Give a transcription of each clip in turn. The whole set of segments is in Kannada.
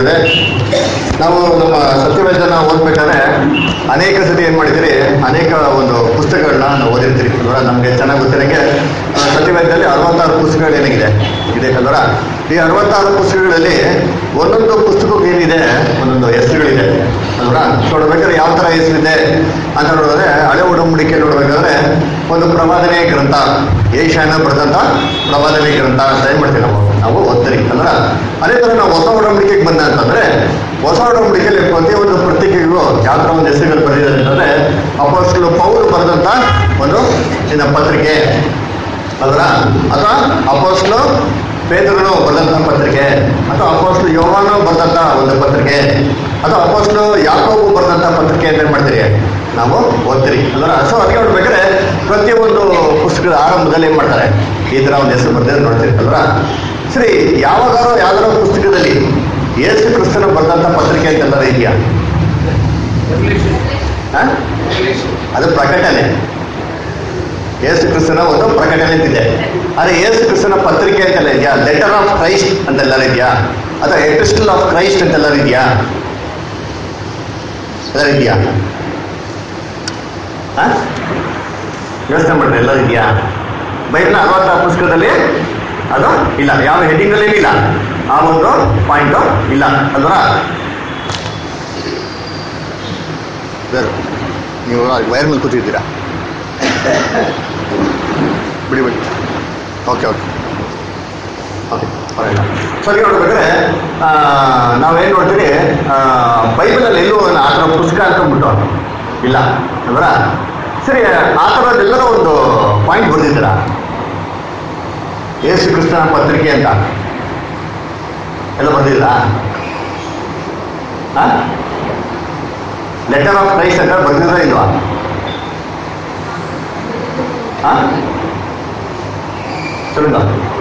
ದೇವರೇ ನಾವು ನಮ್ಮ ಸತ್ಯವೇದನ ಓದ್ಬೇಕಾದ್ರೆ ಅನೇಕ ಸತಿ ಏನು ಮಾಡಿದ್ದೀರಿ ಅನೇಕ ಒಂದು ಪುಸ್ತಕಗಳನ್ನ ನಾವು ಓದಿರ್ತೀರಿ ಅಲ್ವಾ ನಮಗೆ ಚೆನ್ನಾಗಿ ಗೊತ್ತಿರಂಗೆ ಆ, ಸತ್ಯವೇದದಲ್ಲಿ ಅರವತ್ತಾರು ಪುಸ್ತಕಗಳು ಏನಾಗಿದೆ ಇದೆ ಅಲ್ವರ ಈ ಅರವತ್ತಾರು ಪುಸ್ತಕಗಳಲ್ಲಿ ಒಂದೊಂದು ಪುಸ್ತಕಕ್ಕೆ ಏನಿದೆ ಒಂದೊಂದು ಹೆಸರುಗಳಿದೆ ಅಲ್ವರ ನೋಡ್ಬೇಕಾದ್ರೆ ಯಾವ ಥರ ಹೆಸರಿದೆ ಅಂತ ನೋಡಿದ್ರೆ ಹಳೆ ಒಡಂಬಡಿಕೆ ನೋಡ್ಬೇಕಾದ್ರೆ ಒಂದು ಪ್ರವಾದನೆ ಗ್ರಂಥ ಏಷ್ಯಾನ ಬರೆದಂಥ ಪ್ರವಾದನೆ ಗ್ರಂಥ ಅಂತ ಏನ್ ಮಾಡ್ತೀವಿ ನಾವು ನಾವು ಓದ್ತೀರಿ ಅಂದ್ರ ಅದೇ ಥರ ನಾವು ಹೊಸ ಒಡಂಬಡಿಕೆಗೆ ಬಂದ ಅಂತಂದ್ರೆ ಹೊಸ ಒಡಂಬಡಿಕೆಯಲ್ಲಿ ಪ್ರತಿಯೊಂದು ಪತ್ರಿಕೆಗಳು ಯಾವ ಥರ ಒಂದು ಹೆಸರುಗಳು ಬರೆದಿದ್ದಾರೆ ಅಂತಂದ್ರೆ ಅಪೋಸ್ಟಲ್ ಪೌರು ಬರೆದಂಥ ಒಂದು ಇನ್ನ ಪತ್ರಿಕೆ ಅಲ್ರ ಅಥವಾ ಅಪೋಸ್ಲು ಪೇದಗಳು ಬರೆದಂಥ ಪತ್ರಿಕೆ ಅಥವಾ ಅಪೋಸ್ಲು ಯೋವಾನು ಬರೆದಂಥ ಒಂದು ಪತ್ರಿಕೆ ಅಥವಾ ಅಪೋಸ್ಲು ಯಾಕೋಬು ಬರೆದಂಥ ಪತ್ರಿಕೆ ಅಂತ ಏನ್ ಮಾಡ್ತೀರಿ ನಾವು ಓದ್ತೀರಿ ಅಲ್ರ ಸೊ ಅದಕ್ಕೆ ನೋಡ್ಬೇಕಾದ್ರೆ ಪ್ರತಿಯೊಂದು ಪುಸ್ತಕದ ಆರಂಭದಲ್ಲಿ ಏನ್ ಮಾಡ್ತಾರೆ ಈ ತರ ಒಂದು ಹೆಸರು ಬರ್ದಿದ್ರೆ ನೋಡ್ತೀರಿ ಅಲ್ರ ಸರಿ ಯಾವಾಗಾರೋ ಯಾವ್ದಾರೋ ಪುಸ್ತಕದಲ್ಲಿ ಯೇಸು ಕ್ರಿಸ್ತನ ಬರೆದಂಥ ಪತ್ರಿಕೆ ಅಂತೆಲ್ಲರೂ ಇದೆಯಾ ಆ? ಅದು ಪ್ರಕಟಣೆ ಯೇಸು ಕ್ರಿಸ್ತನ ಒಂದು ಪ್ರಕಟಣೆ ಅಂತಿದೆ ಆದ್ರೆ ಯೇಸು ಕ್ರಿಸ್ತನ ಪತ್ರಿಕೆ ಅಂತೆಲ್ಲ ಇದೆಯಾ ಲೆಟರ್ ಆಫ್ ಕ್ರೈಸ್ಟ್ ಅಂತೆಲ್ಲರೂ ಇದೆಯಾ ಅಥವಾ ಎಪಿಸ್ಟಲ್ ಆಫ್ ಕ್ರೈಸ್ಟ್ ಅಂತೆಲ್ಲರೂ ಇದೆಯಾ ಎಲ್ಲರೂ ಇದೆಯಾ ಆ? ಯೋಚನೆ ಮಾಡ್ರಿ ಎಲ್ಲರೂ ಇದೆಯಾ ಬೈಬಲ್ನ ಅರವತ್ತಾರು ಪುಸ್ತಕದಲ್ಲಿ ಅದು ಇಲ್ಲ ಯಾವ ಹೆಡ್ಡಿಂಗ್ ಅಲ್ಲಿ ಇಲ್ಲ ಆ ಒಂದು ಪಾಯಿಂಟ್ ಇಲ್ಲ ಅಲ್ವಾ ಸರ್ ನೀವು ವೈರ್ ಮೇಲೆ ಕೂತಿದ್ದೀರಾ ಬಿಡಿ ಬಿಡಿ ಓಕೆ ಓಕೆ ಓಕೆ ಪರವಾಗಿಲ್ಲ ಸರಿ ನೋಡ್ಬೇಕಾದ್ರೆ ಆ, ನಾವೇನ್ ನೋಡ್ತೀವಿ ಆ, ಬೈಬಲಲ್ಲಿ ಎಲ್ಲೂ ಒಂದು ಆ ಥರ ಪುಸ್ತಕ ಅಂತಂದ್ಬಿಟ್ಟು ಇಲ್ಲ ಅಲ್ವಾ ಸರಿ ಆ ಥರದ್ದೆಲ್ಲರೂ ಒಂದು ಪಾಯಿಂಟ್ ಬರ್ದಿದ್ದೀರಾ ಯೇಸು ಕ್ರಿಸ್ತನ ಪತ್ರಿಕೆ ಅಂತ ಎಲ್ಲ ಬರ್ದಿಲ್ಲ ಲೆಟರ್ ಆಫ್ ಕ್ರೈಸ್ಟ್ ಅಂತ ಬರ್ದಿದ್ರ ಇಲ್ವಾ ஆ சொல்லுங்க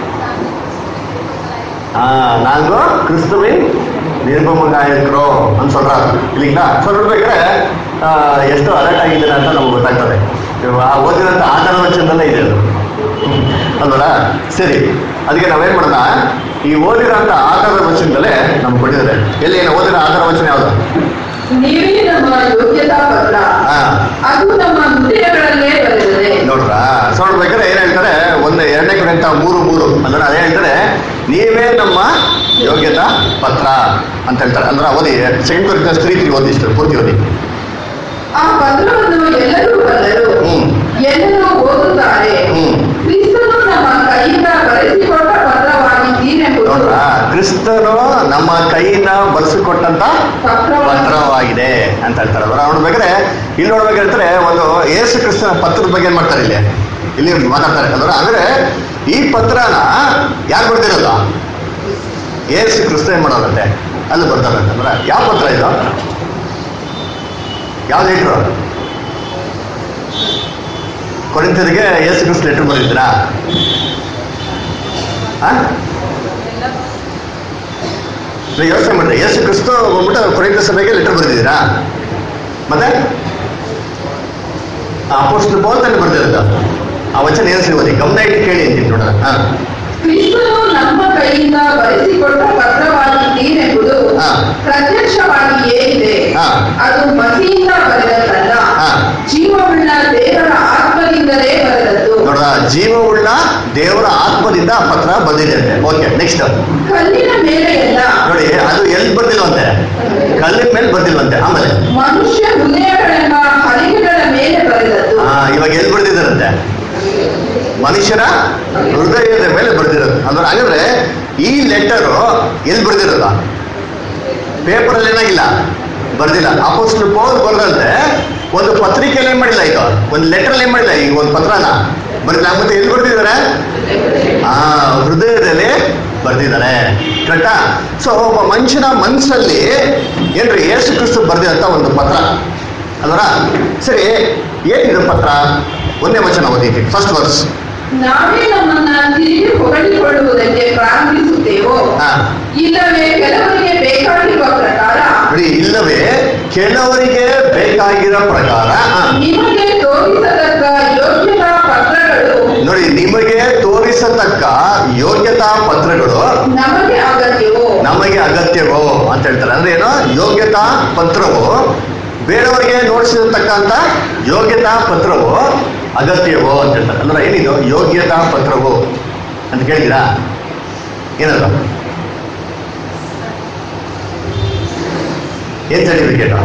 ஆ நாங்க கிறிஸ்துவின் ನಿರ್ಗಮಕ இருக்கிறோம் ಅಂತ சொல்றாரு ಇಲ್ಲಿங்களா சொல்றಬೇಕಾದ್ರೆ ಎಷ್ಟು ಅಲರ್ಟ್ ಆಗಿದ್ದೀರಾ ಅಂತ ನಮ್ಗೆ ಗೊತ್ತಾಗ್ತದೆ ಇವಾಗ ಆ ಓದಿರೋಂಥ ಆಧಾರ ವಚನದಲ್ಲೇ ಇದೆ ಅದು ಅಲ್ವಲ್ಲ ಸರಿ ಅದಕ್ಕೆ ನಾವೇನ್ ಮಾಡೋಣ ಈ ಓದಿರೋಂಥ ಆಧಾರ ವಚನದಲ್ಲೇ ನಮ್ಗೆ ಕೊಟ್ಟಿದ್ದಾರೆ ಎಲ್ಲಿ ಏನು ಓದಿರೋ ಆಧಾರ ವಚನ ಯಾವುದು ನೀವೇ ನಮ್ಮ ಯೋಗ್ಯತಾ ಪತ್ರ ಹಾ ಅದು ನಮ್ಮ ಹೃದಯಗಳಲ್ಲೇ ಬರೆದಿದೆ ನೋಡ್ರ ಸೊ ನೋಡ್ಬೇಕಾದ್ರೆ ಏನ್ ಹೇಳ್ತಾರೆ ಒಂದು ಎರಡನೇ ಕಡೆಂತ ಮೂರು ಮೂರು ಅಂದ್ರೆ ಅದೇ ಹೇಳ್ತಾರೆ ನೀವೇ ನಮ್ಮ ಯೋಗ್ಯತಾ ಪತ್ರ ಅಂತ ಹೇಳ್ತಾರೆ ಅಂದ್ರೆ ಓದಿ ಸೆಕೆಂಡ್ ಕೊರಿತ ಸ್ತ್ರೀ ತ್ರೀ ಓದಿ ಇಷ್ಟು ಪೂರ್ತಿ ಓದಿ ಆ ಪತ್ರವನ್ನು ಎಲ್ಲರೂ ಬಲ್ಲರು ಹ್ಮ್. ಎಲ್ಲರೂ ಓದುತ್ತಾರೆ ಹ್ಮ್. ಕ್ರಿಸ್ತನು ನಮ್ಮ ಕೈಯಿಂದ ಬರೆಸಿಕೊಟ್ಟ ಪತ್ರವಾಗಿದ್ದೀನೆಂಬುದು ನೋಡ್ರ ಕ್ರಿಸ್ತನು ನಮ್ಮ ಕೈಯಿಂದ ಬರೆಸಿಕೊಟ್ಟಂತ ಪತ್ರವಾಗಿದೆ ಅಂತ ಹೇಳ್ತಾರೆ ಅವ್ರು ನೋಡ್ಬೇಕಾದ್ರೆ ಇಲ್ಲಿ ನೋಡ್ಬೇಕಾದ್ರೆ ಒಂದು ಏಸು ಕ್ರಿಸ್ತನ ಪತ್ರದ ಬಗ್ಗೆ ಏನ್ ಮಾಡ್ತಾರೆ ಇಲ್ಲಿ ಇಲ್ಲಿ ಮಾತಾಡ್ತಾರೆ ಅಂದ್ರೆ ಅಂದ್ರೆ ಈ ಪತ್ರನ ಯಾರು ಬರ್ದಿರೋದು ಏಸು ಕ್ರಿಸ್ತ ಏನ್ ಮಾಡೋದಂತೆ ಅಲ್ಲಿ ಬರ್ತಾರೆ ಅಂತಂದ್ರೆ ಯಾವ ಪತ್ರ ಇದು ಯಾವ ಲೆಟ್ರು ಕೊರಿಂಥರಿಗೆ ಏಸು ಕ್ರಿಸ್ತ ಲೆಟ್ರ್ ಬರೆದಿದ್ರಾ ಆ ನೀವು ಯೋಚನೆ ಮಾಡಿದ್ರೆ ಯೇಸು ಕ್ರಿಸ್ತು ಬಂದ್ಬಿಟ್ಟು ಕೊರಿಂಥ ಸಭೆಗೆ ಲೆಟರ್ ಬರೆದಿದ್ದೀರಾ ಮತ್ತೆ ಅಪೋಸ್ಟ್ ಬೋಲ್ತಾನೆ ಬರ್ದಿರೋದು ಆ ವಚನ ಏನು ಸಿಗೋದಿ ಗಮನ ಇಟ್ಟು ಕೇಳಿ ಅಂತೀನಿ ನೋಡೋಣ ಹಾ ಕ್ರಿಸ್ತನು ನಮ್ಮ ಕೈಯಿಂದ ಬರೆಸಿಕೊಟ್ಟ ಪತ್ರವಾಗಿದ್ದೀನೆಂಬುದು ಹಾ. ಪ್ರತ್ಯಕ್ಷವಾಗಿಯೇ ಇದೆ ಹಾ. ಅದು ಮಸಿಯಿಂದ ಬರೆದದ್ದಲ್ಲ ಹಾ. ಜೀವವುಳ್ಳ ದೇವರ ಆತ್ಮದಿಂದಲೇ ಬರೆದದ್ದು ನೋಡ ಜೀವವುಳ್ಳ ದೇವರ ಆತ್ಮದಿಂದ ಆ ಪತ್ರ ಬಂದಿದೆ ಅಂತೆ ಓಕೆ ನೆಕ್ಸ್ಟ್ ಕಲ್ಲಿನ ಮೇಲೆ ಎಲ್ಲ ನೋಡಿ ಅದು ಎಲ್ಲಿ ಬರ್ದಿಲ್ವಂತೆ ಕಲ್ಲಿನ ಮೇಲೆ ಬರ್ದಿಲ್ವಂತೆ ಆಮೇಲೆ ಮನುಷ್ಯ ಹೃದಯಗಳೆಂಬ ಹಲಿಗೆಗಳ ಮೇಲೆ ಬರೆದದ್ದು ಆ, ಇವಾಗ ಎಲ್ಲಿ ಬರ್ದಿದ್ದಾರಂತೆ ಮನುಷ್ಯರ ಹೃದಯದ ಮೇಲೆ ಬರ್ದಿರೋದು ಅಂದ್ರೆ ಹಾಗಾದ್ರೆ ಈ ಲೆಟರು ಎಲ್ಲಿ ಬರ್ದಿರೋದ ಪೇಪರ್ ಅಲ್ಲಿ ಏನಾಗಿಲ್ಲ ಬರ್ದಿಲ್ಲ ಅಪೋಸ್ಟ್ ಪೌಲ್ ಬರ್ದಂತೆ ಒಂದು ಪತ್ರಿಕೆಯಲ್ಲಿ ಏನ್ ಮಾಡಿಲ್ಲ ಇದು ಒಂದು ಲೆಟರ್ ಏನ್ ಮಾಡಿಲ್ಲ ಈಗ ಒಂದು ಪತ್ರನ ಬರ್ದಿಲ್ಲ ಮತ್ತೆ ಎಲ್ಲಿ ಬರ್ದಿದ್ದಾರೆ ಆ ಹೃದಯದಲ್ಲಿ ಬರ್ದಿದ್ದಾರೆ ಕರೆಕ್ಟಾ ಸೊ ಒಬ್ಬ ಮನುಷ್ಯನ ಮನಸ್ಸಲ್ಲಿ ಏನ್ರಿ ಯೇಸು ಕ್ರಿಸ್ತು ಬರ್ದಿರಂತ ಒಂದು ಪತ್ರ ಅಲ್ವರ ಸರಿ ಏನಿದು ಪತ್ರ ಒಂದೇ ವಚನ ಓದಿದ್ವಿ ಫಸ್ಟ್ ವರ್ಸ್ ನಾವೇ ನಮ್ಮನ್ನ ತಿರುಗಿ ಹೊಗಳಿಕೊಳ್ಳುವುದಕ್ಕೆ ಪ್ರಾರಂಭಿಸುತ್ತೇವೋ ಹಾ ಇಲ್ಲವೇ ಕೆಲವರಿಗೆ ಬೇಕಾಗಿರುವ ಪ್ರಕಾರ ನೋಡಿ ಇಲ್ಲವೇ ಕೆಲವರಿಗೆ ಬೇಕಾಗಿರೋ ಪ್ರಕಾರ ಆ, ನಿಮಗೆ ತೋರಿಸತಕ್ಕ ಯೋಗ್ಯತಾ ಪತ್ರಗಳು ನೋಡಿ ನಿಮಗೆ ತೋರಿಸತಕ್ಕ ಯೋಗ್ಯತಾ ಪತ್ರಗಳು ನಮಗೆ ಅಗತ್ಯವೋ ನಮಗೆ ಅಗತ್ಯವೋ ಅಂತ ಹೇಳ್ತಾರೆ ಅಂದ್ರೆ ಏನು ಯೋಗ್ಯತಾ ಪತ್ರವು ಬೇರೆಯವರಿಗೆ ನೋಡಿಸಿರ್ತಕ್ಕಂಥ ಯೋಗ್ಯತಾ ಪತ್ರವು ಅಗತ್ಯವೋ ಅಂತ ಹೇಳ್ತಾರೆ ಅಂದ್ರೆ ಏನಿದು ಯೋಗ್ಯತಾ ಪತ್ರವು ಅಂತ ಕೇಳಿದಿರಾ ಏನದು ಏನ್ ಸರ್ಟಿಫಿಕೇಟ್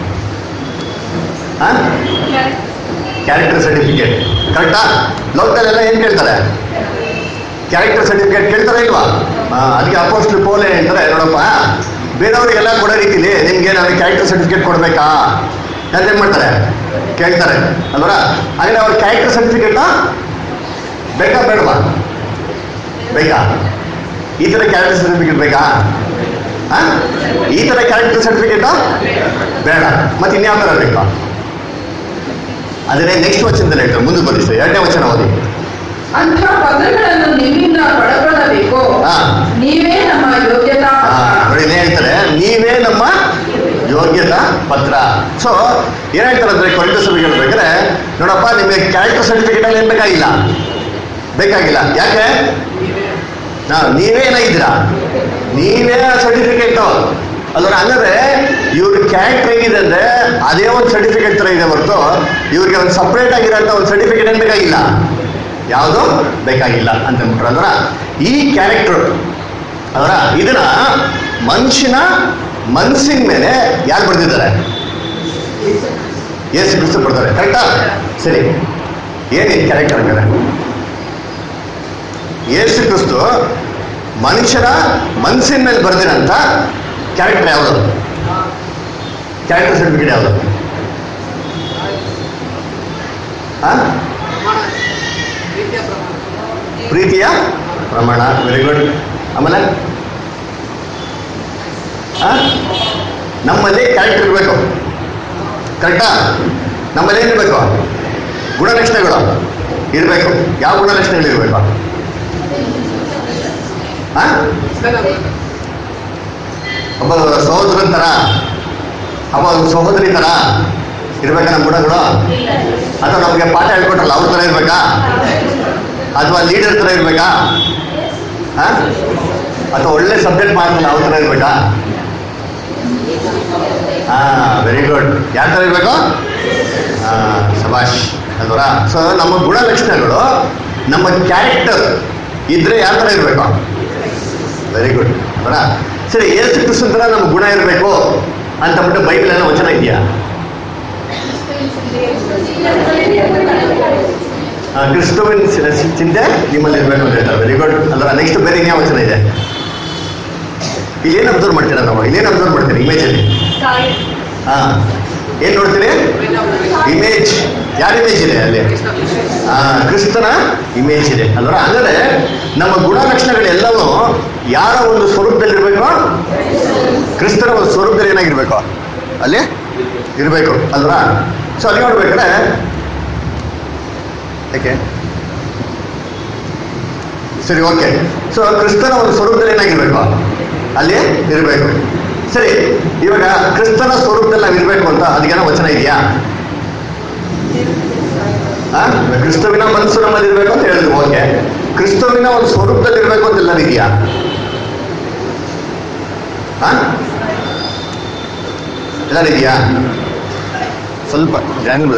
ಕ್ಯಾರೆಕ್ಟರ್ ಸರ್ಟಿಫಿಕೇಟ್ ಕರೆಕ್ಟಾ ಲೋಕದಲ್ಲೆಲ್ಲ ಏನ್ ಕೇಳ್ತಾರೆ ಕ್ಯಾರೆಕ್ಟರ್ ಸರ್ಟಿಫಿಕೇಟ್ ಕೇಳ್ತಾರ ಇಲ್ವಾ ಆ, ಅದಕ್ಕೆ ಅಪೋಸ್ಟ್ಲ್ ಪೋಲೆ ಅಂತಾರೆ ನೋಡಪ್ಪ ಬೇರೆಯವರಿಗೆಲ್ಲ ಕೊಡೋ ರೀತಿಲಿ ನಿಮ್ಗೆ ನಾನು ಕ್ಯಾರೆಕ್ಟರ್ ಸರ್ಟಿಫಿಕೇಟ್ ಕೊಡ್ಬೇಕಾ ಅಂತ ಏನ್ ಮಾಡ್ತಾರೆ ಕೇಳ್ತಾರೆ ಅಲ್ವರ ಹಾಗಾದ್ರೆ ಅವ್ರ ಕ್ಯಾರೆಕ್ಟರ್ ಸರ್ಟಿಫಿಕೇಟ್ ಬೇಕಾ ಬೇಡವಾ ಬೇಕಾ ಈ ತರ ಕ್ಯಾರೆಕ್ಟರ್ ಸರ್ಟಿಫಿಕೇಟ್ ಬೇಕಾ ಆ? ಈ ತರ ಕ್ಯಾರೆಕ್ಟರ್ ಸರ್ಟಿಫಿಕೇಟ್ ಬೇಡ ಮತ್ತೆ ಇನ್ಯಾವ ತರ ಬೇಕಾ ಅದನ್ನೇ ನೆಕ್ಸ್ಟ್ ವಚನದಲ್ಲಿ ಹೇಳ್ತಾರೆ ಮುಂದೆ ಬನ್ನಿ ಸರ್ ಎರಡನೇ ವಚನ ಓದಿ ಅಂಥ ಪದಗಳನ್ನು ನಿಮ್ಮಿಂದ ಪಡಕೊಳ್ಳಬೇಕು ಹಾ. ನೀವೇ ನಮ್ಮ ಯೋಗ್ಯತಾ ಆ, ನೋಡಿ ಏನ್ ಹೇಳ್ತಾರೆ ನೀವೇ ನಮ್ಮ ಯೋಗ್ಯತಾ ಪತ್ರ ಸೊ ಏನ್ ಹೇಳ್ತಾರೆ ಅಂದ್ರೆ ಕೊರಿಟ ಸಭೆಗೆ ಹೇಳ್ಬೇಕಾದ್ರೆ ನೋಡಪ್ಪ ನಿಮಗೆ ಕ್ಯಾರೆಕ್ಟರ್ ಸರ್ಟಿಫಿಕೇಟ್ ಅಲ್ಲಿ ಏನ್ ಬೇಕಾಗಿಲ್ಲ ಬೇಕಾಗಿಲ್ಲ ಯಾಕೆ ಹಾ, ನೀವೇ ಏನಾಗಿದ್ದೀರಾ ನೀವೇ ಸರ್ಟಿಫಿಕೇಟ್ ಅಲ್ವ ಹಂಗಾದ್ರೆ ಇವ್ರ ಕ್ಯಾರೆಕ್ಟರ್ ಹೇಗಿದೆ ಅಂದ್ರೆ ಅದೇ ಒಂದು ಸರ್ಟಿಫಿಕೇಟ್ ತರ ಇದೆ ಹೊರತು ಇವ್ರಿಗೆ ಒಂದು ಸಪ್ರೇಟ್ ಆಗಿರೋಂಥ ಒಂದು ಸರ್ಟಿಫಿಕೇಟ್ ಏನ್ ಬೇಕಾಗಿಲ್ಲ ಯಾವುದು ಬೇಕಾಗಿಲ್ಲ ಅಂತ ಅಂದ್ಬಿಟ್ರು ಅಂದ್ರ ಈ ಕ್ಯಾರೆಕ್ಟರ್ ಅದರ ಇದನ್ನ ಮನುಷ್ಯನ ಮನಸ್ಸಿನ ಮೇಲೆ ಯಾರು ಬರ್ದಿದ್ದಾರೆ ಏಸು ಕ್ರಿಸ್ತು ಬರ್ತಾರೆ ಕರೆಕ್ಟಾ ಸರಿ ಏನೇನು ಕ್ಯಾರೆಕ್ಟರ್ ಹಂಗಾರೆ ಏಸು ಕ್ರಿಸ್ತು ಮನುಷ್ಯನ ಮನಸ್ಸಿನ ಮೇಲೆ ಬರ್ದಿರಂತ ಕ್ಯಾರೆಕ್ಟರ್ ಯಾವುದು ಕ್ಯಾರೆಕ್ಟರ್ ಸರ್ಟಿಫಿಕೇಟ್ ಯಾವುದು ಆ? ಪ್ರೀತಿಯ ಪ್ರಮಾಣ ವೆರಿ ಗುಡ್ ಆಮೇಲೆ ಆ? ನಮ್ಮಲ್ಲಿ ಕ್ಯಾರೆಕ್ಟರ್ ಇರಬೇಕು ಕರೆಕ್ಟಾ ನಮ್ಮಲ್ಲಿ ಏನಿರಬೇಕು ಗುಣಲಕ್ಷಣಗಳು ಇರಬೇಕು ಯಾವ ಗುಣಲಕ್ಷಣಗಳು ಇರಬೇಕು ಒಬ್ಬ ಸಹೋದರನ ಥರ ಒಬ್ಬ ಸಹೋದರಿ ಥರ ಇರ್ಬೇಕಾ ನಮ್ಮ ಗುಣಗಳು ಅಥವಾ ನಮಗೆ ಪಾಠ ಹೇಳ್ಕೊಟ್ರಲ್ಲ ಅವ್ರ ಥರ ಇರ್ಬೇಕಾ ಅಥವಾ ಲೀಡರ್ ಥರ ಇರ್ಬೇಕಾ ಆ? ಅಥವಾ ಒಳ್ಳೆ ಸಬ್ಜೆಕ್ಟ್ ಮಾಡ್ತಾರಲ್ಲ ಅವ್ರ ಥರ ಇರ್ಬೇಕಾ ಹಾ ವೆರಿ ಗುಡ್ ಯಾವ ಥರ ಇರಬೇಕು ಶಬಾಷ್ ಅಲ್ವರಾ ಸೊ ನಮ್ಮ ಗುಣಲಕ್ಷಣಗಳು ನಮ್ಮ ಕ್ಯಾರೆಕ್ಟರ್ ಇದ್ರೆ ಯಾವ ಥರ ಇರಬೇಕು ವೆರಿ ಗುಡ್ ಅಲ್ವರಾ ಸರಿ ಏಸು ಕ್ರಿಸ್ತನ್ ಥರ ನಮ್ಮ ಗುಣ ಇರಬೇಕು ಅಂತ ಬಿಟ್ಟು ಬೈಬಲ್ ಏನೋ ವಚನ ಇದೆಯಾ ಆ, ಕ್ರಿಸ್ತುವಿನ ಸಿ- ಚಿಂತೆ ನಿಮ್ಮಲ್ಲಿ ಇರಬೇಕು ಅಂತ ಹೇಳ್ತಾರೆ ವೆರಿ ಗುಡ್ ಅಂದ್ರೆ ನೆಕ್ಸ್ಟ್ ಬೇರೆ ಇನ್ಯಾವ ವಚನ ಇದೆ ಇಲ್ಲೇನು ಅಬ್ಸರ್ವ್ ಮಾಡ್ತೀರಾ ನಾವು ಇಲ್ಲೇನು ಅಬ್ಸರ್ವ್ ಮಾಡ್ತೀರಿ ಇಮೇಜಲ್ಲಿ ಹಾ ಏನ್ ನೋಡ್ತೀರಿ ಇಮೇಜ್ ಯಾರ ಇಮೇಜ್ ಇದೆ ಅಲ್ಲಿ ಆ, ಕ್ರಿಸ್ತನ ಇಮೇಜ್ ಇದೆ ಅಲ್ವಾ ಅಂದರೆ ನಮ್ಮ ಗುಣಲಕ್ಷಣಗಳೆಲ್ಲವೂ ಯಾರ ಒಂದು ಸ್ವರೂಪದಲ್ಲಿರ್ಬೇಕು ಕ್ರಿಸ್ತನ ಒಂದು ಸ್ವರೂಪದಲ್ಲಿ ಏನಾಗಿರ್ಬೇಕು ಅಲ್ಲಿ ಇರಬೇಕು ಅಲ್ವಾ ಸೊ ಅಲ್ಲಿ ನೋಡ್ಬೇಕಾದ್ರೆ ಯಾಕೆ ಸರಿ ಓಕೆ ಸೊ ಕ್ರಿಸ್ತನ ಒಂದು ಸ್ವರೂಪದಲ್ಲಿ ಏನಾಗಿರ್ಬೇಕು ಅಲ್ಲಿ ಇರಬೇಕು ಸರಿ ಇವಾಗ ಕ್ರಿಸ್ತನ ಸ್ವರೂಪದಲ್ಲಿ ನಾವು ಇರಬೇಕು ಅಂತ ಅದಕ್ಕೇನೋ ವಚನ ಇದೆಯಾ ಆ? ಕ್ರಿಸ್ತವಿನ ಮನಸ್ಸು ನಮ್ಮಲ್ಲಿ ಇರಬೇಕು ಅಂತ ಹೇಳಿದ್ವಿ ಓಕೆ ಕ್ರಿಸ್ತವಿನ ಒಂದು ಸ್ವರೂಪದಲ್ಲಿ ಇರಬೇಕು ಅಂತ ಎಲ್ಲರೂ ಇದೆಯಾ ಆ? ಎಲ್ಲರೂ ಇದೆಯಾ ಸ್ವಲ್ಪ ಜಾಂಗ್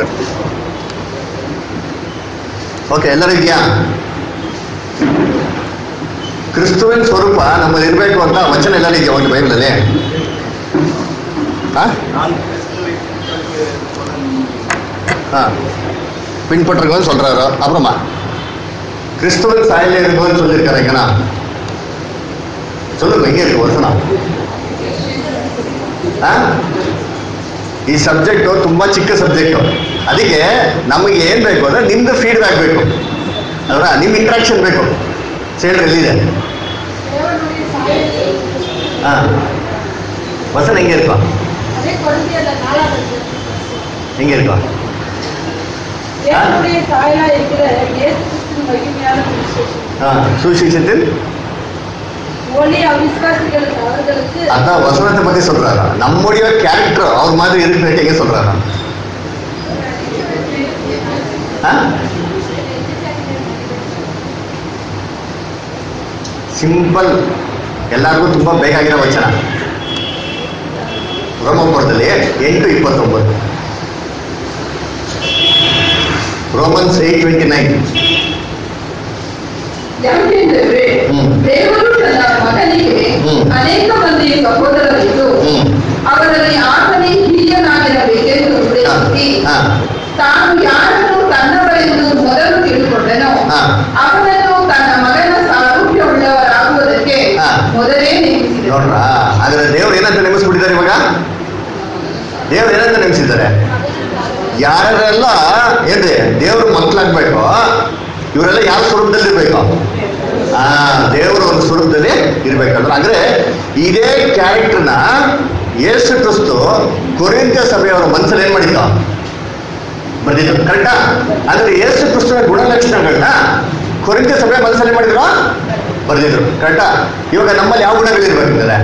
ಓಕೆ ಎಲ್ಲರೂ ಇದೆಯಾ ಕ್ರಿಸ್ತುವಿನ ಸ್ವರೂಪ ನಮ್ಮಲ್ಲಿ ಇರಬೇಕು ಅಂತ ವಚನ ಎಲ್ಲರೂ ಇದೆಯಾ ಒಂದು ಬೈಬಲಲ್ಲಿ ஆ ஆ பின்பற்றுங்கன்னு சொல்றாரு அப்புறமா கிறிஸ்துவன் சாயல இருக்கும்னு சொல்லியிருக்காருங்கண்ணா சொல்லுங்க எங்க இருக்கு ವಚನ ಆ? ಈ ಸಬ್ಜೆಕ್ಟು ತುಂಬಾ ಚಿಕ್ಕ ಸಬ್ಜೆಕ್ಟು ಅದಕ್ಕೆ ನಮಗೆ ಏನ್ ಬೇಕು ಅಂದ್ರೆ ನಿಮ್ದು ಫೀಡ್ಬ್ಯಾಕ್ ಬೇಕು ಅಲ್ರ ನಿಮ್ ಇಂಟ್ರಾಕ್ಷನ್ ಬೇಕು ಸೇಲ್ರಿ ಎಲ್ಲಿದೆ ಹಾ ವಚನ ಹೆಂಗೆ ಇರ್ಕೋ அதே குழந்தையல்ல நாலாவது ಹೆಂಗೆ ಇರ್ಕೋ தேவனுடைய தாயா இருக்கிற இயேசு கிறிஸ்துவின் மகிமையான சுவிசேஷம். ಹಾ ಸುಶಿಕ್ಷಿತ ஒளி அவிசுவாசிகளுக்கு அவர்களுக்கு அதான் வசனத்தை பத்தி சொல்றாரா நம்முடைய கேரக்டர் அவர் மாதிரி இருக்கிறீங்க சொல்றாரா சிம்பிள் ಎಲ್ಲರಿಗೂ ತುಂಬಾ ಬೇಕಾಗಿರೋ ವಚನ ರೋಮಪುರದಲ್ಲಿ ಎಂಟು ಇಪ್ಪತ್ತೊಂಬತ್ತು ರೋಮನ್ಸ್ ಏಟ್ ಟ್ವೆಂಟಿ ನೈನ್ ಯಾಕೆಂದರೆ ಹ್ಮ್. ದೇವರು ತನ್ನ ಮಗನಿಗೆ ಹ್ಮ್. ಅನೇಕ ಮಂದಿ ಸಹೋದರರಿದ್ದು ಹ್ಮ್. ಅವರಲ್ಲಿ ಆತನೇ ಹಿರಿಯನಾಗಿರಬೇಕೆಂದು ಉದ್ದೇಶಿಸಿ ಹಾ ತಾನು ಯಾರನ್ನು ತನ್ನವರೆಂದು ಮೊದಲು ತಿಳುಕೊಂಡನೋ ಹಾ. ಅವನನ್ನು ತನ್ನ ಮಗನ ಸಾರೂಪ್ಯವುಳ್ಳವರಾಗುವುದಕ್ಕೆ ಹಾ. ಮೊದಲೇ ನೇಮಿಸಿದನು ನೋಡ್ರ ಆದ್ರೆ ದೇವ್ರು ಏನಂತ ನೆನೆಸ್ಬಿಟ್ಟಿದ್ದಾರೆ ಇವಾಗ ದೇವ್ರು ಏನಂತ ನೆನೆಸಿದ್ದಾರೆ ಯಾರೆಲ್ಲ ಏನ್ರಿ ದೇವ್ರ ಮಕ್ಳಾಗ್ಬೇಕು ಇವರೆಲ್ಲ ಯಾವ ಸ್ವರೂಪದಲ್ಲಿ ಇರ್ಬೇಕು ಆ ದೇವರ ಒಂದು ಸ್ವರೂಪದಲ್ಲಿ ಇರ್ಬೇಕಂದ್ರೆ ಅಂದ್ರೆ ಇದೇ ಕ್ಯಾರೆಕ್ಟರ್ನ ಯೇಸು ಕ್ರಿಸ್ತು ಕೊರಿಂತ ಸಭೆಯವರ ಮನಸ್ಸಲ್ಲಿ ಏನ್ ಮಾಡಿದ್ದ ಬರ್ದಿದ್ರು ಕರೆಕ್ಟಾ ಅಂದ್ರೆ ಯೇಸು ಕ್ರಿಸ್ತನ ಗುಣಲಕ್ಷಣಗಳನ್ನ ಕೊರಿಂತ ಸಭೆ ಮನಸ್ಸಲ್ಲಿ ಮಾಡಿದ್ರು ಬರ್ದಿದ್ರು ಕರೆಕ್ಟಾ ಇವಾಗ ನಮ್ಮಲ್ಲಿ ಯಾವ ಗುಣಗಳಿರ್ಬೇಕಂದ್ರೆ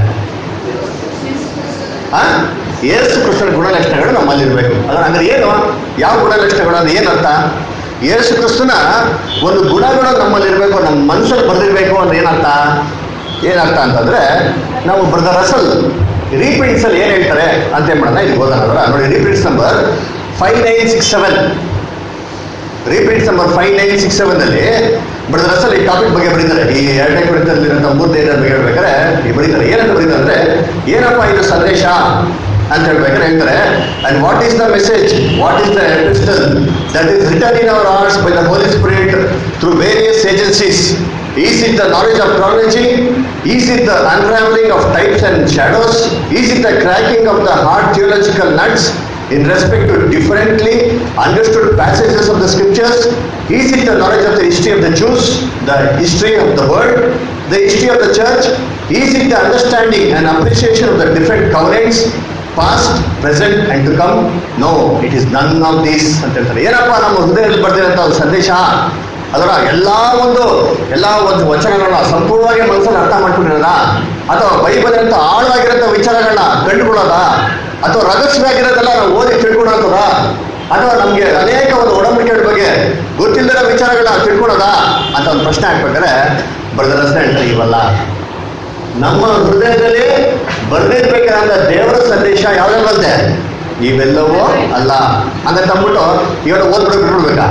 ಆ ಯೇಸು ಕೃಷ್ಣನ ಗುಣಲಕ್ಷಣಗಳು ನಮ್ಮಲ್ಲಿ ಇರಬೇಕು ಅದ್ರ ಅಂದ್ರೆ ಏನು ಯಾವ ಗುಣಲಕ್ಷಣಗಳು ಅಂದ್ರೆ ಏನರ್ಥ ಯೇಸು ಕ್ರಿಸ್ತನ ಒಂದು ಗುಣಗಳು ನಮ್ಮಲ್ಲಿ ಇರಬೇಕು ನಮ್ಮ ಮನಸ್ಸಲ್ಲಿ ಬರ್ದಿರ್ಬೇಕು ಅಂದ್ರೆ ಏನರ್ಥ ಏನರ್ಥ ಅಂತಂದ್ರೆ ನಾವು ಬ್ರದರ್ ರಸಲ್ ರೀಪ್ರಿಂಟ್ಸ್ ಅಲ್ಲಿ ಏನ್ ಹೇಳ್ತಾರೆ ಅಂತ ಏನ್ ಮಾಡೋಣ ಇದು ಓದೋಣ ಅದರ ನೋಡಿ reprints number five nine six seven reprints number five nine six seven ಅಲ್ಲಿ ಬ್ರದರ್ ರಸಲ್ ಈ ಟಾಪಿಕ್ ಬಗ್ಗೆ ಬರೀತಾರೆ ಈ ಎರಡನೇ ಕುರಿತಲ್ಲಿರುವಂತಹ ಮೂರನೇ ಬಗ್ಗೆ ಹೇಳ್ಬೇಕಾದ್ರೆ ಈ ಬರೀತಾರೆ ಏನಂತ ಬರೀತಾರೆ ಅಂದ್ರೆ ಏನಪ್ಪ ಇದು ಸಂದೇಶ ಅಂತ ಹೇಳ್ಬೇಕಾದ್ರೆ ಹೇಳ್ತಾರೆ and what is the message what is the epistle that is written in our hearts by the holy spirit through various agencies is it the knowledge of theology is it the unravelling of types and shadows is it the cracking of the hard theological nuts in respect to differently understood passages of the scriptures? Is it the knowledge of the history of the Jews, the history of the world, the history of the church? Is it the understanding and appreciation of the different covenants, past, present, and to come? No, it is none of these ಅಂತ ಹೇಳ್ತಾರೆ ಏನಪ್ಪ ನಮ್ಮ ಹೃದಯದಲ್ಲಿ ಬರ್ದಿರೋಂಥ ಒಂದು ಸಂದೇಶ ಅದರ ಎಲ್ಲಾ ಒಂದು ಎಲ್ಲಾ ಒಂದು ವಚನಗಳನ್ನ ಸಂಪೂರ್ಣವಾಗಿ ಮನಸ್ಸಲ್ಲಿ ಅರ್ಥ ಮಾಡ್ಕೊಂಡಿರೋದ ಅಥವಾ ಬೈಬಲ್ ಅಂತ ಆಳವಾಗಿರೋಂಥ ವಿಚಾರಗಳನ್ನ ಕಂಡುಕೊಳ್ಳೋದ ಅಥವಾ ರಹಸ್ಯವಾಗಿರೋದೆಲ್ಲ ನಾವು ಓದಿ ತಿಳ್ಕೊಳ್ಳೋಂಥದ ಅಥವಾ ನಮ್ಗೆ ಅನೇಕ ಒಂದು ಒಡಂಬಡಿಕೆಗಳ ಬಗ್ಗೆ ಗೊತ್ತಿಲ್ಲದ ವಿಚಾರಗಳನ್ನ ತಿಳ್ಕೊಳ್ಳೋದ ಅಂತ ಒಂದು ಪ್ರಶ್ನೆ ಹಾಕ್ಬೇಕಾದ್ರೆ ಬ್ರದರ್ಸ್ ಹೇಳ್ತಾರೆ ಇವಲ್ಲ ನಮ್ಮ ಹೃದಯದಲ್ಲಿ ಬರ್ದಿರ್ಬೇಕಾದಂತ ದೇವರ ಸಂದೇಶ ಯಾವ್ದು ಬಂತೆ ಇವೆಲ್ಲವೂ ಅಲ್ಲ ಅಂತ ತಂದ್ಬಿಟ್ಟು ಇವಾಗ ಓದ್ಬಿಟ್ಟು ಬಿಟ್ಬಿಡ್ಬೇಕಾ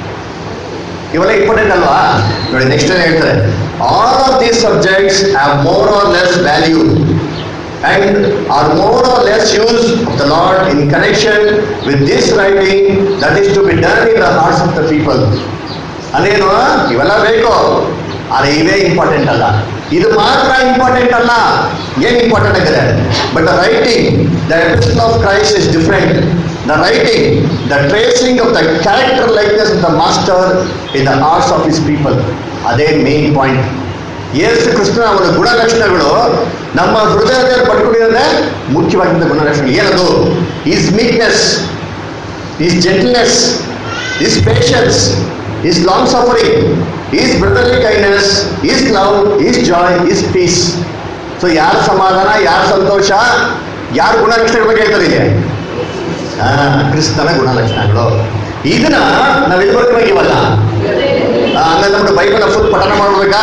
ಇವೆಲ್ಲ ಇಂಪಾರ್ಟೆಂಟ್ ಅಲ್ವಾ ನೋಡಿ ನೆಕ್ಸ್ಟ್ ಏನ್ ಹೇಳ್ತಾರೆ all of these subjects have more or less value and are more or less use of the lord in connection with this writing that is to be done in the hearts of the people ಅದೇನು ಇವೆಲ್ಲ ಬೇಕು ಆದರೆ ಇವೇ ಇಂಪಾರ್ಟೆಂಟ್ ಅಲ್ಲ ಇದು ಮಾತ್ರ ಇಂಪಾರ್ಟೆಂಟ್ ಅಲ್ಲ ಏನ್ ಇಂಪಾರ್ಟೆಂಟ್ ಆಗಿದೆ but the writing the epistle of Christ is different the writing the tracing of the character likeness of the master in the hearts of his people ಅದೇ ಮೇನ್ ಪಾಯಿಂಟ್ ಯೇಸು ಕೃಷ್ಣನ ಒಂದು ಗುಣಲಕ್ಷಣಗಳು ನಮ್ಮ ಹೃದಯದಲ್ಲಿ ಪಡ್ಕೊಂಡಿರೋದೇ ಮುಖ್ಯವಾಗಿದ್ದ ಗುಣಲಕ್ಷಣಗಳು ಏನದು is meekness is gentleness is patience is long suffering is brotherly kindness is love is joy is peace so ಯಾರ ಸಮಾಧಾನ ಯಾರ ಸಂತೋಷ ಯಾರ ಗುಣಲಕ್ಷಣಗಳ ಬಗ್ಗೆ ಹೇಳ್ತಾರೆ ಇಲ್ಲಿ ಆ, ಕ್ರಿಸ್ತನ ಗುಣಲಕ್ಷಣಗಳು ಇದನ್ನ ನಾವು ಎಲ್ಲಿ ಬರ್ಕೋಬೇಕಿವಲ್ಲ ಹಂಗಂದ್ರೆ ನಮ್ದು ಬೈಬಲ್ ಫುಲ್ ಪಠನ ಮಾಡ್ಬೇಕಾ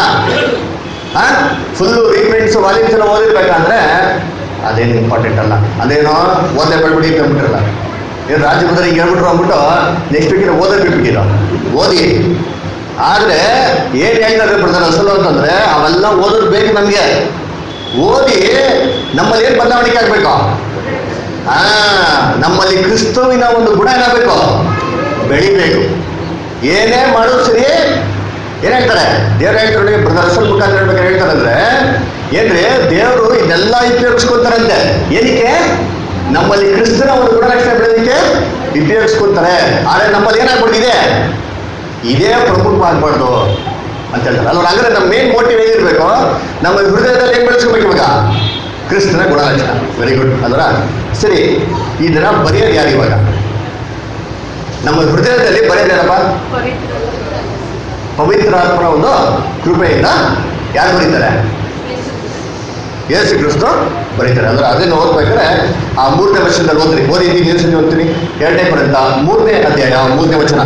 ಫುಲ್ ರೀಪ್ರಿಂಟ್ಸ್ ವಾಲ್ಯೂಮ್ಸ್ ಎಲ್ಲ ಓದಿರ್ಬೇಕಂದ್ರೆ ಅದೇನು ಇಂಪಾರ್ಟೆಂಟ್ ಅಲ್ಲ ಅದೇನೋ ಓದೇ ಬೆಳ್ಬಿಡಿ ಅಂತ ಅಂದ್ಬಿಟ್ಟಿರಲ್ಲ ಏನು ರಾಜ್ಯಭದ್ರಿಗೆ ಹೇಳ್ಬಿಟ್ರು ಅಂದ್ಬಿಟ್ಟು ನೆಕ್ಸ್ಟ್ ವೀಕಿನ ಓದೋದು ಬಿಟ್ಬಿಟ್ಟಿರೋ ಓದಿ ಆದ್ರೆ ಏನ್ ಹೇಳ್ತಾರೆ ಬ್ರದರ್ ಅಸಲು ಅಂತಂದ್ರೆ ಅವೆಲ್ಲ ಓದೋದು ಬೇಕು ನಮ್ಗೆ ಓದಿ ನಮ್ಮಲ್ಲಿ ಏನ್ ಬದಲಾವಣೆ ಆಗ್ಬೇಕು ಆ ನಮ್ಮಲ್ಲಿ ಕ್ರಿಸ್ತುವಿನ ಒಂದು ಗುಣ ಏನಾಗಬೇಕು ಬೆಳಿಬೇಕು ಏನೇ ಮಾಡೋದು ಸರಿ ಏನ್ ಹೇಳ್ತಾರೆ ದೇವ್ರು ಹೇಳ್ತಾರೆ ಬ್ರದರ್ ಅಸಲ್ ಮುಖಾಂತರ ಹೇಳ್ಬೇಕಾದ್ರೆ ಹೇಳ್ತಾರೆ ಅಂದ್ರೆ ಏನ್ರಿ ದೇವರು ಇದೆಲ್ಲ ಉಪಯೋಗಿಸ್ಕೊಂತಾರಂತೆ ಏನಕ್ಕೆ ನಮ್ಮಲ್ಲಿ ಕ್ರಿಸ್ತನ ಒಂದು ಗುಣಲಕ್ಷಣ ಬೆಳೆದಕ್ಕೆ ಉಪಯೋಗಿಸ್ಕೊಂತಾರೆ ಆದ್ರೆ ನಮ್ಮಲ್ಲಿ ಏನಾಗ್ಬಿಟ್ಟಿದೆ ಇದೇ ಪ್ರಮುಖವಾಗಬಾರ್ದು ಅಂತ ಹೇಳ್ತಾರೆ ಅಲ್ವ ಅಂದ್ರೆ ನಮ್ಮ ಮೇನ್ ಮೋಟಿವ್ ಏನಿರ್ಬೇಕು ನಮ್ಮ ಹೃದಯದಲ್ಲಿ ಏನ್ ಬೆಳೆಸ್ಕೋಬೇಕು ಇವಾಗ ಕ್ರಿಸ್ತನ ಗುಣಲಕ್ಷಣ ವೆರಿ ಗುಡ್ ಅಲ್ವರ ಸರಿ ಇದನ್ನ ಬರೆಯೋದು ಯಾರು ಇವಾಗ ನಮ್ಮ ಹೃದಯದಲ್ಲಿ ಬರೆಯೋದೇನಪ್ಪ ಪವಿತ್ರಾತ್ಮನ ಒಂದು ಕೃಪೆಯಿಂದ ಯಾರು ಬರೀತಾರೆ ಯೇಸು ಕ್ರಿಸ್ತು ಬರೀತಾರೆ ಅಂದ್ರೆ ಅದನ್ನು ಓದ್ಬೇಕಾದ್ರೆ ಆ ಮೂರನೇ ವರ್ಷದಲ್ಲಿ ಓದ್ರಿ ಓದಿದ್ದೀನಿ ನೀವು ಸತಿ ಓದ್ತೀನಿ ಎರಡನೇ ಪರ್ಯಂತ ಮೂರನೇ ಅಧ್ಯಾಯ ಮೂರನೇ ವಚನ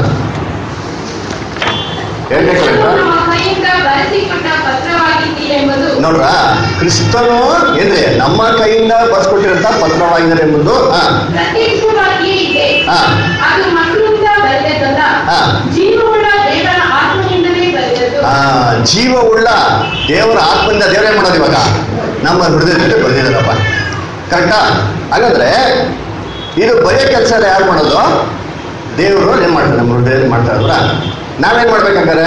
ಎರಡನೇ ಪರ್ಯಂತ ನಮ್ಮ ಕೈಯಿಂದ ಬರೆಸಿಕೊಂಡ ಪತ್ರವಾಗಿದ್ದೀ ಎಂಬುದು ನೋಡ್ರ ಕ್ರಿಸ್ತನು ಏನ್ರಿ ನಮ್ಮ ಕೈಯಿಂದ ಬರ್ಸ್ಕೊಟ್ಟಿರಂತ ಪತ್ರವಾಗಿದೆ ಎಂಬುದು ಹಾ ಪ್ರತ್ಯಕ್ಷವಾಗಿಯೇ ಇದೆ ಹಾ. ಅದು ಮಕ್ಕಳಿಂದ ಬರೆದದ್ದಲ್ಲ ಹಾ. ಜೀವವುಳ್ಳ ದೇವರ ಆತ್ಮನಿಂದಲೇ ಬರೆದದ್ದು ಆ, ಜೀವವುಳ್ಳ ದೇವರ ಆತ್ಮದಿಂದ ದೇವರೇ ಮಾಡೋದು ಇವಾಗ ನಮ್ಮ ಹೃದಯದಲ್ಲಿ ಬಂದಿದ್ದಾರಪ್ಪ ಕರೆಕ್ಟಾ ಹಾಗಾದ್ರೆ ಇದು ಬರೆಯೋ ಕೆಲಸ ಯಾರು ಮಾಡೋದು ದೇವರು ಏನ್ ಮಾಡ್ತಾರೆ ನಮ್ಮ ಹೃದಯದಲ್ಲಿ ಮಾಡ್ತಾರಲ್ಲ ನಾವೇನ್ ಮಾಡ್ಬೇಕಾದ್ರೆ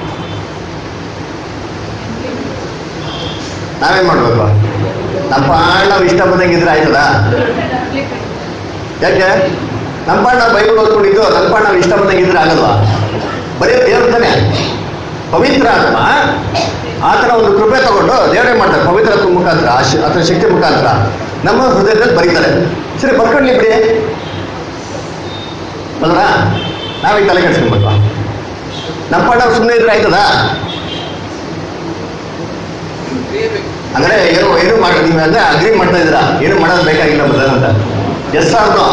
ನಾವೇನ್ ಮಾಡ್ಬೇಕು ನಮ್ಮ ಪಾಡ್ ನಾವು ಇಷ್ಟ ಬಂದಂಗಿದ್ರೆ ಆಯ್ತದ ಯಾಕೆ ನಮ್ಮ ಪಾಡ್ ನಾವು ಬೈಬಲ್ ಓದ್ಕೊಂಡಿದ್ದು ನಮ್ಮ ಪಾಡ್ ನಾವು ಇಷ್ಟ ಬಂದಂಗಿದ್ರೆ ಆಗಲ್ವಾ ಬರೀ ದೇವ್ರ ತಾನೆ ಪವಿತ್ರ ಆತ್ಮ ಆತನ ಒಂದು ಕೃಪೆ ತಗೊಂಡು ದೇವರೇ ಮಾಡ್ತಾರೆ ಪವಿತ್ರ ಆತ್ಮ ಮುಖಾಂತರ ಆ ಶ- ಆತನ ಶಕ್ತಿ ಮುಖಾಂತರ ನಮ್ಮ ಹೃದಯದಲ್ಲಿ ಬರೀತಾರೆ ಸರಿ ಬರ್ಕೊಳ್ಳಿ ಬಿಡಿ ಅಲ್ವಾ ನಾವೀಗ ತಲೆ ಕೆಡ್ಸ್ಕೊಬೇಕು ನಮ್ಮ ಪಾಡ ಸುಮ್ಮನೆ ಇದ್ರೆ ಆಯ್ತದ ಅಂದ್ರೆ ಏನು ಏನು ಮಾಡಿ ನೀವು ಅಂದ್ರೆ ಅಗ್ರಿ ಮಾಡ್ತಾ ಇದ್ದೀರಾ ಏನು ಮಾಡೋದು ಬೇಕಾಗಿಲ್ಲ ಬದಲ ಅಂತ ಎಸ್ ಸಾರ್ದು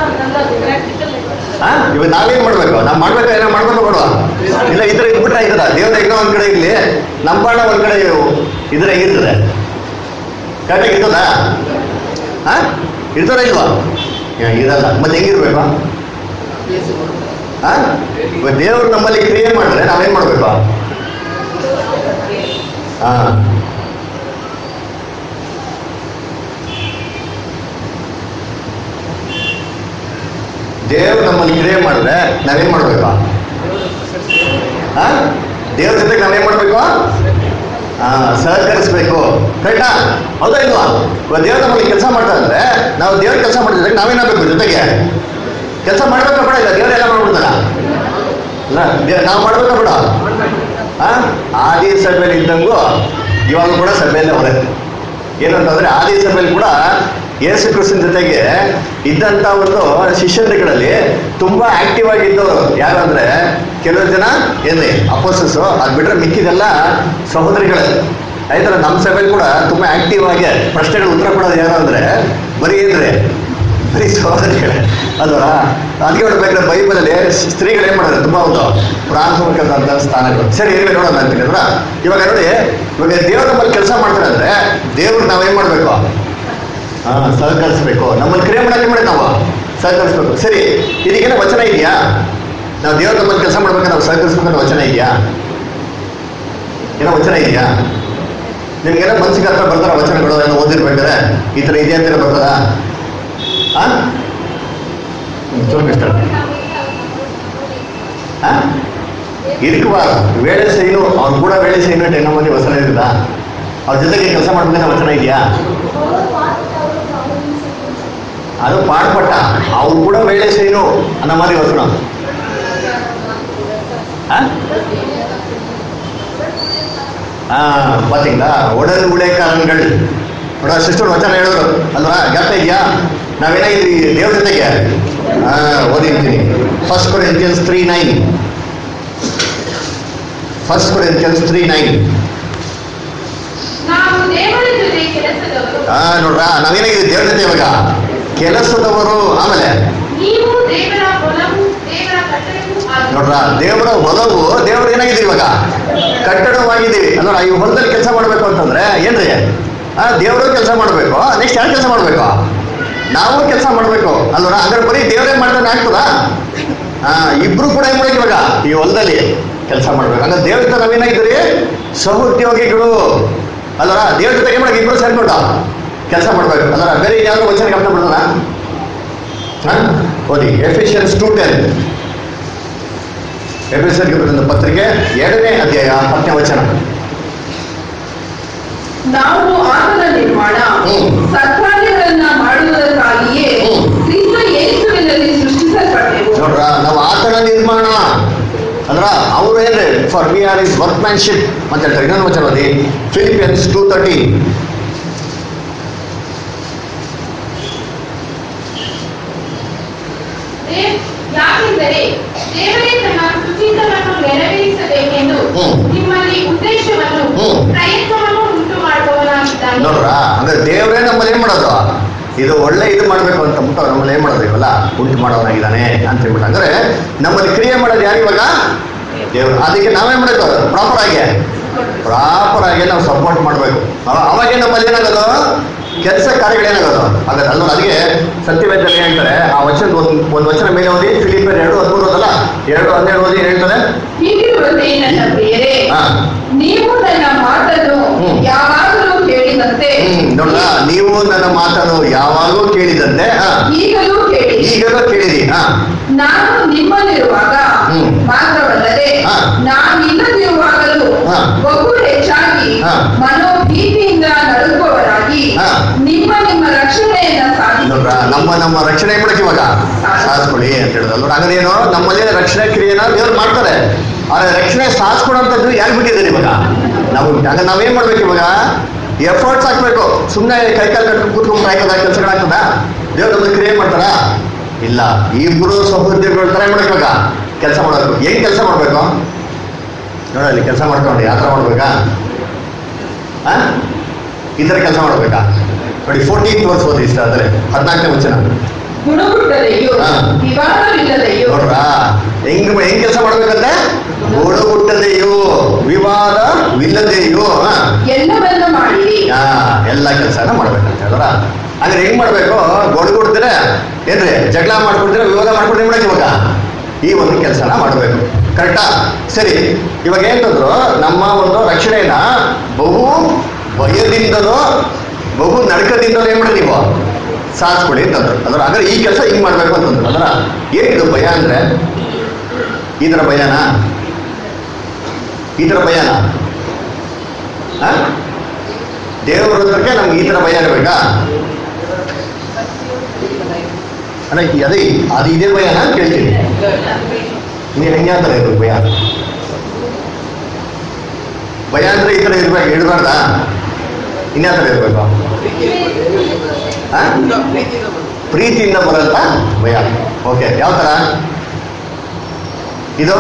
ಹಾ ಇವಾಗ ನಾವೇನ್ ಮಾಡ್ಬೇಕು ನಾವ್ ಮಾಡ್ಬೇಕು ಏನೋ ಮಾಡ್ಬೇಕು ಬೇಡವಾ ಇಲ್ಲ ಇದ್ರೆ ಇದ್ಬಿಟ್ರೆ ಆಯ್ತದ ದೇವ್ರ ಏನೋ ಒಂದ್ ಕಡೆ ಇರ್ಲಿ ನಮ್ಮ ಬಾಣ ಒಂದ್ ಕಡೆ ಇದ್ರೆ ಹೇಗಿರ್ತದೆ ಕರೆಕ್ಟಾಗಿ ಇರ್ತದ ಹಾ ಇರ್ತದ ಇಲ್ವಾ ಏ, ಇರಲ್ಲ ಮತ್ತೆ ಹೆಂಗಿರ್ಬೇಕು ಹಾ ಇವಾಗ ದೇವ್ರು ನಮ್ಮಲ್ಲಿ ಕ್ರಿಯೆ ಮಾಡಿದ್ರೆ ನಾವೇನ್ ಮಾಡ್ಬೇಕು ಹಾ ದೇವ್ರು ನಮ್ಮಲ್ಲಿ ಕ್ರಿಯೆ ಮಾಡಿದ್ರೆ ನಾವೇನ್ ಮಾಡ್ಬೇಕು ಹಾ ದೇವ್ರ ಜೊತೆಗೆ ನಾವೇನ್ ಮಾಡ್ಬೇಕು ಹಾ ಸಹಕರಿಸ್ಬೇಕು ಕರೆಕ್ಟಾ ಹೌದಾ ಇಲ್ವಾ ಇವಾಗ ದೇವ್ರ ನಮ್ಮಲ್ಲಿ ಕೆಲಸ ಮಾಡ್ತಾ ಇದ್ರೆ ನಾವು ದೇವ್ರ ಕೆಲಸ ಮಾಡಿದ್ರೆ ನಾವೇನಾಗಬೇಕು ಜೊತೆಗೆ ಕೆಲಸ ಮಾಡ್ಬೇಕಾ ಬೇಡ ಇಲ್ಲ ದೇವ್ರೆಲ್ಲ ಮಾಡ್ಬಿಡ್ತಾರ ಇಲ್ಲ ದೇ- ನಾವು ಮಾಡ್ಬೇಕಾ ಬೇಡ ಹಾ ಆದಿ ಸಭೆಯಲ್ಲಿ ಇದ್ದಂಗೂ ಇವಾಗ ಕೂಡ ಸಭೆಯಲ್ಲೇ ಹೊರಗೆ ಏನಂತಂದ್ರೆ ಆದಿ ಸಭೆಯಲ್ಲಿ ಕೂಡ ಯೇಸು ಕ್ರಿಸ್ತನ ಜೊತೆಗೆ ಇದ್ದಂತ ಒಂದು ಶಿಷ್ಯರುಗಳಲ್ಲಿ ತುಂಬಾ ಆಕ್ಟಿವ್ ಆಗಿದ್ದವರು ಯಾರು ಅಂದ್ರೆ ಕೆಲವು ಜನ ಏನ್ರಿ ಅಪೋಸಸ್ ಅದ್ ಬಿಟ್ರೆ ಮಿಕ್ಕಿದೆಲ್ಲ ಸಹೋದರಿಗಳೇ ಆಯ್ತಲ್ಲ ನಮ್ಮ ಸಭೆಯಲ್ಲಿ ಕೂಡ ತುಂಬಾ ಆಕ್ಟಿವ್ ಆಗಿ ಪ್ರಶ್ನೆಗಳು ಉತ್ತರ ಕೊಡೋದು ಯಾರು ಅಂದ್ರೆ ಬರೀ ಏನ್ರಿ ಬರೀ ಸಹೋದರಿಗಳೇ ಅಲ್ವಾ ಅದಕ್ಕೆ ನೋಡ್ಬೇಕಾದ್ರೆ ಬೈಬಲಲ್ಲಿ ಸ್ತ್ರೀಗಳು ಏನ್ ಮಾಡಿದ್ರೆ ತುಂಬಾ ಒಂದು ಪ್ರಾಥಮಿಕವಾದಂತ ಸ್ಥಾನಗಳು ಸರಿ ಇರುವೆ ನೋಡೋಣ ಅಂತಂದ್ರ ಇವಾಗ ನೋಡಿ ಇವಾಗ ದೇವ್ರ ನಮ್ಮಲ್ಲಿ ಕೆಲಸ ಮಾಡ್ತಾರೆ ಅಂದ್ರೆ ದೇವ್ರು ನಾವೇನ್ ಮಾಡ್ಬೇಕು ಹಾ ಸಹಕರಿಸ್ಬೇಕು ನಮ್ಮಲ್ಲಿ ಕ್ರಿಯೆ ಮಾಡಕ್ಕೆ ಮಾಡಿ ನಾವು ಸಹಕರಿಸ್ಬೇಕು ಸರಿ ಇದಕ್ಕೇನೋ ವಚನ ಇದೆಯಾ ನಾವು ದೇವ್ರ ನಮ್ಮಲ್ಲಿ ಕೆಲಸ ಮಾಡ್ಬೇಕು ನಾವು ಸಹಕರಿಸ್ಬೇಕು ಅನ್ನೋ ವಚನ ಇದೆಯಾ ಏನೋ ವಚನ ಇದೆಯಾ ನಿಮ್ಗೇನೋ ಮನ್ಸಿಗೆ ಹತ್ರ ಬರ್ತಾರ ವಚನಗಳು ಏನೋ ಓದಿರ್ಬೇಕಾದ್ರೆ ಈ ತರ ಇದೆ ಅಂತ ಬರ್ತದ ಆ ಚೂರು ಕಷ್ಟ ಆ ಇರ್ಕಬಾರ್ದು ವೇಳೆ ಸೈನು ಅವ್ರು ಕೂಡ ವೇಳೆ ಸೈನು ಅಂತ ಇನ್ನೂ ಮಂದಿ ವಚನ ಇರಲ್ಲ ಅವ್ರ ಜೊತೆಗೆ ಕೆಲಸ ಮಾಡ್ಬೇಕಂತ ವಚನ ಇದೆಯಾ ಅದು ಪಾಡ್ಪಟ್ಟ ಅವ್ರು ಕೂಡ ವೇಳೆ ಸೈನು ಅನ್ನೋ மாதிரி ವಚನ ஆ? ஆ பாத்தீங்களா உடல் உழைக்காரன்கள் ನೋಡ ಸಿಸ್ಟರ್ ವಚನ ಹೇಳಿದ್ರು ಅಲ್ವಾ ಜ್ಞಾಪ ಇದೆಯಾ ನಾವೇನಾಗಿದ್ವಿ ದೇವ್ರ ಜೊತೆಗೆ ಹಾ ಓದಿರ್ತೀನಿ first Corinthians three nine first Corinthians three nine ನಾವು ದೇವರ ಜೊತೆ ಕೆಲಸದವರು ಹಾ ನೋಡ್ರಾ ನಾವೇನಾಗಿದ್ವಿ ದೇವ್ರ ಜೊತೆ ಇವಾಗ ಕೆಲಸದವರು ಆಮೇಲೆ ನೀವು ದೇವರ ಹೊಲವು ದೇವರ ಕಟ್ಟಡವೂ ಆಗಿ ನೋಡ್ರ ದೇವರ ಹೊಲವು ದೇವ್ರ ಏನಾಗಿದ್ದೀವಿ ಇವಾಗ ಕಟ್ಟಡವಾಗಿದ್ದೀವಿ ಅಂದ್ರೆ ಈ ಹೊಲದಲ್ಲಿ ಕೆಲಸ ಮಾಡ್ಬೇಕು ಅಂತಂದ್ರೆ ಏನ್ರಿ ಆ ದೇವರು ಕೆಲಸ ಮಾಡ್ಬೇಕು ನೆಕ್ಸ್ಟ್ ಯಾರು ಕೆಲಸ ಮಾಡ್ಬೇಕು ನಾವು ಕೆಲಸ ಮಾಡ್ಬೇಕು ಅಲ್ವರ ಹಂಗಾರೆ ಬರೀ ದೇವರೇ ಮಾಡ್ತಾನೆ ಆಗ್ತದ ಹಾ ಇಬ್ರು ಕೂಡ ಏನ್ ಮಾಡ್ಬೇಕು ಇವಾಗ ಈ ಹೊಲದಲ್ಲಿ ಕೆಲಸ ಮಾಡ್ಬೇಕು ಹಂಗಾರೆ ದೇವ್ರ ಜೊತೆ ನಾವೇನಾಗಿದ್ದೀರಿ ಸಹೋದ್ಯೋಗಿಗಳು ಅಲ್ವರ ದೇವ್ರ ಜೊತೆಗೆ ಮಾಡಕ್ಕೆ ಇಬ್ರು ಸೇರ್ಕೊಂಡು ಕೆಲಸ ಮಾಡ್ಬೇಕು ಅಲ್ವರ ಬೇರೆ ಯಾವ್ದೋ ವಚನ ಗಮನ ಬಿಡೋಣ ಹಾ ಓದಿ ಎಫಿಷಿಯನ್ಸ್ ಟು ಟೆನ್ ಎಫೆಸರ್ಗೆ ಬರೆದ ಪತ್ರಿಕೆ ಎರಡನೇ ಅಧ್ಯಾಯ ಹತ್ತನೇ ವಚನ ನಾವು ಆತನ ನಿರ್ಮಾಣ ಹ್ಮ್. ಸತ್ಕಾರ್ಯಗಳನ್ನ ಮಾಡುವುದಕ್ಕಾಗಿಯೇ ಹ್ಮ್. ಕ್ರಿಸ್ತ ಯೇಸುವಿನಲ್ಲಿ ಸೃಷ್ಟಿಸಲ್ಪಟ್ಟೆವು ನೋಡ್ರ ನಾವು ಆತನ ನಿರ್ಮಾಣ ಅಂದ್ರ ಅವ್ರು ಏನ್ರಿ for we are his workmanship ಅಂತ ಹೇಳ್ತಾರೆ ಇನ್ನೊಂದು ವಚನ ಓದಿ ಫಿಲಿಪಿಯನ್ಸ್ ಟೂ ತರ್ಟಿ ದೇ- ಯಾಕೆಂದರೆ ದೇವರೇ ತನ್ನ ಸುಚಿತವನ್ನು ನೆರವೇರಿಸಬೇಕೆಂದು ಹ್ಮ್. ನಿಮ್ಮಲ್ಲಿ ಉದ್ದೇಶವನ್ನು ಹ್ಮ್. ಪ್ರಯತ್ನವನ್ನು ಉಂಟು ಮಾಡುವವನಾಗಿದ್ದಾನೆ ನೋಡ್ರ ಅಂದ್ರೆ ದೇವರೇ ನಮ್ಮಲ್ಲಿ ಏನ್ ಮಾಡೋದು ಇದು ಒಳ್ಳೆ ಇದು ಮಾಡ್ಬೇಕು ಅಂತ ಅಂದ್ಬಿಟ್ಟು ಅವ್ರು ನಮ್ಮಲ್ಲಿ ಏನ್ ಮಾಡೋದು ಇವಲ್ಲ ಉಂಟು ಮಾಡೋನಾಗಿದ್ದಾನೆ ಅಂತ ಹೇಳ್ಬಿಟ್ಟು ಅಂದ್ರೆ ನಮ್ಮಲ್ಲಿ ಕ್ರಿಯೆ ಮಾಡೋದು ಯಾರು ಇವಾಗ ದೇವ್ರು ಅದಕ್ಕೆ ನಾವೇನ್ ಮಾಡಬೇಕು ಪ್ರಾಪರ್ ಆಗಿ ಪ್ರಾಪರ್ ಆಗಿ ನಾವು ಸಪೋರ್ಟ್ ಮಾಡಬೇಕು ಅವಾಗ ನಮ್ಮಲ್ಲಿ ಏನಾಗೋದು ಕೆಲಸ ಕಾರ್ಯಗಳೇನಾಗೋದು ಹಾಗಾದ್ರೆ ಅಲ್ವ ಅದಕ್ಕೆ ಸತ್ಯವೇದಲ್ಲಿ ಹೇಳ್ತಾರೆ ಆ ವಚನ ಒಂದು ಒಂದು ವಚನ ಮೇಲೆ ಓದಿ ಫಿಲಿಪರ್ ಎರಡು ಹದಿಮೂರು ಓದಲ್ಲ ಎರಡು ಹನ್ನೆರಡು ಓದಿ ಏನ್ ಹೇಳ್ತಾರೆ ಹೀಗಿರುವಂತೆ ನನ್ನ ಪ್ರಿಯರೇ ಹಾ ನೀವು ನನ್ನ ಮಾತನ್ನು ಹ್ಮ್. ಯಾವಾಗಲೂ ಕೇಳಿದಂತೆ ಹ್ಮ್ ನೋಡ್ರ ನೀವು ನನ್ನ ಮಾತನ್ನು ಯಾವಾಗೂ ಕೇಳಿದಂತೆ ಹಾ ಈಗಲೂ ಕೇಳಿ ಈಗಲೂ ಕೇಳಿರಿ ಹಾ ನಾನು ನಿಮ್ಮಲ್ಲಿರುವಾಗ ಹ್ಮ್. ಮಾತ್ರವಲ್ಲದೆ ಹಾ. ನಾನಿಲ್ಲದಿರುವಾಗಲೂ ಹಾ. ಬಹು ಹೆಚ್ಚಾಗಿ ಹಾ. ಮನೋಭೀತಿಯಿಂದ ನಡುಗುವವರಾಗಿ ಹಾ. ನಿಮ್ಮ ನಿಮ್ಮ ರಕ್ಷಣೆಯನ್ನ ನೋಡ್ರ ಸಾಧಿಸಿ ನಮ್ಮ ನಮ್ಮ ರಕ್ಷಣೆ ಮಾಡಕ್ಕೆ ಇವಾಗ ಸಾಧಿಸ್ಕೊಳ್ಳಿ ಅಂತ ಹೇಳಿದ್ರು ನೋಡ್ರ ಹಾಗಾದ್ರೆ ಏನು ನಮ್ಮಲ್ಲಿ ರಕ್ಷಣೆ ಕ್ರಿಯೆನ ದೇವ್ರು ಮಾಡ್ತಾರೆ ಆದ್ರೆ ರಕ್ಷಣೆ ಸಾಧಿಸ್ಕೊಡೋಂಥದ್ದು ಯಾರು ಬಿಟ್ಟಿದ್ದಾರೆ ಇವಾಗ ನಾವು ಹಾಗಾದ್ರೆ ನಾವೇನ್ ಮಾಡ್ಬೇಕು ಇವಾಗ ಎಫರ್ಟ್ಸ್ ಹಾಕ್ಬೇಕು ಸುಮ್ಮನೆ ಕೈ ಕಾಲು ಕಟ್ಕೊಂಡು ಕೂತ್ಕೊಂಡು ಆಯ್ತದ ಕೆಲಸಗಳಾಗ್ತದ ದೇವ್ರು ನಮ್ಮಲ್ಲಿ ಕ್ರಿಯೆ ಮಾಡ್ತಾರ ಇಲ್ಲ ಇಬ್ರು ಸಹೋದ್ಯೋಗಿಗಳ ತರ ಮಾಡ್ಬೇಕಾ ಕೆಲಸ ಮಾಡಬೇಕು ಏನ್ ಕೆಲಸ ಮಾಡ್ಬೇಕು ನೋಡಲ್ಲಿ ಕೆಲಸ ಮಾಡ್ಕೊಂಡು ಯಾವ ಥರ ಮಾಡ್ಬೇಕಾ ಆ? ಈ ಥರ ಕೆಲಸ ಮಾಡ್ಬೇಕಾ ನೋಡಿ ಫೋರ್ಟೀನ್ ವರ್ಷ ಓದಿ ಇಷ್ಟ ಆದರೆ ಹದಿನಾಲ್ಕನೇ ವಚನ ಗುಣಗುಟ್ಟದೆಯೂ ಹಾ. ವಿವಾದವಿಲ್ಲದೆಯೂ ನೋಡ್ರಾ ಹೆಂಗ್ ಹೆಂಗ್ ಕೆಲಸ ಮಾಡ್ಬೇಕಂತೆ ಗುಣಗುಟ್ಟದೆಯೋ ವಿವಾದವಿಲ್ಲದೆಯೋ ಹಾ ಎಲ್ಲವನ್ನು ಮಾಡಿರಿ ಆ, ಎಲ್ಲ ಕೆಲಸನ ಮಾಡ್ಬೇಕಂತ ಹೇಳಿದ್ರ ಅಂದ್ರೆ ಹೆಂಗ್ ಮಾಡ್ಬೇಕು ಗೊಡ್ಗುಡ್ತೀರ ಏನ್ರಿ ಜಗಳ ಮಾಡ್ಕೊಡ್ತೀರ ವಿವಾದ ಮಾಡ್ಕೊಡ್ತೀರ ಮಾಡಕ್ ಇವಾಗ ಈ ಒಂದು ಕೆಲಸನ ಮಾಡಬೇಕು ಕರೆಕ್ಟಾ ಸರಿ ಇವಾಗ ಏನಂತಂದ್ರು ನಮ್ಮ ಒಂದು ರಕ್ಷಣೆನ ಬಹು ಭಯದಿಂದಲೋ ಬಹು ನಡಕದಿಂದಲೋ ಏನ್ ಮಾಡಿ ನೀವು ಸಾಧಿಸ್ಕೊಳ್ಳಿ ಅಂತಂದ್ರು ಅದ್ರ ಹಾಗಾದ್ರೆ ಈ ಕೆಲಸ ಹಿಂಗ್ ಮಾಡ್ಬೇಕು ಅಂತಂದ್ರು ಅದ್ರ ಏನಿದು ಭಯ ಅಂದ್ರೆ ಈ ತರ ಭಯನಾ ಈ ತರ ಭಯನಾ ಆ? ದೇವರ ಹತ್ರಕ್ಕೆ ನಮ್ಗೆ ಈ ತರ ಭಯ ಇರಬೇಕಾ ಅಲ್ಲ ಈ- ಅದೇ ಅದು ಇದೇ ಭಯನಾ ಅಂತ ಕೇಳ್ತೀನಿ ನೀನು ಹೆಂಗೆ ಆ ಥರ ಇರ್ಬೇಕು ಭಯ ಭಯ ಅಂದ್ರೆ ಈ ಥರ ಇರ್ಬೇಕು ಇಡಬಾರ್ದ ಇನ್ಯಾ ಥರ ಇರ್ಬೇಕು ಆ? ಪ್ರೀತಿಯಿಂದ ಬರಂತ ಭಯ ಓಕೆ ಯಾವ ಥರ ಇದು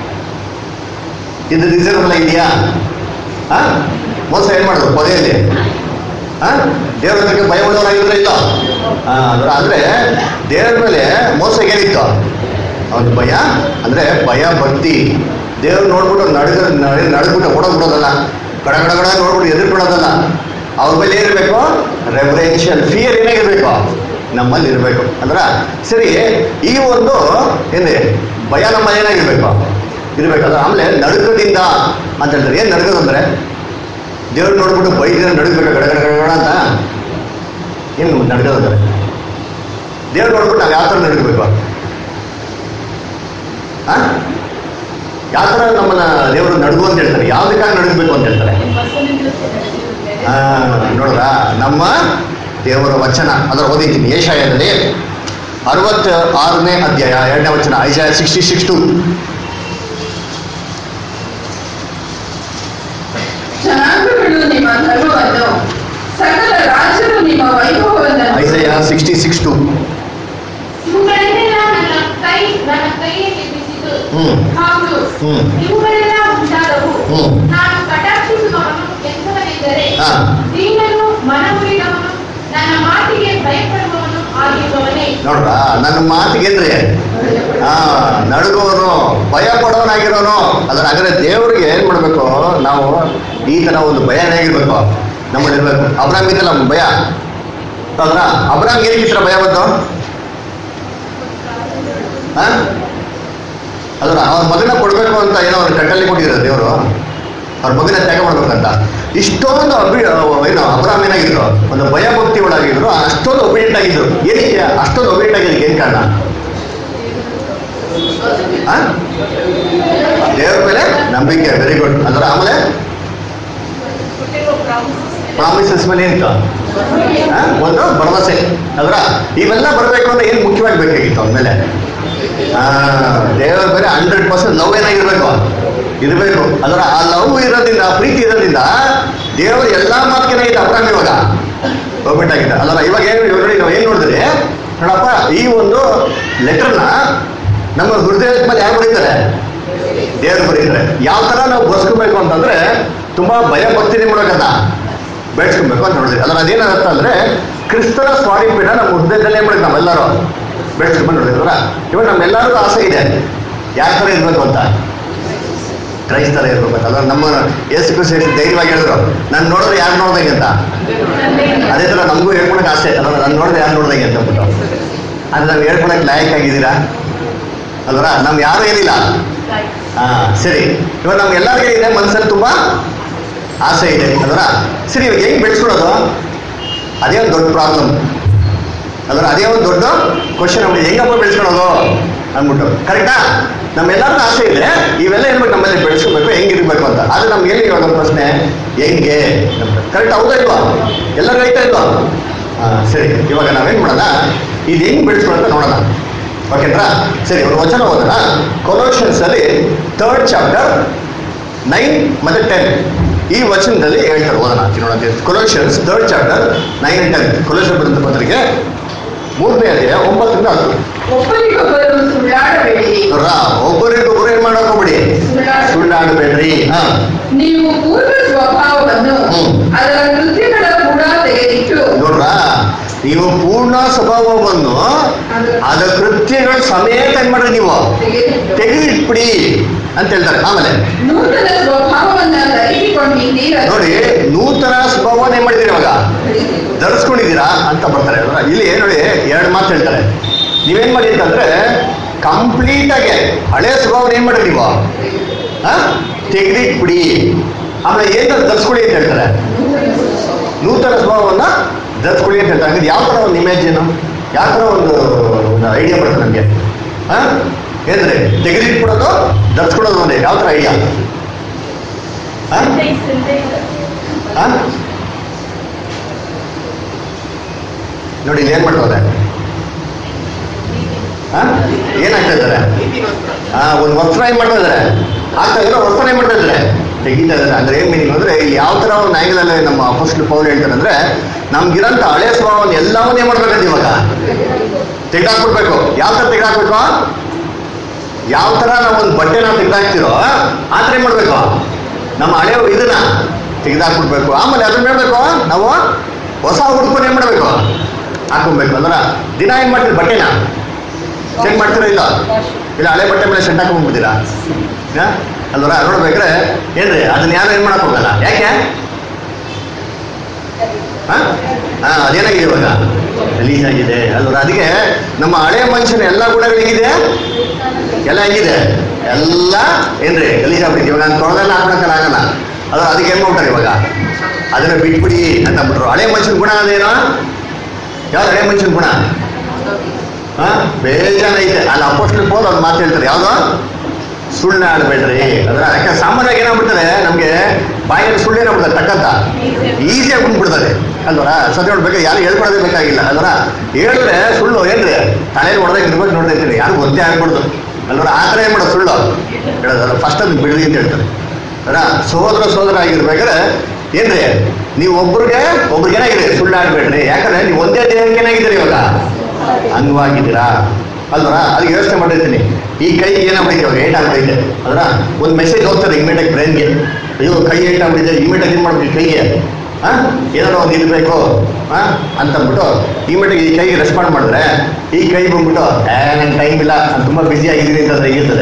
ಇದು ರಿಸರ್ವ್ ಇದೆಯಾ ಆ? ಮೋಸ ಏನ್ ಮಾಡೋದು ಕೊನೆಯಲ್ಲಿ ಆ? ದೇವ್ರ ಹತ್ರಕ್ಕೆ ಭಯ ಉಳ್ಳವರಾಗಿದ್ರೆ ಇಲ್ಲ ಆ, ಅಂದ್ರೆ ಆದ್ರೆ ದೇವರ ಮೇಲೆ ಮೋಸ ಏನಿತ್ತು ಅವ್ನ ಭಯ ಅಂದ್ರೆ ಭಯ ಭಕ್ತಿ ದೇವ್ರು ನೋಡ್ಬಿಟ್ಟು ನಡ್ಗ ನಡ್- ನಡ್ಬಿಟ್ಟು ಓಡೋಗ್ಬಿಡೋದಲ್ಲ ಗಡ ಗಡ ಗಡ ನೋಡ್ಬಿಟ್ಟು ಎದುರ್ಬಿಡೋದಲ್ಲ ಅವ್ರ ಮೇಲೆ ಏನಿರ್ಬೇಕು ರೆಫರೆನ್ಷಿಯಲ್ ಫಿಯರ್ ಏನಾಗಿರ್ಬೇಕು ನಮ್ಮಲ್ಲಿ ಇರಬೇಕು ಅಂದ್ರ ಸರಿ ಈ ಒಂದು ಏನೇ ಭಯ ನಮ್ಮಲ್ಲಿ ಏನಾಗಿರ್ಬೇಕು ಇರ್ಬೇಕಲ್ಲ ಆಮೇಲೆ ನಡುಕದಿಂದ ಅಂತ ಹೇಳ್ತಾರೆ ಏನ್ ನಡುಕೋದಂದ್ರೆ ದೇವ್ರು ನೋಡ್ಬಿಟ್ಟು ಬೈದಿನ ನಡುಗ್ಬೇಕು ಗಡ ಗಡ ಗಡ ಗಡ ಅಂತ ಏನು ನಡ್ಕೋದಂದ್ರೆ ದೇವ್ರು ನೋಡ್ಬಿಟ್ಟು ನಾವು ಯಾವ ಥರ ನಡುಗಬೇಕು ಆ ಯಾವ ಥರ ನಮ್ಮನ್ನ ದೇವರು ನಡುಗು ಅಂತ ಹೇಳ್ತಾರೆ ಯಾವ್ದಕ್ಕಾಗಿ ನಡುಗಬೇಕು ಅಂತ ಹೇಳ್ತಾರೆ ಆ, ನೋಡ್ರ ನಮ್ಮ ದೇವರ ವಚನ ಅದರ ಓದಿದ್ದೀನಿ ಏಷಾಯದಲ್ಲಿ ಅರವತ್ತ ಆರನೇ ಅಧ್ಯಾಯ ಎರಡನೇ ವಚನ ಐಜಾಯ ಸಿಕ್ಸ್ಟಿ ಸಿಕ್ಸ್ ಟು ಜನಾಂಗಗಳು ನಿಮ್ಮ ಧರ್ಮವನ್ನು ಸಕಲ ರಾಜ್ಯರು ನಿಮ್ಮ ವೈಭವವನ್ನು ಐಜಯ ಸಿಕ್ಸ್ಟಿ ಸಿಕ್ಸ್ ಟು ಇವುಗಳನ್ನೆಲ್ಲ ನನ್ನ ಕೈ ನನ್ನ ಕೈಯಲ್ಲಿ ಬಿದ್ದಿತು ಹ್ಮ್ ಹೌದು ಹ್ಮ್ ಇವುಗಳೆಲ್ಲ ಉಂಟಾದವು ಹ್ಮ್. ನಾನು ಕಟಾಕ್ಷಿಸುವವನು ಎಂಥವನೆಂದರೆ ಹಾ. ದೀನನು ಮನಮುರಿದವನು ನನ್ನ ಮಾತಿಗೆ ಭಯಪಡುವವನು ಆಗಿರುವವನೇ ನೋಡ್ರ ನನ್ನ ಮಾತಿಗೇನ್ರಿ ಆ ನಡುಗೋನು ಭಯ ಪಡೋನಾಗಿರೋನು ಅದ್ರ ಹಾಗಾದ್ರೆ ದೇವ್ರಿಗೆ ಏನ್ ಮಾಡ್ಬೇಕು ನಾವು ಈ ತರ ಒಂದು ಭಯನೇ ಆಗಿರ್ಬೇಕು ನಮ್ಮಲ್ಲಿ ಇರ್ಬೇಕು ಅಬ್ರಾಮ್ ಇದ್ದಲ್ಲ ಭಯ ಅದ್ರ ಅಬ್ರಾಮ್ ಏನಕ್ಕೆ ಈ ತರ ಭಯ ಬಂತು ಆ? ಅದ್ರ ಅವ್ರ ಮಗನ ಕೊಡ್ಬೇಕು ಅಂತ ಏನೋ ಅವ್ರ ಕಟ್ಟಲ್ಲಿ ಕೊಟ್ಟಿದ್ದಾರೆ ದೇವರು ಅವ್ರ ಮಗನ ತ್ಯಾಗ ಮಾಡ್ಬೇಕಂತ ಇಷ್ಟೊಂದು ಅಭಿ ಏನು ಅಬ್ರಾಮ್ ಏನಾಗಿದ್ರು ಒಂದು ಭಯ ಭಕ್ತಿ ಒಳಗಿದ್ರು ಅಷ್ಟೊಂದು ಒಬಿಡಿಯಂಟ್ ಆಗಿದ್ರು ಏನಕ್ಕೆ ಅಷ್ಟೊಂದು ಒಬಿಡಿಯಂಟ್ ಆಗಿದ್ದಕ್ಕೆ ಏನ್ ಕಾರಣ ಆ? ದೇವ್ರ ಮೇಲೆ ನಂಬಿಕೆ ವೆರಿ ಗುಡ್ ಅಂದ್ರೆ ಆಮೇಲೆ ಪ್ರಾಮಿಸಸ್ ಮೇಲೆ ಏನಿತ್ತು ಆ? ಒಂದು ಭರವಸೆ ಅದ್ರ ಇವೆಲ್ಲ ಬರಬೇಕು ಅಂದ್ರೆ ಏನ್ ಮುಖ್ಯವಾಗಿ ಬೇಕಾಗಿತ್ತು ಅವನ ಮೇಲೆ ಆ, ದೇವರ ಮೇಲೆ ಹಂಡ್ರೆಡ್ ಪರ್ಸೆಂಟ್ ಲವ್ ಏನಾಗಿರ್ಬೇಕು ಇರಬೇಕು ಅದರ ಆ ಲವ್ ಇರೋದ್ರಿಂದ ಆ ಪ್ರೀತಿ ಇರೋದ್ರಿಂದ ದೇವರು ಎಲ್ಲಾ ಮಾತಿಗೆ ಇದೆ ಅಬ್ರಾಮ್ ಇವಾಗ ಹೋಗ್ಬಿಟ್ಟಾಗಿದೆ ಅಲ್ಲರ ಇವಾಗ ಏನು ಇವಾಗ ನೋಡಿ ನಾವು ಏನ್ ನೋಡಿದ್ರೆ ನೋಡಪ್ಪ ಈ ಒಂದು ಲೆಟರ್ನ ನಮ್ಮ ಹೃದಯದ ಮೇಲೆ ಯಾರು ಬರೀತಾರೆ ದೇವರು ಬರೀತಾರೆ ಯಾವ ತರ ನಾವು ಬಸ್ಕೋಬೇಕು ಅಂತಂದ್ರೆ ತುಂಬಾ ಭಯ ಭಕ್ತಿನೇ ಮಾಡೋಕಲ್ಲ ಬೆಳೆಸ್ಕೊಬೇಕು ಅಂತ ನೋಡಿದ್ವಿ ಅದ್ರ ಅದೇನರ್ಥ ಅಂದ್ರೆ ಕ್ರಿಸ್ತನ ಸ್ವಾಮೀಪೀಠ ನಮ್ಮ ಹೃದಯದಲ್ಲಿ ಏನ್ ಮಾಡಿದ್ವಿ ನಾವೆಲ್ಲರೂ ಬೆಳೆಸ್ಕೊಂಡು ನೋಡಿದ್ವಲ್ಲ ಇವಾಗ ನಮ್ಮೆಲ್ಲರಿಗೂ ಆಸೆ ಇದೆ ಯಾವ ಥರ ಇರ್ಬೇಕು ಅಂತ ಕ್ರೈಸ್ತರ ಇರ್ಬೇಕು ಅಂತ ಅಲ್ವಾ ನಮ್ಮ ಯೇಸು ಕ್ರಿಸ್ತ ಎಷ್ಟು ಧೈರ್ಯವಾಗಿ ಹೇಳಿದ್ರು ನಾನು ನೋಡಿದ್ರೆ ಯಾರು ನೋಡ್ದಂಗೆ ಅಂತ ಅದೇ ತರ ನಮಗೂ ಹೇಳ್ಕೊಳಕ್ ಆಸೆ ಅಲ್ವಾ ನಾನು ನೋಡಿದ್ರೆ ಯಾರು ನೋಡ್ದಂಗೆ ಅಂತ ಅಂದ್ಬಿಟ್ಟು ಆದ್ರೆ ನಾವು ಹೇಳ್ಕೊಳಕ್ ಲಾಯಕ್ ಆಗಿದ್ದೀರಾ ಅಲ್ವರ ನಮ್ ಯಾರು ಏನಿಲ್ಲ ಹಾ ಸರಿ ಇವಾಗ ನಮ್ಗೆ ಎಲ್ಲರಿಗೂ ಇದೆ ಮನಸ್ಸಲ್ಲಿ ತುಂಬಾ ಆಸೆ ಇದೆ ಅಲ್ವರ ಸರಿ ಇವಾಗ ಹೆಂಗ್ ಬೆಳೆಸ್ಕೊಳೋದು ಅದೇ ಒಂದು ದೊಡ್ಡ ಪ್ರಾಬ್ಲಮ್ ಅಲ್ವರ ಅದೇ ಒಂದು ದೊಡ್ಡ ಕ್ವಶನ್ ಆಗ್ಬಿಟ್ಟು ಹೆಂಗಪ್ಪ ಬೆಳೆಸ್ಕೊಳೋದು ಅಂದ್ಬಿಟ್ಟು ಕರೆಕ್ಟಾ ನಮ್ಮೆಲ್ಲರಿಗೂ ಆಸೆ ಇದೆ ಇವೆಲ್ಲ ಏನ್ಬೇಕು ನಮ್ಮಲ್ಲಿ ಬೆಳೆಸ್ಕೋಬೇಕು ಹೆಂಗಿರ್ಬೇಕು ಅಂತ ಆದ್ರೆ ನಮ್ಗೆ ಏನು ಇವಾಗ ಪ್ರಶ್ನೆ ಹೆಂಗೆ ಕರೆಕ್ಟ್ ಹೌದಾ ಇಲ್ವಾ ಎಲ್ಲರಿಗೂ ಐತಾ ಇಲ್ವಾ ಹಾ ಸರಿ ಇವಾಗ ನಾವೇನ್ ಮಾಡೋಣ ಇದು ಹೆಂಗ್ ಬೆಳೆಸ್ಕೊಳ್ಳೋಂತ ನೋಡೋಣ ಓಕೆಂದ್ರಾ ಸರಿ ಒಂದು ವಚನ ಓದೋಣ ಕೊಲೋಷನ್ಸ್ ಅಲ್ಲಿ ಥರ್ಡ್ ಚಾಪ್ಟರ್ ನೈನ್ ಮತ್ತೆ ಟೆನ್ ಈ ವಚನದಲ್ಲಿ ಹೇಳ್ತಾರೆ ಓದೋಣ ನೋಡೋಣ Colossians third chapter nine and ten Colossian ಬರೆದ ಪತ್ರಿಕೆ ಮೂರನೇ ಅಧ್ಯಾಯ ಒಂಬತ್ತರಿಂದ ಹತ್ತು ಒಬ್ಬರಿಗೊಬ್ಬರು ಸುಳ್ಳಾಡಬೇಡಿ ನೋಡ್ರಾ ಒಬ್ಬರಿಗೊಬ್ಬರು ಏನ್ ಮಾಡಕ್ ಹೋಗ್ಬಿಡಿ ಸುಳ್ಳಾಡ ಸುಳ್ಳಾಡಬೇಡ್ರಿ ಹಾ ನೀವು ಪೂರ್ವ ಸ್ವಭಾವವನ್ನು ಹ್ಮ್. ಅದರ ಕೃತ್ಯಗಳ ಕೂಡ ತೆಗೆದಿಟ್ಟು ನೋಡ್ರಾ ನೀವು ಪೂರ್ಣ ಸ್ವಭಾವವನ್ನು ಅದ ಕೃತ್ಯಗಳ ಸಮೇತ ಏನ್ ಮಾಡ್ರಿ ನೀವು ತೆಗೆದಿಟ್ಟು ತೆಗೆದಿಟ್ಬಿಡಿ ಅಂತ ಹೇಳ್ತಾರೆ ಆಮೇಲೆ ನೂತನ ಸ್ವಭಾವವನ್ನ ಧರಿಸಿಕೊಂಡಿದ್ದೀರ ನೋಡಿ ನೂತನ ಸ್ವಭಾವನ ಏನ್ ಮಾಡಿದಿರಿ ಇವಾಗ ಧರಿಸ್ಕೊಂಡಿದ್ದೀರಾ ಅಂತ ಬರ್ತಾರೆ ಅಲ್ವಾ? ಇಲ್ಲಿ ನೋಡಿ ಎರಡು ಮಾತು ಹೇಳ್ತಾರೆ ನೀವೇನ್ ಮಾಡಿ ಅಂತಂದ್ರೆ ಕಂಪ್ಲೀಟ್ ಆಗಿ ಹಳೆ ಸ್ವಭಾವನ ಏನ್ ಮಾಡಿ ನೀವು ಆ? ತೆಗ್ದಿಟ್ಬಿಡಿ ಆಮೇಲೆ ಏನು ಧರಿಸ್ಕೊಳ್ಳಿ ಅಂತ ಹೇಳ್ತಾರೆ ನೂತನ ಸ್ವಭಾವವನ್ನ ಧರಿಸ್ಕೊಳ್ಳಿ ಅಂತ ಹೇಳ್ತಾರೆ ಹಂಗಾದ್ರೆ ಯಾವ ತರ ಒಂದು ಇಮೇಜ್ ಏನು ಯಾವ ತರ ಒಂದು ಒಂದು ಐಡಿಯಾ ಬರುತ್ತೆ ನಮಗೆ ಹಾ ಏನ್ರಿ ತೆಗೆದಿಟ್ಬಿಡೋದು ಧರಿಸ್ಕೊಳ್ಳೋದು ಒಂದೇ ಯಾವ ತರ ಐಡಿಯಾ ಹಾ ಹಾ ನೋಡಿ ಇಲ್ಲಿ ಏನ್ ಮಾಡ್ತಾರೆ ಹಾ ಏನಾಗ್ತಾ ಇದ್ದಾರೆ ಹಾ ಒಂದು ವಸ್ತ್ರ ಏನ್ ಮಾಡ್ತಾ ಇದಾರೆ ಆಗ್ತಾ ಇದ್ರೆ ವಸ್ತ್ರ ಏನ್ ಮಾಡ್ತಾ ಇದ್ದಾರೆ ತೆಗಿತಾ ಇದಾರೆ ಅಂದ್ರೆ ಏನ್ ಮೀನಿಂಗ್ ಅಂದ್ರೆ ಇಲ್ಲಿ ಯಾವ ತರ ಒಂದು ಆಂಗಲ್ ಅಲ್ಲಿ ನಮ್ಮ ಅಪೋಸ್ಟಲ್ ಪೌಲ್ ಹೇಳ್ತಾರೆ ಅಂದ್ರೆ ನಮ್ಗಿರಂತ ಹಳೆ ಸ್ವಭಾವವನ್ನು ಎಲ್ಲವನ್ನೇ ಮಾಡ್ಬೇಕಂತ ಇವಾಗ ತೆಗೆದಾಕ್ಬಿಡ್ಬೇಕು ಯಾವ ತರ ತೆಗೆದಾಕ್ಬೇಕು ಯಾವ ತರ ನಾವು ಒಂದು ಬಟ್ಟೆನ ತೆಗೆದಾಕ್ತಿರೋ ಆ ಥರ ಏನ್ ಮಾಡ್ಬೇಕು ನಮ್ಮ ಹಳೆ ಇದನ್ನ ತೆಗೆದಾಕ್ಬಿಡ್ಬೇಕು ಆಮೇಲೆ ಅದನ್ನ ಮಾಡ್ಬೇಕು ನಾವು ಹೊಸ ಹುಡ್ಕೊಂಡು ಏನ್ ಮಾಡ್ಬೇಕು ಹಾಕೊಬೇಕು ಅಂದ್ರ ದಿನ ಏನ್ ಮಾಡ್ತೀರಿ ಬಟ್ಟೆನ ಚೆಕ್ ಮಾಡ್ತೀರಾ ಇಲ್ಲ ಇಲ್ಲ ಹಳೆ ಬಟ್ಟೆ ಮೇಲೆ ಸೆಂಟ್ ಹಾಕೊಂಡ್ಬಿಡ್ತೀರಾ ಅಲ್ವರ ನೋಡ್ಬೇಕ್ರೆ ಏನ್ರಿ ಅದನ್ನ ಯಾರು ಏನ್ ಮಾಡಕ್ ಹೋಗಲ್ಲ ಯಾಕೆ ಹಾ ಹಾ, ಅದೇನಾಗಿದೆ ಇವಾಗ ರಿಲೀಸ್ ಆಗಿದೆ ಅಲ್ವರ ಅದಕ್ಕೆ ನಮ್ಮ ಹಳೆ ಮನುಷ್ಯನ ಎಲ್ಲ ಗುಣಗಳು ಹೇಗಿದೆ ಎಲ್ಲ ಹೆಂಗಿದೆ ಎಲ್ಲ ಏನ್ರಿ ಗಲೀಜ್ ಆಗ್ಬಿಟ್ಟಿದೆ ಇವಾಗ ನಾನು ತೊಳೆದೆಲ್ಲ ಹಾಕೊಳಕ್ಕಲ್ಲ ಆಗಲ್ಲ ಅದು ಅದಕ್ಕೆ ಏನ್ ಮಾಡ್ತಾರೆ ಇವಾಗ ಅದನ್ನ ಬಿಟ್ಬಿಡಿ ಅಂತ ಅಂದ್ಬಿಟ್ರು ಹಳೆ ಮನುಷ್ಯನ ಗುಣ ಅದೇನೋ ಯಾವ್ದು ಹಳೆ ಮನುಷ್ಯನ ಗುಣ ಹಾ ಬೇಜಾನ ಐತೆ ಅಲ್ಲಿ ಅಪೋಸ್ಟ್ಲ್ ಹೋದ್ ಒಂದು ಮಾತು ಹೇಳ್ತಾರೆ ಯಾವ್ದು ಸುಳ್ಳು ಆಡ್ಬೇಡ್ರಿ ಅದ್ರ ಯಾಕೆ ಸಾಮಾನ್ಯವಾಗಿ ಏನಾಗ್ಬಿಡ್ತಾರೆ ನಮ್ಗೆ ಬಾಯಲ್ಲಿ ಸುಳ್ಳು ಏನಾಗ್ಬಿಡ್ತಾರೆ ತಕ್ಕಂತ ಈಸಿಯಾಗಿ ಬಂದ್ಬಿಡ್ತದೆ ಅಲ್ವರ ಸತ್ಯ ನೋಡ್ಬೇಕು ಯಾರು ಹೇಳ್ಕೊಡೋದೇ ಬೇಕಾಗಿಲ್ಲ ಅಲ್ವರ ಹೇಳಿದ್ರೆ ಸುಳ್ಳು ಏನ್ರಿ ತಲೆಯಲ್ಲಿ ಹೊಡೆದಾಗ ಇರ್ಬೇಕು ನೋಡ್ತಾ ಇರ್ತೀನಿ ಯಾರು ಗೊತ್ತೇ ಆಗ್ಬಿಡ್ದು ಅಲ್ವರ ಆ ಥರ ಏನ್ ಮಾಡೋದು ಸುಳ್ಳು ಹೇಳೋದಲ್ಲ ಫಸ್ಟ್ ಅದನ್ನ ಬಿಡ್ರಿ ಅಂತ ಹೇಳ್ತಾರೆ ಅಲ್ಲ ಸಹೋದರ ಸಹೋದರ ಆಗಿರ್ಬೇಕಾದ್ರೆ ಏನ್ರಿ ನೀವು ಒಬ್ರಿಗೆ ಒಬ್ರಿಗೆ ಏನಾಗಿರಿ ಸುಳ್ಳು ಆಡ್ಬೇಡ್ರಿ ಯಾಕಂದ್ರೆ ನೀವು ಒಂದೇ ದೇಹಕ್ಕೆ ಏನಾಗಿದ್ದೀರಿ ಇವಾಗ ಅಂಗವಾಗಿದ್ದೀರಾ ಅಲ್ವರ ಅದಕ್ಕೆ ಯೋಚನೆ ಮಾಡಿರ್ತೀನಿ ಈ ಕೈ ಏನಾಗ್ಬಿಟ್ಟಿದೆ ಇವಾಗ ಏಟ್ ಆಗ್ಬಿಟ್ಟಿದೆ ಅಲ್ರ ಒಂದು ಮೆಸೇಜ್ ಹೋಗ್ತದೆ ಇಮಿಡಿಯೇಟ್ ಬ್ರೈನ್ಗೆ ಅಯ್ಯೋ ಕೈ ಏಟ್ ಆಗ್ಬಿಟ್ಟಿದೆ ಇಮಿಡಿಯೇಟ್ ಏನ್ ಮಾಡ್ಬೇಕು ಕೈಗೆ ಹಾ ಏನಾದ್ರು ಒಂದು ಇರ್ಬೇಕು ಹಾ ಅಂತಂದ್ಬಿಟ್ಟು ಇಮಿಡಿಯೇಟ್ ಈ ಕೈಗೆ ರೆಸ್ಪಾಂಡ್ ಮಾಡಿದ್ರೆ ಈ ಕೈ ಬಂದ್ಬಿಟ್ಟು ಏ ನಂಗೆ ಟೈಮ್ ಇಲ್ಲ ನಾನು ತುಂಬಾ ಬ್ಯುಸಿ ಆಗಿದ್ದೀನಿ ಅಂತಂದ್ರೆ ಹೇಗಿರ್ತದೆ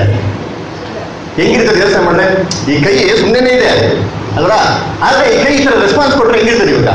ಹೆಂಗಿರ್ತದೆ ಯೋಚನೆ ಮಾಡಿದ್ರೆ ಈ ಕೈ ಸುಮ್ಮನೆ ಇದೆ ಅಲ್ವಾ ಆದ್ರೆ ಈ ಕೈ ಈ ಥರ ರೆಸ್ಪಾನ್ಸ್ ಕೊಟ್ರೆ ಹೆಂಗಿರ್ತದೆ ಇವಾಗ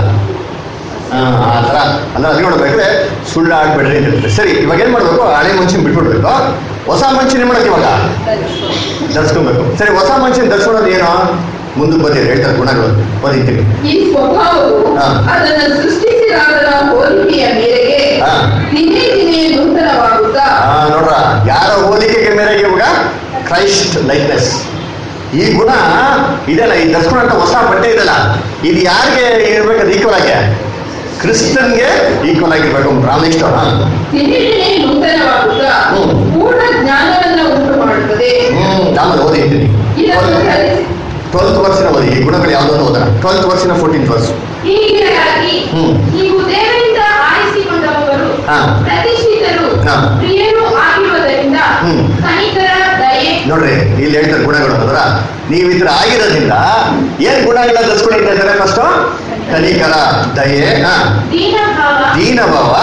ಆ, ಆ ಥರ ಅಂದ್ರೆ ಅದು ನೋಡ್ಬೇಕ್ರೆ ಸುಳ್ಳು ಆಡ್ಬೇಡ್ರಿ ಅಂತ ಹೇಳ್ತಾರೆ ಸರಿ ಇವಾಗ ಏನ್ ಮಾಡ್ಬೇಕು ಹಳೆ ಮನುಷ್ಯನ ಬಿಟ್ಬಿಡ್ಬೇಕು ಹೊಸ ಮನುಷ್ಯನ ಏನ್ ಮಾಡಕ್ಕೆ ಇವಾಗ ಧರಿಸ್ಕೊಬೇಕು ಸರಿ ಹೊಸ ಮನುಷ್ಯನ ಧರಿಸ್ಕೊಳ್ಳೋದು ಏನು ಮುಂದಕ್ಕೆ ಬಂದಿರಿ ಹೇಳ್ತಾರೆ ಗುಣಗಳು ಓದಿರ್ತೀವಿ ಈ ಸ್ವಭಾವವು ಹಾ. ಅದನ್ನು ಸೃಷ್ಟಿಸಿದಾಗದ ಹೋಲಿಕೆಯ ಮೇರೆಗೆ ಹಾ. ದಿನೇ ದಿನೇ ನೂತನವಾಗುತ್ತಾ ಆ, ನೋಡ್ರ ಯಾರ ಹೋಲಿಕೆಗೆ ಮೇರೆಗೆ ಇವಾಗ ಕ್ರೈಸ್ಟ್ ಲೈಕ್ನೆಸ್ ಈ ಗುಣ ಇದೆಲ್ಲ ಈ ಧರಿಸ್ಕೊಂಡಂತ ಹೊಸ ಬಟ್ಟೆ ಇದೆಲ್ಲ ಇದು ಯಾರಿಗೆ ಇರ್ಬೇಕದು ಈಕ್ವಲ್ ಆಗಿ ಕ್ರಿಸ್ತನ್ಗೆ ಈಕ್ವಲ್ ಆಗಿರ್ಬೇಕು ರಾಮೇಶ್ವರ ದಿನೇ ದಿನೇ ನೂತನವಾಗುತ್ತಾ ಹ್ಮ್. ಪೂರ್ಣ ಜ್ಞಾನವನ್ನ ಉಂಟು ಮಾಡುತ್ತದೆ ಹ್ಮ್ ಆಮೇಲೆ ಓದಿದ್ದೀನಿ ಇದನ್ನು ಧರಿಸಿ ಟ್ವೆಲ್ತ್ ವರ್ಷನ ಓದಿ ಈ ಗುಣಗಳು ಯಾವ್ದಾದ್ರು ಓದೋಣ ಟ್ವೆಲ್ತ್ ವರ್ಷನ ಫೋರ್ಟೀನ್ ವರ್ಷ ಹೀಗಿರಲಾಗಿ ಹ್ಮ್. ನೀವು ದೇವರಿಂದ ಆರಿಸಿಕೊಂಡವರು ಹಾ. ಪ್ರತಿಷ್ಠಿತರು ಹಾ. ಪ್ರಿಯರು ಆಗಿರುವುದರಿಂದ ಹ್ಮ್. ಕನಿಕರ ದಯೆ ನೋಡ್ರಿ ಇಲ್ಲಿ ಹೇಳ್ತಾರೆ ಗುಣಗಳು ಅದರ ನೀವು ಈ ತರ ಆಗಿರೋದ್ರಿಂದ ಏನ್ ಗುಣಗಳನ್ನ ಧರಿಸ್ಕೊಳ್ಳಿ ಅಂತ ಹೇಳ್ತಾರೆ ಫಸ್ಟ್ ಕನಿಕರ ದಯೆ ಹಾ, ದೀನಭಾವ ದೀನಭಾವ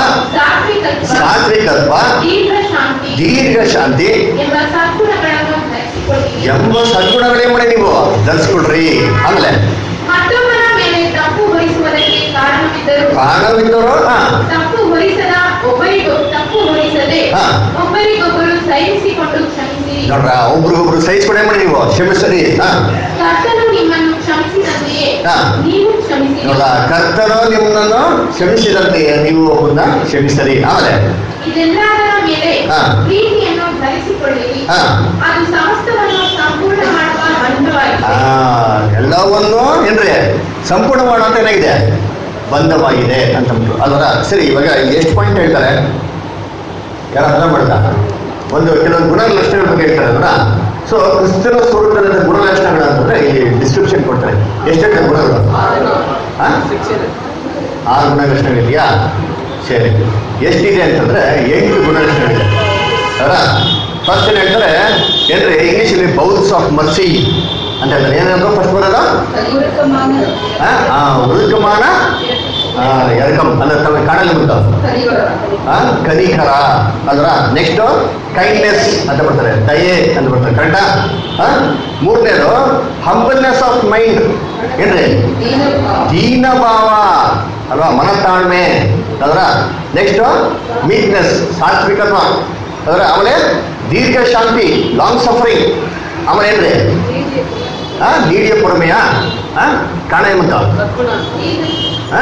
ಸಾತ್ವಿಕತ್ವ ಸಾತ್ವಿಕತ್ವ ದೀರ್ಘ ಶಾಂತಿ ದೀರ್ಘ ಶಾಂತಿ ಎಂಬ ಸದ್ಗುಣಗಳನ್ನು ಧರಿಸಿಕೊಳ್ಳಿ ಎಂಬ ಸದ್ಗುಣಗಳೇ ಮಾಡಿ ನೀವು ಧರಿಸ್ಕೊಳ್ರಿ ಆಮೇಲೆ ಮತ್ತೊಬ್ಬರ ಮೇಲೆ ತಪ್ಪು ಹೊರಿಸುವುದಕ್ಕೆ ಕಾರಣವಿದ್ದರು ಕಾರಣವಿದ್ದವರು ಹಾ ತಪ್ಪು ಹೊರಿಸದ ಒಬ್ಬರಿಗೂ ತಪ್ಪು ಹೊರಿಸದೆ ಹಾ. ಒಬ್ಬರಿಗೊಬ್ಬರು ಸಹಿಸಿಕೊಂಡು ಕ್ಷಮಿಸಿರಿ ನೋಡ್ರ ಒಬ್ರಿಗೊಬ್ರು ಸಹಿಸ್ಕೊಡೇ ಮಾಡಿ ನೀವು ಕ್ಷಮಿಸರಿ ಹಾ ಕರ್ತನು ನಿಮ್ಮನ್ನು ಕ್ಷಮಿಸಿದಂತೆಯೇ ಹಾ. ನೀವು ಕ್ಷಮಿಸಿರಿ ನೋಡ್ರ ಕರ್ತನು ನಿಮ್ಮನ್ನು ಕ್ಷಮಿಸಿದಂತೆ ನೀವು ಒಬ್ಬನ್ನ ಕ್ಷಮಿಸರಿ ಆಮೇಲೆ ಇದೆಲ್ಲದರ ಮೇಲೆ ಹಾ. ಪ್ರೀತಿಯನ್ನು ಧರಿಸಿಕೊಳ್ಳಿರಿ ಹಾ. ಅದು ಸಮಸ್ತವನ್ನು ಸಂಪೂರ್ಣ ಮಾಡುವ ಆ ಹಂತವಾಗಿದೆ ಎಲ್ಲವನ್ನು ಏನ್ರಿ ಸಂಪೂರ್ಣ ಮಾಡುವಂತ ಏನಾಗಿದೆ ಬಂಧವಾಗಿದೆ ಅಂತ ಅಂದ್ಬಿಟ್ಟು ಅದರ ಸರಿ ಇವಾಗ ಎಷ್ಟು ಪಾಯಿಂಟ್ ಹೇಳ್ತಾರೆ ಯಾರು ಅರ್ಥ ಮಾಡ್ದ ಒಂದು ಕೆಲವೊಂದು ಗುಣಲಕ್ಷಣಗಳ ಬಗ್ಗೆ ಹೇಳ್ತಾರೆ ಅದರ ಸೊ ಕ್ರಿಸ್ತನ ಸ್ವರೂಪದ ಗುಣಲಕ್ಷಣಗಳು ಅಂತಂದ್ರೆ ಇಲ್ಲಿ ಡಿಸ್ಕ್ರಿಪ್ಷನ್ ಕೊಡ್ತಾರೆ ಎಷ್ಟೆಷ್ಟು ಗುಣಗಳು ಆ? ಆರು ಗುಣಲಕ್ಷಣಗಳಿದೆಯಾ ಸರಿ ಎಷ್ಟಿದೆ ಅಂತಂದ್ರೆ ಎಂಟು ಗುಣಲಕ್ಷಣಗಳಿದೆ ಅವರ ಫಸ್ಟ್ ಏನ್ ಹೇಳ್ತಾರೆ ಏನ್ರಿ ಇಂಗ್ಲಿಷಲ್ಲಿ ಬೌಲ್ಸ್ ಆಫ್ ಮರ್ಸಿ ಅಂತ ಹೇಳ್ತಾರೆ ಏನಂದ್ರೆ ಫಸ್ಟ್ ಬರೋದು ಉರುಕಮಾನ ಆ, ಆ, ಉರುಕಮಾನ ಆ, ಎರಕಂ ಅಲ್ಲ ತಮ್ಮ ಕಾಣಲಿ ಬಂತು ಆ, ಕನಿಕರ ಅದ್ರ ನೆಕ್ಸ್ಟ್ ಕೈಂಡ್ನೆಸ್ ಅಂತ ಬರ್ತಾರೆ ದಯೆ ಅಂತ ಬರ್ತಾರೆ ಕರೆಕ್ಟಾ ಮೂರನೇದು ಹಂಬಲ್ನೆಸ್ ಆಫ್ ಮೈಂಡ್ ಏನ್ರಿ ದೀನಭಾವ ಅಲ್ವಾ ಮನತಾಳ್ಮೆ ಅದರ ನೆಕ್ಸ್ಟ್ ಮೀಕ್ನೆಸ್ ಸಾತ್ವಿಕತ್ವ ಅದರ ಆಮೇಲೆ ದೀರ್ಘ ಶಾಂತಿ ಲಾಂಗ್ ಸಫರಿಂಗ್ ಆಮೇಲೆ ಏನ್ರಿ ಆ ನೀಡಿಯ ಪೊರಮೆಯ ಆ ಕಾಣ ಏಮಂತ ಆ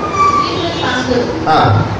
ಆ,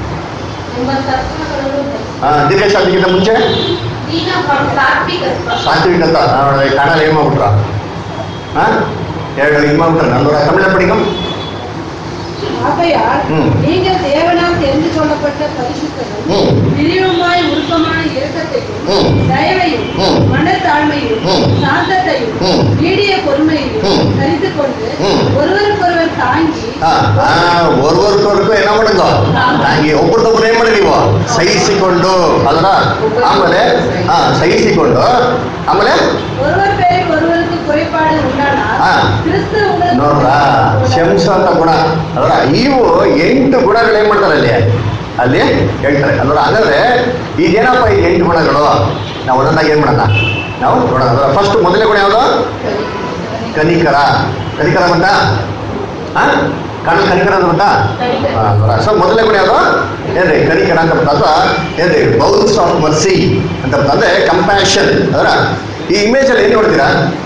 ಆ, ದೀರ್ಘ ಶಾಂತಿಗಿಂತ ಮುಂಚೆ ದೀನ ಸಾತ್ವಿಕತ್ವ ಸಾತ್ವಿಕತ ಕಾಣ ಏನ್ ಮಾಡ್ಬಿಟ್ರ ಆ ಎರಡು ಇದು ಮಾಡ್ಬಿಟ್ರ ನಂದೂರ ತಮಿಳ ಪಡಿಕಂ ஆகையால் ம். நீங்கள் தேவனால் தெரிந்து கொள்ளப்பட்ட பரிசுத்தரும் ம். பிரிவுமாய் உருக்கமான இரக்கத்தையும் ம். தயவையும் ம். மனத்தாழ்மையும் ம். சாந்தத்தையும் ம். நீடிய பொறுமையையும் ம். தரித்து கொண்டு ம். ஒருவருக்கொருவர் தாங்கி ಆ, ಆ, ಒರ್ವರ್ಕೊರ್ಗೂ ಏನೋ ಮಾಡೋದು ನಂಗೆ ಒಬ್ರದೊಬ್ರು ಏನ್ ಮಾಡಿ ನೀವು ಸಹಿಸಿಕೊಂಡು ಅದರ ಆಮೇಲೆ ಹಾ ಸಹಿಸಿಕೊಂಡು ಆಮೇಲೆ ஒருவர் பேரில் ஒருவருக்கு குறைபாடு உண்டானால் ஆ. கிறிஸ்து உங்களுக்கு ನೋಡ್ರ ಶಂಸ ಅಂತ ಗುಣ ಅದರ ಇವು ಎಂಟು ಗುಣಗಳು ಏನ್ ಮಾಡ್ತಾರೆ ಅಲ್ಲಿ ಅಲ್ಲಿ ಹೇಳ್ತಾರೆ ಅಲ್ವರ ಹಾಗಾದ್ರೆ ಈಗೇನಪ್ಪ ಈ ಎಂಟು ಗುಣಗಳು ನಾವು ಒಂದೊಂದಾಗಿ ಏನ್ ಮಾಡೋಣ ನಾವು ನೋಡೋಣ ಅದರ ಫಸ್ಟ್ ಮೊದಲನೇ ಗುಣ ಯಾವುದು ಕನಿಕರ ಕನಿಕರ ಬಂತಾ ಹಾ ಕಣ್ಣು ಕನಿಕರ ಅಂತ ಬಂತಾ ಸೊ ಮೊದಲನೇ ಗುಣ ಯಾವುದು ಏನ್ರಿ ಕನಿಕರ ಅಂತ ಬರ್ತಾ ಅಥವಾ ಏನ್ರಿ ಬೌಲ್ಸ್ ಆಫ್ ಮರ್ಸಿ ಅಂತ ಬರ್ತಾ ಅಂದ್ರೆ ಕಂಪ್ಯಾಷನ್ ಅದರ ಈ ಇಮೇಜ್ ಅಲ್ಲಿ ಏನ್ ನೋಡ್ತೀರಾ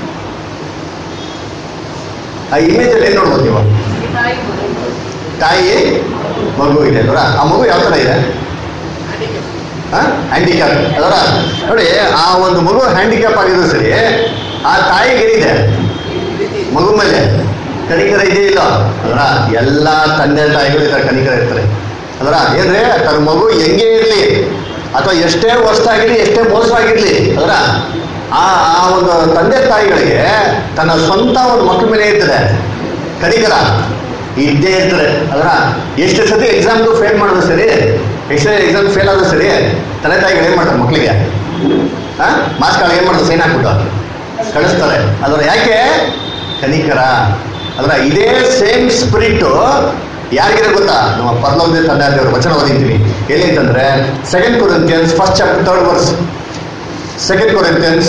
ಆ ಇಮೇಜ್ ಅಲ್ಲಿ ಏನ್ ನೋಡ್ಬೋದು ನೀವು ತಾಯಿ ಮಗು ಇದೆ ಅದರ ಆ ಮಗು ಯಾವ ತರ ಇದೆ ಹ್ಯಾಂಡಿಕ್ಯಾಪ್ ಅದರ ನೋಡಿ ಆ ಒಂದು ಮಗು ಹ್ಯಾಂಡಿಕ್ಯಾಪ್ ಆಗಿದ್ರು ಸರಿ ಆ ತಾಯಿಗೆ ಏನಿದೆ ಮಗು ಮೇಲೆ ಕನಿಕರ ಇದೆ ಇಲ್ಲ ಅದರ ಎಲ್ಲ ತಂದೆ ತಾಯಿಗಳು ಈ ತರ ಕನಿಕರ ಇರ್ತಾರೆ ಅದರ ಏನ್ರಿ ತನ್ನ ಮಗು ಹೆಂಗೆ ಇರ್ಲಿ ಅಥವಾ ಎಷ್ಟೇ ವರ್ಷಾಗಿರ್ಲಿ ಎಷ್ಟೇ ಮೋಸವಾಗಿರ್ಲಿ ಅದರ ಆ ಆ ಒಂದು ತಂದೆ ತಾಯಿಗಳಿಗೆ ತನ್ನ ಸ್ವಂತ ಒಂದು ಮಕ್ಕಳ ಮೇಲೆ ಇರ್ತದೆ ಕನಿಕರ ಇದ್ದೇ ಇರ್ತಾರೆ ಅದರ ಎಷ್ಟು ಸತಿ ಎಕ್ಸಾಮ್ಗೂ ಫೇಲ್ ಮಾಡಿದ್ರು ಸರಿ ಎಷ್ಟೇ ಎಕ್ಸಾಮ್ ಫೇಲ್ ಆದ್ರೂ ಸರಿ ತಂದೆ ತಾಯಿಗಳು ಏನ್ ಮಾಡ್ತಾರೆ ಮಕ್ಕಳಿಗೆ ಆ ಮಾಸ್ಕ್ ಏನ್ ಮಾಡ್ತಾರೆ ಸೈನ್ ಹಾಕ್ಬಿಟ್ಟು ಕಳಿಸ್ತಾರೆ ಅದರ ಯಾಕೆ ಕನಿಕರ ಅದರ ಇದೇ ಸೇಮ್ ಸ್ಪಿರಿಟ್ ಯಾರಿಗಿದೆ ಗೊತ್ತಾ ನಮ್ಮ ಪರ್ಲೋಕದ ತಂದೆ ದೇವರು ವಚನ ಓದಿದ್ದೀವಿ ಎಲ್ಲಿ ಅಂತಂದ್ರೆ second Corinthians first chapter third verse second Corinthians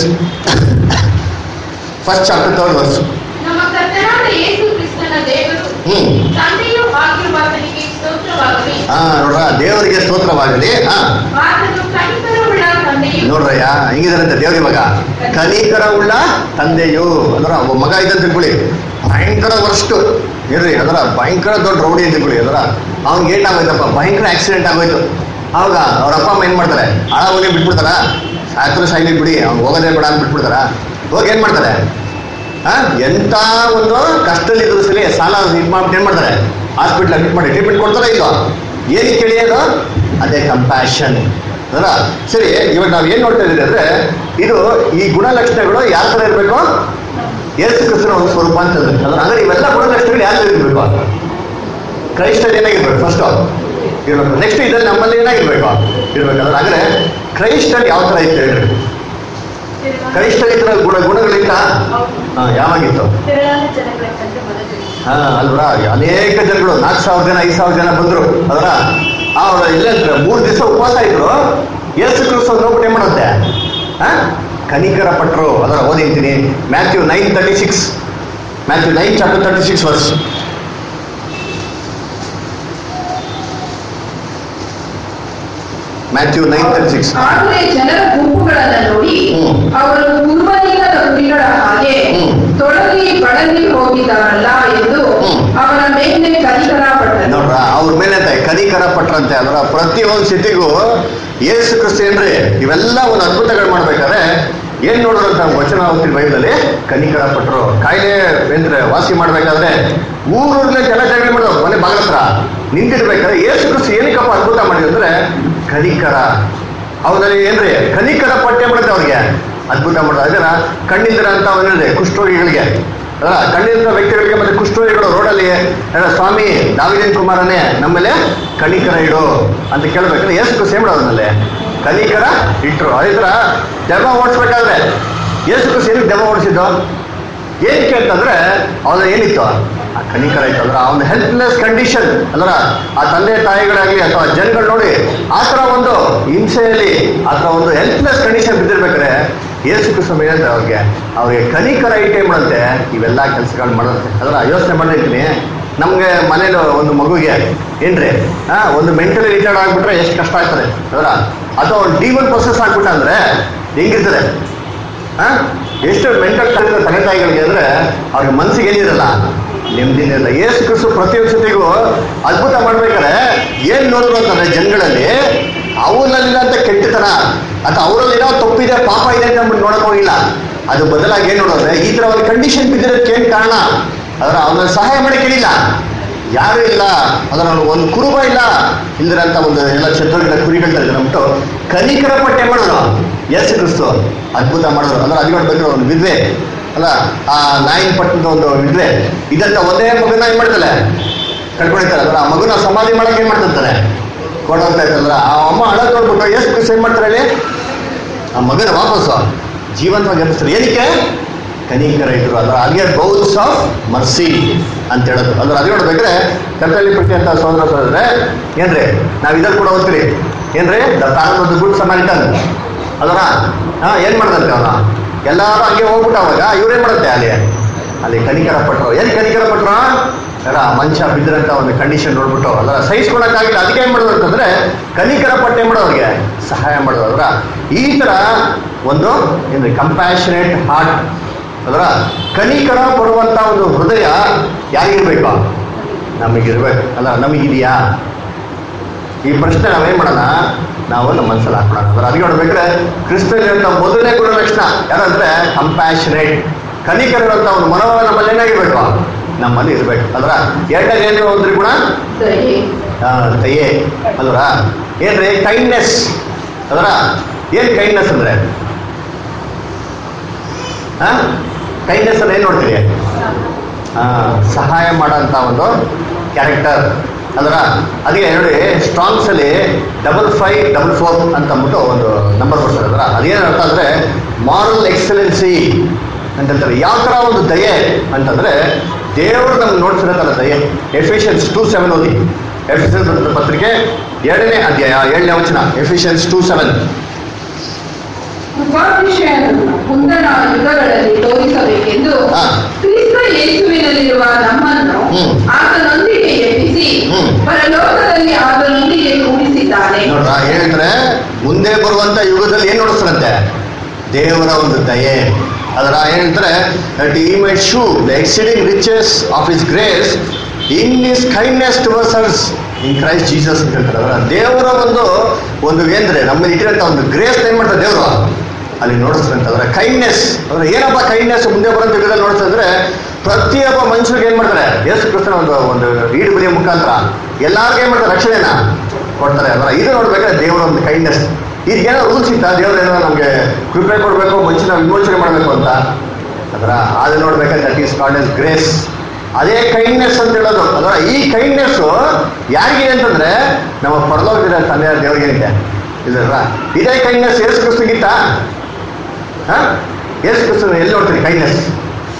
first chapter third verse ನಮ್ಮ ಕರ್ತನಾದ ಯೇಸು ಕ್ರಿಸ್ತನ ದೇವರು ಹ್ಮ್ ತಂದೆಯೂ ಆಗಿರುವಾತನಿಗೆ ಸ್ತೋತ್ರವಾಗಲಿ ಹಾ ನೋಡ್ರ ದೇವರಿಗೆ ಸ್ತೋತ್ರವಾಗಲಿ ಹಾ ಆತನು ಕನಿಕರವುಳ್ಳ ತಂದೆಯು ನೋಡ್ರಯ್ಯ ಹೆಂಗಿದಾರಂತೆ ದೇವ್ರಿಗೆ ಮಗ ಕನಿಕರ ಉಳ್ಳ ತಂದೆಯು ಅದರ ಒಬ್ಬ ಮಗ ಇದ್ದಂತ ತಿಳ್ಕೊಳ್ಳಿ ಭಯಂಕರ ವರ್ಸ್ಟ್ ಇರ್ರಿ ಅದರ ಭಯಂಕರ ದೊಡ್ಡ ರೌಡಿ ಅಂತ ತಿಳ್ಕೊಳ್ಳಿ ಅದರ ಅವ್ನಿಗೆ ಏನಾಗೋಯ್ತಪ್ಪ ಭಯಂಕರ ಆಕ್ಸಿಡೆಂಟ್ ಆಗೋಯ್ತು ಅವಾಗ ಅವ್ರ ಅಪ್ಪ ಅಮ್ಮ ಏನ್ ಮಾಡ್ತಾರೆ ಹಣ ಹೋಗಿ ಬಿಟ್ಬಿಡ್ತಾರ ಸಾಯ್ತರ ಸಾಯ್ಲಿ ಬಿಡಿ ಅವ್ನು ಹೋಗೋದೇ ಬೇಡ ಅಂತ ಬಿಟ್ಬಿಡ್ತಾರ ಹೋಗಿ ಏನ್ ಮಾಡ್ತಾರೆ ಆ ಎಂತ ಒಂದು ಕಷ್ಟದಲ್ಲಿದ್ರು ಸರಿ ಸಾಲ ಇದು ಮಾಡ್ಬಿಟ್ಟು ಏನ್ ಮಾಡ್ತಾರೆ ಹಾಸ್ಪಿಟ್ಲ್ ಅಡ್ಮಿಟ್ ಮಾಡಿ ಟ್ರೀಟ್ಮೆಂಟ್ ಕೊಡ್ತಾರ ಇಲ್ವಾ ಏನಕ್ಕೆ ಕೇಳಿಯೋದು ಅದೇ ಕಂಪ್ಯಾಷನ್ ಅಲ್ಲ ಸರಿ ಇವಾಗ ನಾವು ಏನ್ ನೋಡ್ತಾ ಇದೀವಿ ಅಂದ್ರೆ ಇದು ಈ ಗುಣಲಕ್ಷಣಗಳು ಯಾವ ತರ ಇರಬೇಕು ಯೇಸು ಕ್ರಿಸ್ತನ ಒಂದು ಸ್ವರೂಪ ಅಂತ ಅಂದ್ರೆ ಅದ್ರ ಅಂದ್ರೆ ಇವೆಲ್ಲ ಗುಣಲಕ್ಷಣಗಳು ಯಾವ ತರ ಇರಬೇಕು ಕ್ರೈಸ್ತಲ್ಲಿ ಏನಾಗಿರ್ಬೇಕು ಫಸ್ಟ್ ಇರ್ಬೇಕು ನೆಕ್ಸ್ಟ್ ಇದ್ರಲ್ಲಿ ನಮ್ಮಲ್ಲಿ ಏನಾಗಿರ್ಬೇಕು ಇರ್ಬೇಕಾದ್ರೆ ಅಂದ್ರೆ ಕ್ರೈಸ್ತಲ್ಲಿ ಯಾವ ತರ ಇತ್ತು ಹೇಳ್ರಿ ಕ್ರೈಸ್ತಲ್ಲಿ ಈ ತರ ಗುಣ ಗುಣಗಳಿಲ್ಲ ಹಾ ಯಾವಾಗಿತ್ತು திரளான ஜனங்களை கண்டு மனதில் ಹಾ ಅಲ್ವಾ ಅನೇಕ ಜನಗಳು ನಾಲ್ಕು ಸಾವಿರ ಜನ ಐದು ಸಾವಿರ ಜನ ಬಂದ್ರು ಅದರ ಅವ್ರ ಇಲ್ಲ ಮೂರು ದಿವಸ ಉಪವಾಸ ಇದ್ರು ಯೇಸು ಕ್ರಿಸ್ತ ನೋಡ್ಬಿಟ್ಟು ಏನ್ ಮಾಡುತ್ತೆ ಹಾ ಕನಿಕರ ಪಟ್ಟರು ಅದರ ಓದಿಂತೀನಿ Matthew nine thirty six Matthew nine chapter thirty six verse Matthew nine thirty six ಆದರೆ ಜನರ ಗುಂಪುಗಳನ್ನ ನೋಡಿ ಹ್ಮ್. ಅವರು ಕುರುಬನಿಲ್ಲದ ಕುರಿಗಳ ಹಾಗೆ ಹ್ಮ್. ತೊಡಗಿ ಬಳಲಿ ಹೋಗಿದ್ದಾರಲ್ಲ ಎಂದು ಹ್ಮ್. ಅವರ ಮೇಲೆ ಕನಿಕರ ಪಟ್ಟನು ನೋಡ್ರ ಅವ್ರ ಮೇಲೆ ಅಂತ ಕನಿಕರ ಪಟ್ರಂತೆ ಅದರ ಪ್ರತಿಯೊಂದು ಸ್ಥಿತಿಗೂ ಏಸು ಕ್ರಿಸ್ತ ಏನ್ರಿ ಇವೆಲ್ಲ ಒಂದು ಅದ್ಭುತಗಳು ಮಾಡ್ಬೇಕಾದ್ರೆ ಏನ್ ನೋಡಿದ್ರು ಅಂತ ವಚನ ಓದ್ತೀವಿ ಬೈಬಲಲ್ಲಿ ಕನಿಕರ ಪಟ್ರು ಕಾಯಿಲೆ ಅಂದ್ರೆ ವಾಸಿ ಮಾಡ್ಬೇಕಾದ್ರೆ ಊರೂರ್ಲೆ ಜನ ಜಗಳ ಮಾಡೋದು ಮನೆ ಬಾಗಿಲ ಹತ್ರ ನಿಂತಿರ್ಬೇಕಾದ್ರೆ ಏಸು ಕ್ರಿಸ್ತ ಏನಕ್ಕಪ್ಪ ಅದ್ಭುತ ಮಾಡಿದ್ರು ಅಂದ್ರೆ ಕನಿಕರ ಅವನಲ್ಲಿ ಏನ್ರಿ ಕನಿಕರ ಪಟ್ಟೆ ಮಾಡುತ್ತೆ ಅವ್ರಿಗೆ ಅದ್ಭುತ ಮಾಡೋದು ಅದನ್ನ ಕಣ್ಣಿಲ್ದಿರ ಅಂತ ಅವನಿದೆ ಕುಷ್ಠರೋಗಿಗಳಿಗೆ ಅಲ್ಲ ಕಣ್ಣಿಲ್ದ ವ್ಯಕ್ತಿಗಳಿಗೆ ಮತ್ತೆ ಕುಷ್ಠರೋಗಿಗಳು ರೋಡಲ್ಲಿ ಅಲ್ಲ, ಸ್ವಾಮಿ ದಾವಿದೇನ್ ಕುಮಾರನೇ ನಮ್ಮಲ್ಲಿ ಕನಿಕರ ಇಡು ಅಂತ ಕೇಳ್ಬೇಕಾದ್ರೆ ಎಷ್ಟು ಸೇಮ್ ಅವ್ರನ್ನಲ್ಲಿ ಕನಿಕರ ಇಟ್ರು ಅದೇ ಥರ ದೆವ್ವ ಓಡಿಸ್ಬೇಕಾದ್ರೆ ಏಸು ಕ್ರಿಸ್ತ ಏನಕ್ಕೆ ದೆವ್ವ ಓಡಿಸಿದ್ದು ಏನಕ್ಕೆ ಅಂತಂದ್ರೆ ಅವನ ಏನಿತ್ತು ಆ ಕನಿಕರ ಇತ್ತು ಅಂದ್ರೆ ಅವನ ಹೆಲ್ಪ್ಲೆಸ್ ಕಂಡೀಷನ್ ಅಲ್ಲರ ಆ ತಂದೆ ತಾಯಿಗಳಾಗ್ಲಿ ಅಥವಾ ಜನಗಳು ನೋಡಿ ಆ ಥರ ಒಂದು ಹಿಂಸೆಯಲ್ಲಿ ಅಥವಾ ಒಂದು ಹೆಲ್ಪ್ಲೆಸ್ ಕಂಡೀಷನ್ ಬಿದ್ದಿರ್ಬೇಕಾದ್ರೆ ಏಸು ಕ್ರಿಸ್ತ ಏನಂತ ಅವ್ರಿಗೆ ಅವ್ರಿಗೆ ಕನಿಕರ ಇಟ್ಟೆ ಮಾಡಂತೆ ಇವೆಲ್ಲ ಕೆಲಸಗಳು ಮಾಡಂತೆ ಅದರ ಯೋಚನೆ ಮಾಡಿರ್ತೀನಿ ನಮ್ಗೆ ಮನೇಲಿ ಒಂದು ಮಗುಗೆ ಏನ್ರಿ ಆ ಒಂದು ಮೆಂಟಲಿ ರಿಟೈರ್ಡ್ ಆಗ್ಬಿಟ್ರೆ ಎಷ್ಟು ಕಷ್ಟ ಆಗ್ತದೆ ಅದರ ಅಥವಾ ಒಂದು ಡಿವನ್ ಪ್ರೊಸೆಸ್ ಆಗ್ಬಿಟ್ಟ ಅಂದ್ರೆ ಹೆಂಗಿರ್ತದೆ ಆ? ಎಷ್ಟು ಮೆಂಟಲ್ ಕಲಿತ ತಂದೆ ತಾಯಿಗಳಿಗೆ ಅಂದ್ರೆ ಅವ್ರಿಗೆ ಮನಸ್ಸಿಗೆ ಏನಿರಲ್ಲ ನೆಮ್ಮದಿನೇ ಇಲ್ಲ ಏಸು ಕ್ರಿಸ್ತು ಪ್ರತಿಯೊಂದು ಸತಿಗೂ ಅದ್ಭುತ ಮಾಡ್ಬೇಕಾದ್ರೆ ಏನ್ ನೋಡಿದ್ರು ಅಂತಂದ್ರೆ ಜನಗಳಲ್ಲಿ ಅವರಲ್ಲಿರೋಂಥ ಕೆಟ್ಟತನ ಅಥವಾ ಅವರಲ್ಲಿರೋ ತಪ್ಪಿದೆ ಪಾಪ ಇದೆ ಅಂತ ಅಂದ್ಬಿಟ್ಟು ನೋಡಕ್ ಹೋಗಿಲ್ಲ ಅದು ಬದಲಾಗಿ ಏನ್ ನೋಡಿದ್ರೆ ಈ ತರ ಒಂದು ಕಂಡೀಷನ್ ಬಿದ್ದಿರೋದಕ್ಕೆ ಏನ್ ಕಾರಣ ಅದರ ಅವನ ಸಹಾಯ ಮಾಡಿ ಕೇಳಿಲ್ಲ ಯಾರು ಇಲ್ಲ ಅದರ ಒಂದು ಕುರುಬ ಇಲ್ಲ ಇಲ್ದಿರಂತ ಒಂದು ಎಲ್ಲ ಶತ್ರುಗಳ ಕುರಿಗಳನ್ನ ನಮ್ಬಿಟ್ಟು ಕನಿಕರ ಪಟ್ಟೆ ಮಾಡೋದು ಎಸ್ ಕ್ರಿಸ್ತು ಅದ್ಭುತ ಮಾಡೋದು ಅಂದ್ರೆ ಅದು ನೋಡ್ಬೇಕು ಒಂದು ವಿದ್ವೆ ಅಲ್ಲ ಆ ನಾಯಿನ ಪಟ್ಟಣದ ಒಂದು ವಿದ್ವೆ ಇದಂತ ಒಂದೇ ಮಗನ ಏನ್ ಮಾಡ್ತಾಳೆ ಕಳ್ಕೊಂಡಿರ್ತಾರೆ ಅಂದ್ರೆ ಆ ಮಗುನ ಸಮಾಧಿ ಮಾಡಕ್ಕೆ ಏನ್ ಮಾಡ್ತಿರ್ತಾರೆ ಕೊಡೋಗ್ತಾ ಇರ್ತಲ್ಲ ಆ ಅಮ್ಮ ಹಣ ನೋಡ್ಬಿಟ್ಟು ಎಷ್ಟು ಖುಷಿ ಏನ್ ಮಾಡ್ತಾರೆ ಹೇಳಿ ಆ ಮಗನ ವಾಪಸ್ಸು ಜೀವಂತವಾಗಿ ಎಬ್ಬಿಸ್ತಾರೆ ಏನಕ್ಕೆ ಕನಿಕರ ಇದ್ರು ಅದ್ರ ಅಲ್ಲಿಗೆ ಬೌಲ್ಸ್ ಆಫ್ ಮರ್ಸಿ ಅಂತ ಹೇಳೋದು ಅದ್ರ ಅದು ನೋಡ್ಬೇಕ್ರೆ ಕರ್ತಲ್ಲಿ ಪಟ್ಟಿ ಅಂತ ಸೋದರ ಸೋದರೇ ಏನ್ರಿ ನಾವ್ ಇದ್ರಲ್ಲಿ ಕೂಡ ಓದ್ತೀರಿ ಏನ್ರಿ the parable of the good Samaritan ಅದರ ಹಾ ಏನ್ ಮಾಡ್ದಂತೆ ಅವನ ಎಲ್ಲಾರು ಹಂಗೆ ಹೋಗ್ಬಿಟ್ಟು ಅವಾಗ ಇವ್ರೇನ್ ಮಾಡುತ್ತೆ ಅಲ್ಲಿ ಅಲ್ಲಿ ಕನಿಕರ ಪಟ್ರು ಏನ್ ಕನಿಕರ ಪಟ್ರು ಅಲ್ಲ ಮನುಷ್ಯ ಬಿದ್ದಿರಂತ ಒಂದು ಕಂಡೀಷನ್ ನೋಡ್ಬಿಟ್ಟು ಅಲ್ಲ ಸಹಿಸ್ಕೊಳಕ್ಕಾಗಿಲ್ಲ ಅದಕ್ಕೆ ಏನ್ ಮಾಡೋದು ಅಂತಂದ್ರೆ ಕನಿಕರ ಪಟ್ಟೆ ಮಾಡೋರಿಗೆ ಸಹಾಯ ಮಾಡೋದು ಅದ್ರ ಈ ತರ ಒಂದು ಏನ್ರಿ ಕಂಪ್ಯಾಷನೇಟ್ ಹಾರ್ಟ್ ಅದರ ಕನಿಕರ ಪಡುವಂತ ಒಂದು ಹೃದಯ ಯಾರಿಗಿರ್ಬೇಕು ನಮಗಿರ್ಬೇಕು ಅಲ್ಲ ನಮಗಿದೆಯಾ ಈ ಪ್ರಶ್ನೆ ನಾವೇನ್ ಮಾಡೋಣ ನಾವು ನಮ್ಮ ಮನಸ್ಸಲ್ಲಿ ಹಾಕೋಣ ಅದರ ಅದಕ್ಕೆ ನೋಡ್ಬೇಕ್ರೆ ಕ್ರಿಸ್ತಲ್ಲಿರುವಂತ ಮೊದಲನೇ ಗುಣಲಕ್ಷಣ ಯಾರಂದ್ರೆ ಕಂಪ್ಯಾಷನೇಟ್ ಕನಿಕರ ಇರುವಂತ ಒಂದು ಮನೋಭಾವ ನಮ್ಮಲ್ಲಿ ಏನಾಗಿರ್ಬೇಕು ನಮ್ಮಲ್ಲಿ ಇರ್ಬೇಕು ಅದರ ಎರಡನೇ ಏನು ಅಂದ್ರೆ ಗುಣ ದಯೆ ಆ, ದಯೆ ಅಲ್ವರ ಏನ್ರಿ ಕೈಂಡ್ನೆಸ್ ಅದರ ಏನ್ ಕೈಂಡ್ನೆಸ್ ಅಂದ್ರೆ ಕೈಂಡ್ನೆಸ್ ಅಂದ್ರೆ ಏನ್ ನೋಡ್ತೀರಿ ಆ, ಸಹಾಯ ಮಾಡೋಂಥ ಒಂದು ಕ್ಯಾರೆಕ್ಟರ್ ಅದರ ಅದಕ್ಕೆ ನೋಡಿ ಸ್ಟ್ರಾಂಗ್ಸ್ ಅಲ್ಲಿ ಡಬಲ್ ಫೈವ್ ಡಬಲ್ ಫೋರ್ ಅಂತ ಅಂದ್ಬಿಟ್ಟು ಒಂದು ನಂಬರ್ ಕೊಡ್ತಾರೆ ಅದರ ಅದೇನು ಅರ್ಥ ಅಂದ್ರೆ ಮಾರಲ್ ಎಕ್ಸಲೆನ್ಸಿ ಅಂತ ಹೇಳ್ತಾರೆ ಯಾವ ತರ ಒಂದು ದಯೆ ಅಂತಂದ್ರೆ ದೇವರು ನಮ್ಗೆ ನೋಡ್ತಿರತ್ತಲ್ಲ ದಯೆ ಎಫಿಷಿಯನ್ಸ್ ಟೂ ಸೆವೆನ್ ಓದಿ ಎಫಿಷಿಯನ್ಸ್ ಪತ್ರಿಕೆ ಎರಡನೇ ಅಧ್ಯಾಯ ಏಳನೇ ವಚನ ಎಫಿಷಿಯನ್ಸ್ ಟೂ ಸೆವೆನ್ ಕೃಪಾಭಿಷೇಕವನ್ನು ಮುಂದಣ ಯುಗಗಳಲ್ಲಿ ತೋರಿಸಬೇಕೆಂದು ಹಾ. ಕ್ರಿಸ್ತ ಯೇಸುವಿನಲ್ಲಿರುವ ನಮ್ಮನ್ನು ಹ್ಮ್. ಆತನೊಂದಿಗೆ ಎಬ್ಬಿಸಿ ಹ್ಮ್. ಪರಲೋಕದಲ್ಲಿ ಆತನೊಂದಿಗೆ ಕೂಡಿಸಿದ್ದಾನೆ ನೋಡ್ರ ಹೇಳ್ತಾರೆ ಮುಂದೆ ಬರುವಂತ ಯುಗದಲ್ಲಿ ಏನ್ ನೋಡಿಸ್ತಾರಂತೆ ದೇವರ ಒಂದು ದಯೆ ಅದರ ಏನಂತಾರೆ that he might show the exceeding riches of his grace in his kindness towards us in Christ Jesus ಅಂತ ಹೇಳ್ತಾರೆ ಅದರ ದೇವರ ಒಂದು ಒಂದು ಏನ್ರೆ ನಮ್ಮಲ್ಲಿ ಇಟ್ಟಿರಂತ ಒಂದು ಗ್ರೇಸ್ ಏನ್ ಮಾಡ್ತಾರೆ ದೇವರು ಅಲ್ಲಿ ನೋಡಿಸ್ತಾರಂತ ಅದರ ಕೈಂಡ್ನೆಸ್ ಅಂದ್ರೆ ಏನಪ್ಪ ಕೈಂಡ್ನೆಸ್ ಮುಂದೆ ಬರೋಂಥ ಯುಗದಲ್ಲಿ ನೋಡಿಸ್ತಂದ್ರೆ ಪ್ರತಿಯೊಬ್ಬ ಮನುಷ್ಯರಿಗೆ ಏನ್ ಮಾಡ್ತಾರೆ ಯೇಸು ಕ್ರಿಸ್ತನ ಒಂದು ಒಂದು ಈಡು ಬಲಿಯ ಮುಖಾಂತರ ಎಲ್ಲಾರ್ಗೂ ಏನ್ ಮಾಡ್ತಾರೆ ರಕ್ಷಣೆನ ಕೊಡ್ತಾರೆ ಅದರ ಇದು ನೋಡ್ಬೇಕಾದ್ರೆ ದೇವರ ಒಂದು ಕೈಂಡ್ನೆಸ್ ಇದಕ್ಕೇನೋ ರೂಲ್ಸ್ ಇತ್ತ ದೇವ್ರು ಏನೋ ನಮಗೆ ಕೃಪೆ ಕೊಡಬೇಕು ಮನುಷ್ಯನ ವಿಮೋಚನೆ ಮಾಡಬೇಕು ಅಂತ ಅದರ ಅದು ನೋಡ್ಬೇಕಾದ್ರೆ that is called as grace ಅದೇ ಕೈಂಡ್ನೆಸ್ ಅಂತ ಹೇಳೋದು ಅದರ ಈ ಕೈಂಡ್ನೆಸ್ ಯಾರಿಗೆ ಅಂತಂದ್ರೆ ನಮ್ಮ ಪರಲೋಕದ ತಂದೆಯ ದೇವರಿಗೆ ಇದೆ ಇದಲ್ಲ ಇದೇ ಕೈಂಡ್ನೆಸ್ ಏಸು ಕ್ರಿಸ್ತಗಿತ್ತ ಹಾ ಏಸು ಕ್ರಿಸ್ತನ ಎಲ್ಲಿ ನೋಡ್ತೀರಿ ಕೈಂಡ್ನೆಸ್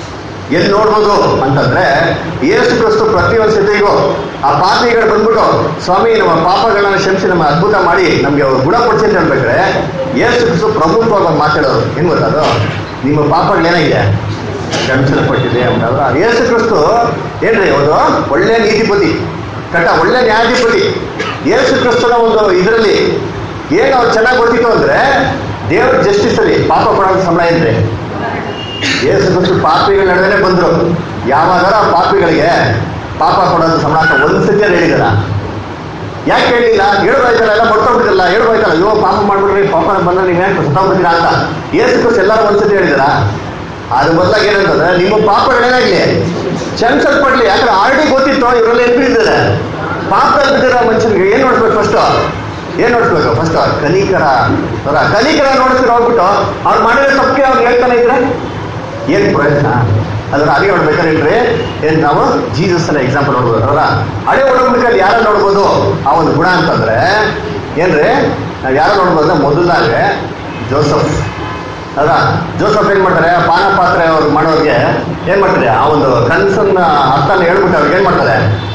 ಎಲ್ಲಿ ನೋಡ್ಬೋದು ಅಂತಂದ್ರೆ ಯೇಸು ಕ್ರಿಸ್ತು ಪ್ರತಿಯೊಂದು ಸತಿಗೂ ಆ ಪಾಪಿಗಳು ಬಂದ್ಬಿಟ್ಟು ಸ್ವಾಮಿ ನಮ್ಮ ಪಾಪಗಳನ್ನ ಕ್ಷಮಿಸಿ ನಮ್ಮ ಅದ್ಭುತ ಮಾಡಿ ನಮ್ಗೆ ಅವ್ರು ಗುಣಪಡಿಸಿ ಅಂತ ಹೇಳ್ಬೇಕಾದ್ರೆ ಯೇಸು ಕ್ರಿಸ್ತು ಪ್ರಭುತ್ವವಾಗಿ ಮಾತಾಡೋರು ಏನ್ ಗೊತ್ತದು ನಿಮ್ಮ ಪಾಪಗಳೇನಾಗಿದೆ ಕ್ಷಮಿಸಲ್ಪಟ್ಟಿದೆ ಅಂತಂದ್ರ ಯೇಸು ಕ್ರಿಸ್ತು ಏನ್ರಿ ಒಂದು ಒಳ್ಳೆ ನೀತಿಪತಿ ಕಟ್ಟ ಒಳ್ಳೆ ನ್ಯಾಯಾಧಿಪತಿ ಯೇಸು ಕ್ರಿಸ್ತನ ಒಂದು ಇದರಲ್ಲಿ ಏನು ಅವ್ರು ಚೆನ್ನಾಗಿ ಗೊತ್ತಿತ್ತು ಅಂದ್ರೆ ದೇವ್ರ ಜಸ್ಟಿಸ್ ಅಲ್ಲಿ ಪಾಪ ಕೊಡೋದು ಸಂಬಳ ಏನ್ರಿ ಯೇಸು ಕ್ರಿಸ್ತು ಪಾಪಿಗಳ ನಡುವೆ ಬಂದ್ರು ಯಾವಾಗಾರ ಆ ಪಾಪಿಗಳಿಗೆ ಪಾಪ ಕೊಡೋದು ಸಂಬಳ ಅಂತ ಒಂದ್ಸತಿ ಹೇಳಿದಾರ ಯಾಕೆ ಹೇಳಿಲ್ಲ ಹೇಳ್ಬೋಯ್ತಲ್ಲ ಎಲ್ಲ ಮರ್ತೋಗ್ಬಿಟ್ಟಿಲ್ಲ ಹೇಳ್ಬೋಯ್ತಲ್ಲ ಅಯ್ಯೋ ಪಾಪ ಮಾಡ್ಬಿಡ್ರಿ ಪಾಪ ಬಂದ್ರೆ ನೀವೇನು ಸತ್ತೋಗ್ಬಿಡ್ತೀರಾ ಅಂತ ಯೇಸು ಕ್ರಿಸ್ತು ಎಲ್ಲ ಒಂದ್ಸತಿ ಹೇಳಿದಾರ ಅದ್ರ ಬದಲಾಗಿ ಏನಂತಂದ್ರೆ ನಿಮ್ಮ ಪಾಪಗಳೇನಾಗ್ಲಿ ಕ್ಷಮಿಸಲ್ಪಡ್ಲಿ ಯಾಕಂದ್ರೆ ಆಲ್ರೆಡಿ ಗೊತ್ತಿತ್ತು ಇವರೆಲ್ಲ ಎಲ್ಲಿ ಬಿದ್ದಿದ್ದಾರೆ ಪಾಪದಲ್ಲಿ ಬಿದ್ದಿರೋ ಮನುಷ್ಯನಿಗೆ ಏನ್ ನೋಡ್ಬೇಕು ಫಸ್ಟ್ ಏನ್ ನೋಡ್ಬೇಕು ಫಸ್ಟ್ ಕನಿಕರ ಅವರ ಕನಿಕರ ನೋಡ್ತೀರ ಹೋಗ್ಬಿಟ್ಟು ಅವ್ರು ಮಾಡಿರೋ ತಪ್ಪಿಗೆ ಅವ್ರು ಹೇಳ್ತಾನೆ ಇದ್ರೆ ಏನ್ ಪ್ರಯತ್ನ ಅದ್ರ ಅದೇ ನೋಡ್ಬೇಕಾದ್ರೆ ಏನ್ ನಾವು ಜೀಸಸ್ ಅನ್ನ ಎಕ್ಸಾಂಪಲ್ ನೋಡ್ಬೋದು ಅವರ ಹಳೆ ಒಡಂಬಡಿಕೆಯಲ್ಲಿ ಯಾರ ನೋಡ್ಬೋದು ಆ ಒಂದು ಗುಣ ಅಂತಂದ್ರೆ ಏನ್ರಿ ನಾವ್ ಯಾರ ನೋಡ್ಬೋದು ಅಂದ್ರೆ ಮೊದಲಾಗೆ ಜೋಸಫ್ ಅದ ಜೋಸಫ್ ಏನ್ ಮಾಡ್ತಾರೆ ಪಾನ ಪಾತ್ರೆ ಅವ್ರು ಮಾಡೋರಿಗೆ ಏನ್ ಮಾಡ್ತಾರೆ ಆ ಒಂದು ಕನ್ಸನ್ನ ಅರ್ಥನ ಹೇಳ್ಬಿಟ್ಟು ಅವ್ರಿಗೆ ಏನ್ ಮಾಡ್ತಾರೆ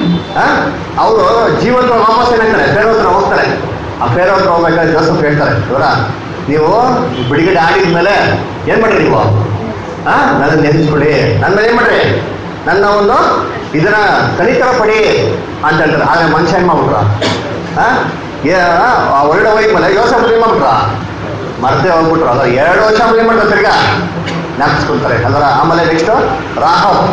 ಅವರು ಜೀವಂತ ವಾಪಸ್ ಏನಾಗ್ತಾರೆ ಬೇರೆ ಹತ್ರ ಹೋಗ್ತಾರೆ ಆ ಬೇರೆ ಹತ್ರ ಹೋಗ್ಬೇಕಾದ್ರೆ ಜೋಸಫ್ ಹೇಳ್ತಾರೆ ಇವರ ನೀವು ಬಿಡುಗಡೆ ಆಡಿದ್ಮೇಲೆ ಏನ್ ಮಾಡ್ರಿ ನೀವು ಆ ನನ್ನ ನೆನೆಸ್ಕೊಳ್ಳಿ ನನ್ನ ಮೇಲೆ ಏನ್ ಮಾಡ್ರಿ ನನ್ನ ಒಂದು ಇದನ್ನ ಕನಿಕರ ಪಡಿ ಅಂತ ಹೇಳ್ತಾರೆ ಆಗ ಮನುಷ್ಯ ಏನ್ ಮಾಡ್ಬಿಟ್ರ ಆ ಏ ಆ ಹೊರಡೆ ಹೋಯ್ಮೇಲೆ ಯೋಸಫ್ ಏನ್ ಮಾಡ್ಬಿಟ್ರ ಮರ್ತೆ ಹೋಗ್ಬಿಟ್ರು ಅದ್ರ ಎರಡು ವರ್ಷ ಆಮೇಲೆ ಏನ್ ಮಾಡ್ತಾರೆ ತಿರ್ಗಾ ಜ್ಞಾಪಿಸ್ಕೊಳ್ತಾರೆ ಅದರ ಆಮೇಲೆ ನೆಕ್ಸ್ಟ್ ರಾಹಬ್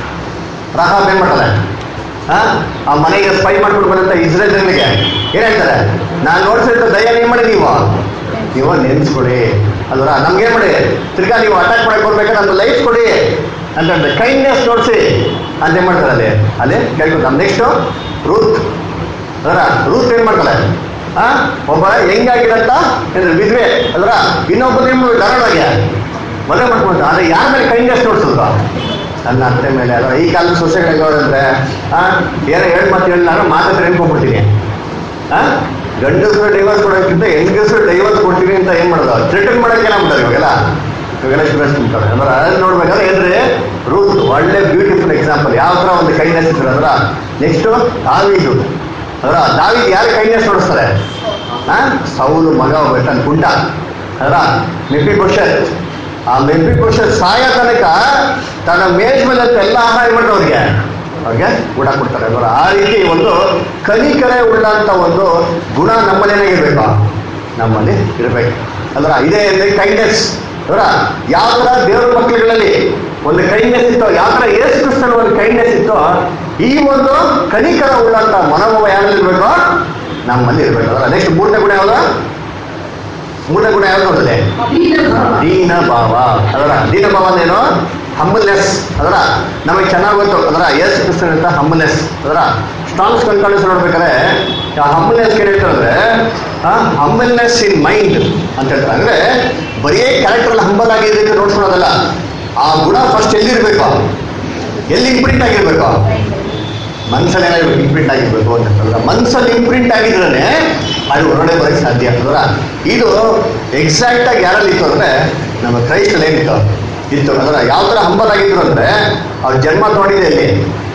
ರಾಹಬ್ ಏನ್ ಮಾಡ್ತಾರೆ ಆ ಆ ಮನೆಗೆ ಸ್ಪೈ ಮಾಡ್ಬಿಟ್ಟು ಬಂದಂತ ಇಸ್ರೇಲ್ ಜನರಿಗೆ ಏನ್ ಹೇಳ್ತಾರೆ ನಾನ್ ನೋಡ್ಸಿರ್ತ ದಯ ಏನ್ ಮಾಡಿ ನೀವು ನೀವು ನೆನ್ಸ್ಕೊಡಿ ಅಲ್ವರ ನಮ್ಗೆ ಏನ್ ಮಾಡಿ ತಿರ್ಗಾ ನೀವು ಅಟ್ಯಾಕ್ ಮಾಡಕ್ ಬರ್ಬೇಕಾದ್ರೆ ನಮ್ಗೆ ಲೈಫ್ ಕೊಡಿ ಅಂತ ಹೇಳ್ತಾರೆ ಕೈಂಡ್ನೆಸ್ ನೋಡ್ಸಿ ಅಂತ ಏನ್ ಮಾಡ್ತಾರೆ ಅಲ್ಲಿ ಅಲ್ಲಿ ಕೇಳ್ಕೊಂಡು ನೆಕ್ಸ್ಟ್ ರೂತ್ ಅದರ ರೂತ್ ಏನ್ ಮಾಡ್ತಾಳೆ ಆ ಒಬ್ಬ ಹೆಂಗಾಗಿರಂತ ಅಂದ್ರೆ ವಿದ್ವೆ ಅಲ್ರ ಇನ್ನೊಬ್ಬ ನಿಮ್ಮ ಧಾರಾಳಾಗ್ಯ ಮದುವೆ ಮಾಡ್ಕೊಂಡು ಆದ್ರೆ ಯಾರ ಮೇಲೆ ಕೈಂಡ್ನೆಸ್ ನೋಡ್ಸಿದ್ರು ನನ್ನ ಅತ್ತೆ ಮೇಲೆ ಅಲ್ಲ ಈ ಕಾಲದ ಸೊಸೆಗಳು ಹೆಂಗವ್ರಂದ್ರೆ ಆ ಏನೋ ಎರಡು ಮಾತು ಹೇಳಿ ನಾನು ಮಾತಾದ್ರೆ ಹೇಳ್ಕೊಂಡ್ಬಿಡ್ತೀನಿ ಆ ಗಂಡಸರು ಡೈವರ್ಸ್ ಕೊಡೋಕ್ಕಿಂತ ಹೆಂಗಸರು ಡೈವರ್ಸ್ ಕೊಡ್ತೀನಿ ಅಂತ ಏನ್ ಮಾಡೋದು ಥ್ರೆಟನ್ ಮಾಡಕ್ಕೆ ಏನಾಗ್ಬಿಟ್ಟಾರೆ ಇವಾಗೆಲ್ಲ ಇವಾಗೆಲ್ಲ ಶುಗರ್ಸ್ ತಿಂತಾರೆ ಅಂದ್ರೆ ಅದನ್ನ ನೋಡ್ಬೇಕಾದ್ರೆ ಏನ್ರಿ ರೂತ್ ಒಳ್ಳೆ ಬ್ಯೂಟಿಫುಲ್ ಎಕ್ಸಾಂಪಲ್ ಯಾವ ತರ ಒಂದು ಕೈಂಡ್ನೆಸ್ ಇದ್ರೆ ಅಂದ್ರ ನೆಕ್ಸ್ಟ್ ದಾವಿದು ಅದರ ದಾವಿದ್ ಯಾರು ಕೈಂಡ್ನೆಸ್ ನೋಡಿಸ್ತಾರೆ ಆ ಸೌಲು ಮಗ ಒಬ್ಬ ಕುಂಟ ಅದರ ಮೆಪಿ ಬುಷತ್ ಆ ಮೆಪಿ ಬುಷತ್ ಸಾಯ ತನಕ ತನ್ನ ಮೇಜ್ ಮೇಲೆ ಎಲ್ಲ ಆಹಾರ ಮಾಡ್ರು ಅವ್ರಿಗೆ ಅವ್ರಿಗೆ ಊಟ ಕೊಡ್ತಾರೆ ಅದರ ಆ ರೀತಿ ಒಂದು ಕನಿಕರೆ ಉಳ್ಳಂತ ಒಂದು ಗುಣ ನಮ್ಮನೇನಾಗಿರ್ಬೇಕು ನಮ್ಮಲ್ಲಿ ಇರಬೇಕು ಅದರ ಇದೇ ಕೈಂಡ್ನೆಸ್ ಅವರ ಯಾವ ತರ ದೇವರ ಮಕ್ಕಳುಗಳಲ್ಲಿ ಒಂದು ಕೈಂಡ್ನೆಸ್ ಇತ್ತು ಯಾವ ತರ ಏಸು ಕ್ರಿಸ್ತನ ಒಂದು ಕೈಂಡ್ನೆಸ್ ಇತ್ತು ಈ ಒಂದು ಕನಿಕರ ಉಳ್ಳಂತ ಮನೋಭಾವ ಯಾರಲ್ಲಿ ಇರ್ಬೇಕು ನಮ್ಮಲ್ಲಿ ಇರ್ಬೇಕು ಅದರ ನೆಕ್ಸ್ಟ್ ಮೂರನೇ ಗುಣ ಯಾವ್ದು ಮೂರನೇ ಗುಣ ಯಾವ್ದು ನೋಡಿದೆ ದೀನ ಭಾವ ಅದರ ದೀನ ಭಾವ ಅಂದ್ರೇನು ಹಂಬಲ್ನೆಸ್ ಅದರ ನಮಗೆ ಚೆನ್ನಾಗಿ ಗೊತ್ತು ಅದರ ಎಸ್ ಕ್ರಿಸ್ತನ್ ಅಂತ ಹಂಬಲ್ನೆಸ್ ಅದರ ಸ್ಟ್ರಾಂಗ್ಸ್ ಕನ್ಕಾಲ್ಸ್ ನೋಡ್ಬೇಕಾದ್ರೆ ಹಂಬಲ್ನೆಸ್ ಏನ್ ಹೇಳ್ತಾರೆ ಅಂದ್ರೆ ಹಂಬಲ್ನೆಸ್ ಇನ್ ಮೈಂಡ್ ಅಂತ ಹೇಳ್ತಾರೆ ಅಂದ್ರೆ ಬರೀ ಕ್ಯಾರೆಕ್ಟರ್ ಹಂಬಲ್ ಆಗಿದ್ದಕ್ಕೆ ನೋಡ್ಕೊಳೋದಲ್ಲ ಆ ಗುಣ ಫಸ್ಟ್ ಎಲ್ಲಿರ್ಬೇಕು ಎಲ್ಲಿ ಇಂಪ್ರಿಂಟ್ ಆಗಿರ್ಬೇಕು ಮನ್ಸಲ್ಲಿ ಏನಾಗಿರ್ಬೇಕು ಇಂಪ್ರಿಂಟ್ ಆಗಿರ್ಬೇಕು ಅಂತ ಹೇಳ್ತಾರಲ್ಲ ಮನ್ಸಲ್ಲಿ ಇಂಪ್ರಿಂಟ್ ಆಗಿದ್ರೆ ಅದು ಹೊರಗಡೆ ಬರೋಕ್ಕೆ ಸಾಧ್ಯ ಅದರ ಇದು ಎಕ್ಸಾಕ್ಟ್ ಆಗಿ ಯಾರಲ್ಲಿ ಇತ್ತು ಅಂದ್ರೆ ನಮ್ಮ ಕ್ರೈಸ್ತಲ್ಲಿ ಏನಿತ್ತು ಇತ್ತು ಅದರ ಯಾವ ತರ ಹಂಬಲ್ ಆಗಿದ್ರು ಅಂದ್ರೆ ಅವ್ರ ಜನ್ಮ ತೊಗೊಂಡಿದೆ ಎಲ್ಲಿ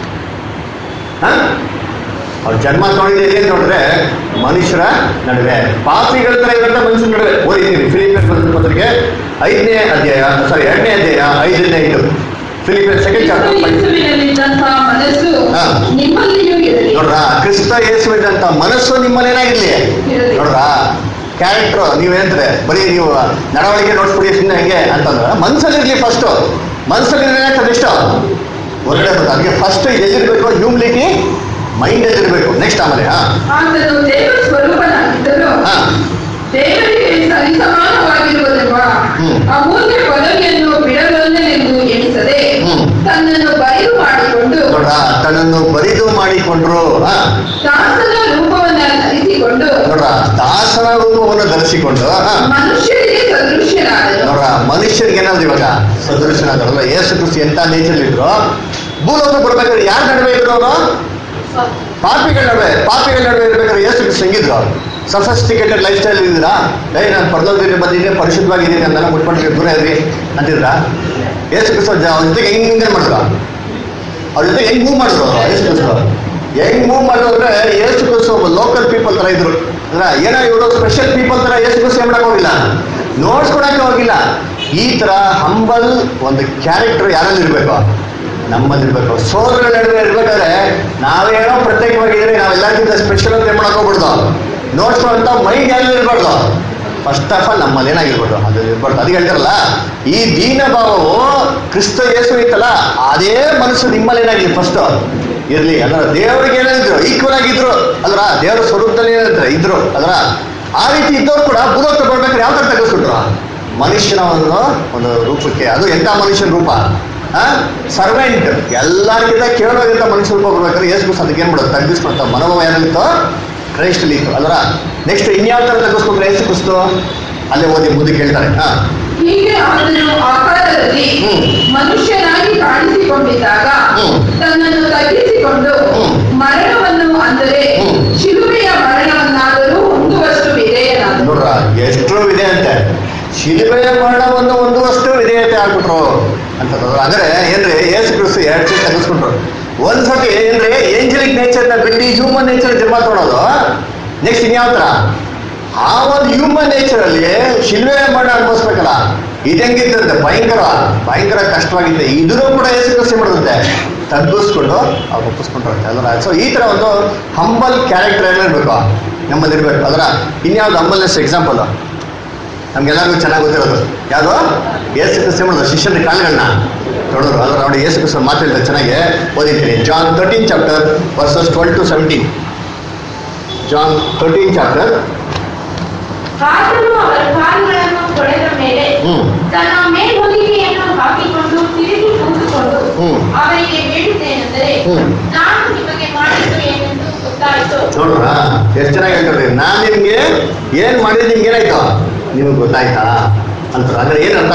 ಹ? ಅವ್ರ ಜನ್ಮ ತೊಗೊಂಡಿದೆ ಎಲ್ಲಿ ಅಂತ ನೋಡಿದ್ರೆ ಮನುಷ್ಯರ ನಡುವೆ ಪಾಪಿಗಳ ತರ ಇರುವಂತ ಮನುಷ್ಯರ ನಡುವೆ ಓದಿದ್ದೀವಿ ಫಿಲಿಪಿಯನ್ ಬರೆದ ಪತ್ರಿಕೆ ಐದನೇ ಅಧ್ಯಾಯ ಸಾರಿ ಎರಡನೇ ಅಧ್ಯಾಯ ಐದನೇ ಐದು ಫಿಲಿಪಿಯನ್ ಸೆಕೆಂಡ್ ಚಾಪ್ಟರ್ ಯೇಸುವಿನಲ್ಲಿದ್ದಂತಹ ಮನಸ್ಸು ಹಾ. ನಿಮ್ಮಲ್ಲಿಯೂ ಇರಲಿ ನೋಡ್ರ ಕ್ರಿಸ್ತ ಯೇಸುವಿನಂತ ಮನಸ್ಸು ನಿಮ್ಮಲ್ಲೇನಾಗಿರ್ಲಿ ಇರಲಿ. ನೋಡ್ರ ಕ್ಯಾರೆಕ್ಟರ್ ನೀವೇಂದ್ರೆ ಬರೀ ನೀವು ನಡವಳಿಕೆ ನೋಡ್ಸ್ಬಿಡಿ ಸುಮ್ಮನೆ ಹೆಂಗೆ ಅಂತಂದ್ರೆ ಮನ್ಸಲ್ಲಿರ್ಲಿ ಫಸ್ಟ್ ಮನ್ಸಲ್ಲಿ ಏನಾಗ್ತದೆ ಇಷ್ಟ ಹೊರಗಡೆ ಬರ್ತದೆ ಅದಕ್ಕೆ ಫಸ್ಟ್ ಎಲ್ಲಿರ್ಬೇಕು ಹ್ಯೂಮಿಲಿಟಿ ಮೈಂಡ್ ಇರಬೇಕು ನೆಕ್ಸ್ಟ್ ಆಮೇಲೆ ಹಾ ಆತನು ದೇವ ಸ್ವರೂಪನಾಗಿದ್ದರು ಹಾ ದೇವರಿಗೆ ಸರಿಸಮಾನವಾಗಿರುವುದೆಂಬ ಹ್ಮ್. ಅಮೂಲ್ಯ ಪದವಿಯನ್ನು ಬಿಡಲೊಂದನೆಂದು ಎಣಿಸದೆ ಹ್ಮ್. ತನ್ನನ್ನು ಬಯಲು ಮಾಡಿಕೊಂಡು ನೋಡ್ರ ತನ್ನನ್ನು ಬರಿದು ಮಾಡಿಕೊಂಡ್ರು ಹಾ ದಾಸನ ರೂಪವನ್ನ ಧರಿಸಿಕೊಂಡು ನೋಡ್ರ ದಾಸನ ರೂಪವನ್ನು ಧರಿಸಿಕೊಂಡು ಹಾ ಮನುಷ್ಯರಿಗೆ ಸದೃಶ್ಯನಾದನು ನೋಡ್ರ ಮನುಷ್ಯರಿಗೆ ಏನಾದ್ರು ಇವಾಗ ಸದೃಶನಾದರಲ್ಲ ಯೇಸು ಕ್ರಿಸ್ತು ಎಂತ ನೇಚರ್ ಇದ್ರು ಭೂಲೋಕ ಬರ್ಬೇಕಾದ್ರೆ ಯಾರ ನಡುವೆ ಇದ್ರು ಅವರು ಪಾಪಿಗಳ ನಡುವೆ ಪಾಪಿಗಳ ನಡುವೆ ಇರ್ಬೇಕಾದ್ರೆ ಯೇಸು ಕ್ರಿಸ್ತು ಹೆಂಗಿದ್ರು ಸಫಿಸ್ಟಿಕೇಟೆಡ್ ಲೈಫ್ ಸ್ಟೈಲ್ ಇದ್ದೀರಾ ಏಯ್ ನಾನು ಪರಲೋಕದಲ್ಲಿ ಬಂದಿದ್ದೀನಿ ಪರಿಶುದ್ಧವಾಗಿದ್ದೀನಿ ಅಂತೆಲ್ಲ ಮುಟ್ಕೊಂಡು ದೂರ ಇದ್ರಿ ಅಂತಿದ್ರಾ ಏಸು ಕ್ರಿಸ್ತ ಜ- ಅವ್ರ ಜೊತೆಗೆ ಹೆಂಗೆ ಮಾಡಿದ್ರು ಅವ್ರ ಜೊತೆ ಹೆಂಗ್ ಮೂವ್ ಮಾಡಿದ್ರು ಏಸು ಕ್ರಿಸ್ತ ಹೆಂಗ್ ಮೂವ್ ಮಾಡಿದ್ರು ಅಂದ್ರೆ ಏಸು ಕ್ರಿಸ್ತ ಒಬ್ಬ ಲೋಕಲ್ ಪೀಪಲ್ ತರ ಇದ್ರು ಅಂದ್ರೆ ಏನೋ ಇವರು ಸ್ಪೆಷಲ್ ಪೀಪಲ್ ತರ ಏಸು ಕ್ರಿಸ್ತ ಏನ್ ಮಾಡಕ್ ಹೋಗಿಲ್ಲ ನೋಡ್ಸ್ಕೊಳಕ್ಕೆ ಹೋಗಿಲ್ಲ ಈ ತರ ಹಂಬಲ್ ಒಂದು ಕ್ಯಾರೆಕ್ಟರ್ ಯಾರಲ್ಲಿ ಇರ್ಬೇಕು ನಮ್ಮಲ್ಲಿ ಇರ್ಬೇಕು ಸೋದರ ನಡುವೆ ಇರ್ಬೇಕಾದ್ರೆ ನಾವೇನೋ ಪ್ರತ್ಯೇಕವಾಗಿದ್ರೆ ನಾವೆಲ್ಲಕ್ಕಿಂತ ಸ್ಪೆಷಲ್ ಅಂತ ಏನ್ ಮಾಡಕ್ ಹೋಗ್ಬಿಡ್ದು ನೋಡ್ಸ್ಕೊಳ್ಳೋಂಥ ಮೈಂಡ್ ಯಾರಲ್ಲಿ ಇರ್ಬಾರ್ದು ಫಸ್ಟ್ ಆಫ್ ಆಲ್ ನಮ್ಮಲ್ಲಿ ಏನಾಗಿರ್ಬಾರ್ದು ಅದು ಇರ್ಬಾರ್ದು ಅದಕ್ಕೆ ಹೇಳ್ತಾರಲ್ಲ ಈ ದೀನ ಭಾವವು ಕ್ರಿಸ್ತ ಯೇಸು ಐತಲ್ಲ ಅದೇ ಮನಸ್ಸು ನಿಮ್ಮಲ್ಲಿ ಏನಾಗಲಿ ಫಸ್ಟ್ ಇರ್ಲಿ ಅದ್ರ ದೇವರಿಗೆ ಏನಿದ್ರು ಈಕ್ವಲ್ ಆಗಿದ್ರು ಅದ್ರ ದೇವರ ಸ್ವರೂಪದಲ್ಲಿ ಏನಿದ್ರು ಇದ್ರು ಅದ್ರ ಆ ರೀತಿ ಇದ್ದವ್ರು ಕೂಡ ಬುಧೋಕ್ ತಗೊಳ್ಬೇಕಾದ್ರೆ ಯಾವ ತರ ತೆಗೆಸ್ಬಿಟ್ರು ಮನುಷ್ಯನ ಒಂದು ಒಂದು ರೂಪಕ್ಕೆ ಅದು ಎಂತ ಮನುಷ್ಯನ ರೂಪ ಸರ್ವೆಂಟ್ ಎಲ್ಲರಿಗಿಂತ ಕೇಳೋಗಿಂತ ಮನುಷ್ಯ ರೂಪ ಬರ್ಬೇಕಾದ್ರೆ ಯೇಸು ಅದಕ್ಕೆ ಏನ್ ಮಾಡೋದು ತಗ್ಗಿಸ್ಕೊಂತ ಮನೋಭಾವ ಏನಿತ್ತು ಕ್ರೈಸ್ಟಲ್ಲಿ ಇತ್ತು ಅಲ್ರ ನೆಕ್ಸ್ಟ್ ಇನ್ಯಾವ ತರ ತಗ್ಗಿಸ್ಕೊಂಡ್ರೆ ಯೇಸು ಕ್ರಿಸ್ತು ಅಲ್ಲೇ ಓದಿ ಮುಂದೆ ಕೇಳ್ತಾರೆ ಹಾ ಹೀಗೆ ಆತನು ಆಕಾರದಲ್ಲಿ ಹ್ಮ್. ಮನುಷ್ಯನಾಗಿ ಕಾಣಿಸಿಕೊಂಡಿದ್ದಾಗ ಹ್ಮ್. ತನ್ನನ್ನು ತಗ್ಗಿಸಿಕೊಂಡು ಹ್ಮ್. ಮರಣವನ್ನು ಅಂದರೆ ಹ್ಮ್. ಶಿಲುಬೆಯ ಮರಣವನ್ನಾದರೂ ಹೊಂದುವಷ್ಟು ವಿಧೇಯನಾದನು ನೋಡ್ರ ಎಷ್ಟು ಇದೆ ಅಂತೆ ಶಿಲುಬೆಯ ಮರಣವನ್ನು ಹೊಂದುವಷ್ಟು ವಿಧೇಯತೆ ಆಗ್ಬಿಟ್ರು ಅಂತ ಅಂದ್ರೆ ಏನ್ರಿ ಏಸು ಕ್ರಿಸ್ತು ಎರಡು ಸತಿ ತೆಗೆಸ್ಕೊಂಡ್ರು ಒಂದ್ ಸತಿ ಏನ್ರಿ ಏಂಜಲಿಕ್ ನೇಚರ್ನ ಬಿಟ್ಟು ಹ್ಯೂಮನ್ ನೇಚರ್ ಜನ್ಮ ತೊಗೊಳೋದು ನೆಕ್ಸ್ಟ್ ಇನ್ಯಾವ ತರ ಆ ಒಂದು ಹ್ಯೂಮನ್ ನೇಚರ್ ಅಲ್ಲಿ ಶಿಲ್ವೆ ಮರಣ ಅನುಭವಿಸ್ಬೇಕಲ್ಲ ಇದಂಗಿತ್ತಂತೆ ಭಯಂಕರ ಭಯಂಕರ ಕಷ್ಟವಾಗಿತ್ತೆ ಇದನ್ನು ಕೂಡ ಏಸು ಕ್ರಿಸ್ತು ಮಾಡುತ್ತೆ ತಗ್ಗಿಸ್ಕೊಂಡು ಅವ್ರು ಒಪ್ಪಿಸ್ಕೊಂಡ್ರಂತೆ ಅದರ ಸೊ ಈ ತರ ಒಂದು ಹಂಬಲ್ ಕ್ಯಾರೆಕ್ಟರ್ ಏನಿರ್ಬೇಕು ನಮ್ಮಲ್ಲಿ ಇರ್ಬೇಕು ಅದರ ಇನ್ಯಾವ್ದು ಹಂಬಲ್ನೆಸ್ ಎಕ್ಸಾಂಪಲ್ ನಮ್ಗೆಲ್ಲರಿಗೂ ಚೆನ್ನಾಗಿ ಗೊತ್ತಿರೋದು ಯಾವುದು ಏಸು ಕ್ರಿಸ್ತು ಮಾಡೋದು ಶಿಷ್ಯನ ಕಾಲುಗಳನ್ನ ನೋಡೋರು ಅದರ ನೋಡಿ ಏಸು ಕ್ರಿಸ್ತು ಮಾತು ಹೇಳ್ತಾರೆ ಚೆನ್ನಾಗಿ ಓದಿದ್ದೀನಿ John thirteen chapter verses twelve to seventeen John thirteen chapter ಆತನು ಅವರ ಕಾಲುಗಳನ್ನು ತೊಳೆದ ಮೇಲೆ ಹ್ಮ್ ತನ್ನ ಮೇಲ್ಹೊದಿಕೆಯನ್ನು ಹಾಕಿಕೊಂಡು ತಿರುಗಿ ಕೂತುಕೊಂಡು ಹ್ಮ್. ಅವರಿಗೆ ಹೇಳಿದ್ದೇನೆಂದರೆ ಹ್ಮ್. ನಾನು ನಿಮಗೆ ಮಾಡಿದ್ದು ಏನೆಂದು ಗೊತ್ತಾಯಿತು ನೋಡ್ರ ಎಷ್ಟು ಚೆನ್ನಾಗಿ ಹೇಳ್ತಾರೆ ನಾನ್ ನಿಮ್ಗೆ ಏನ್ ಮಾಡಿದ್ ನಿಮ್ಗೆ ಏನಾಯ್ತು ನಿಮ್ಗೆ ಗೊತ್ತಾಯ್ತಾ ಅಂತಾರೆ ಅಂದ್ರೆ ಏನಂತ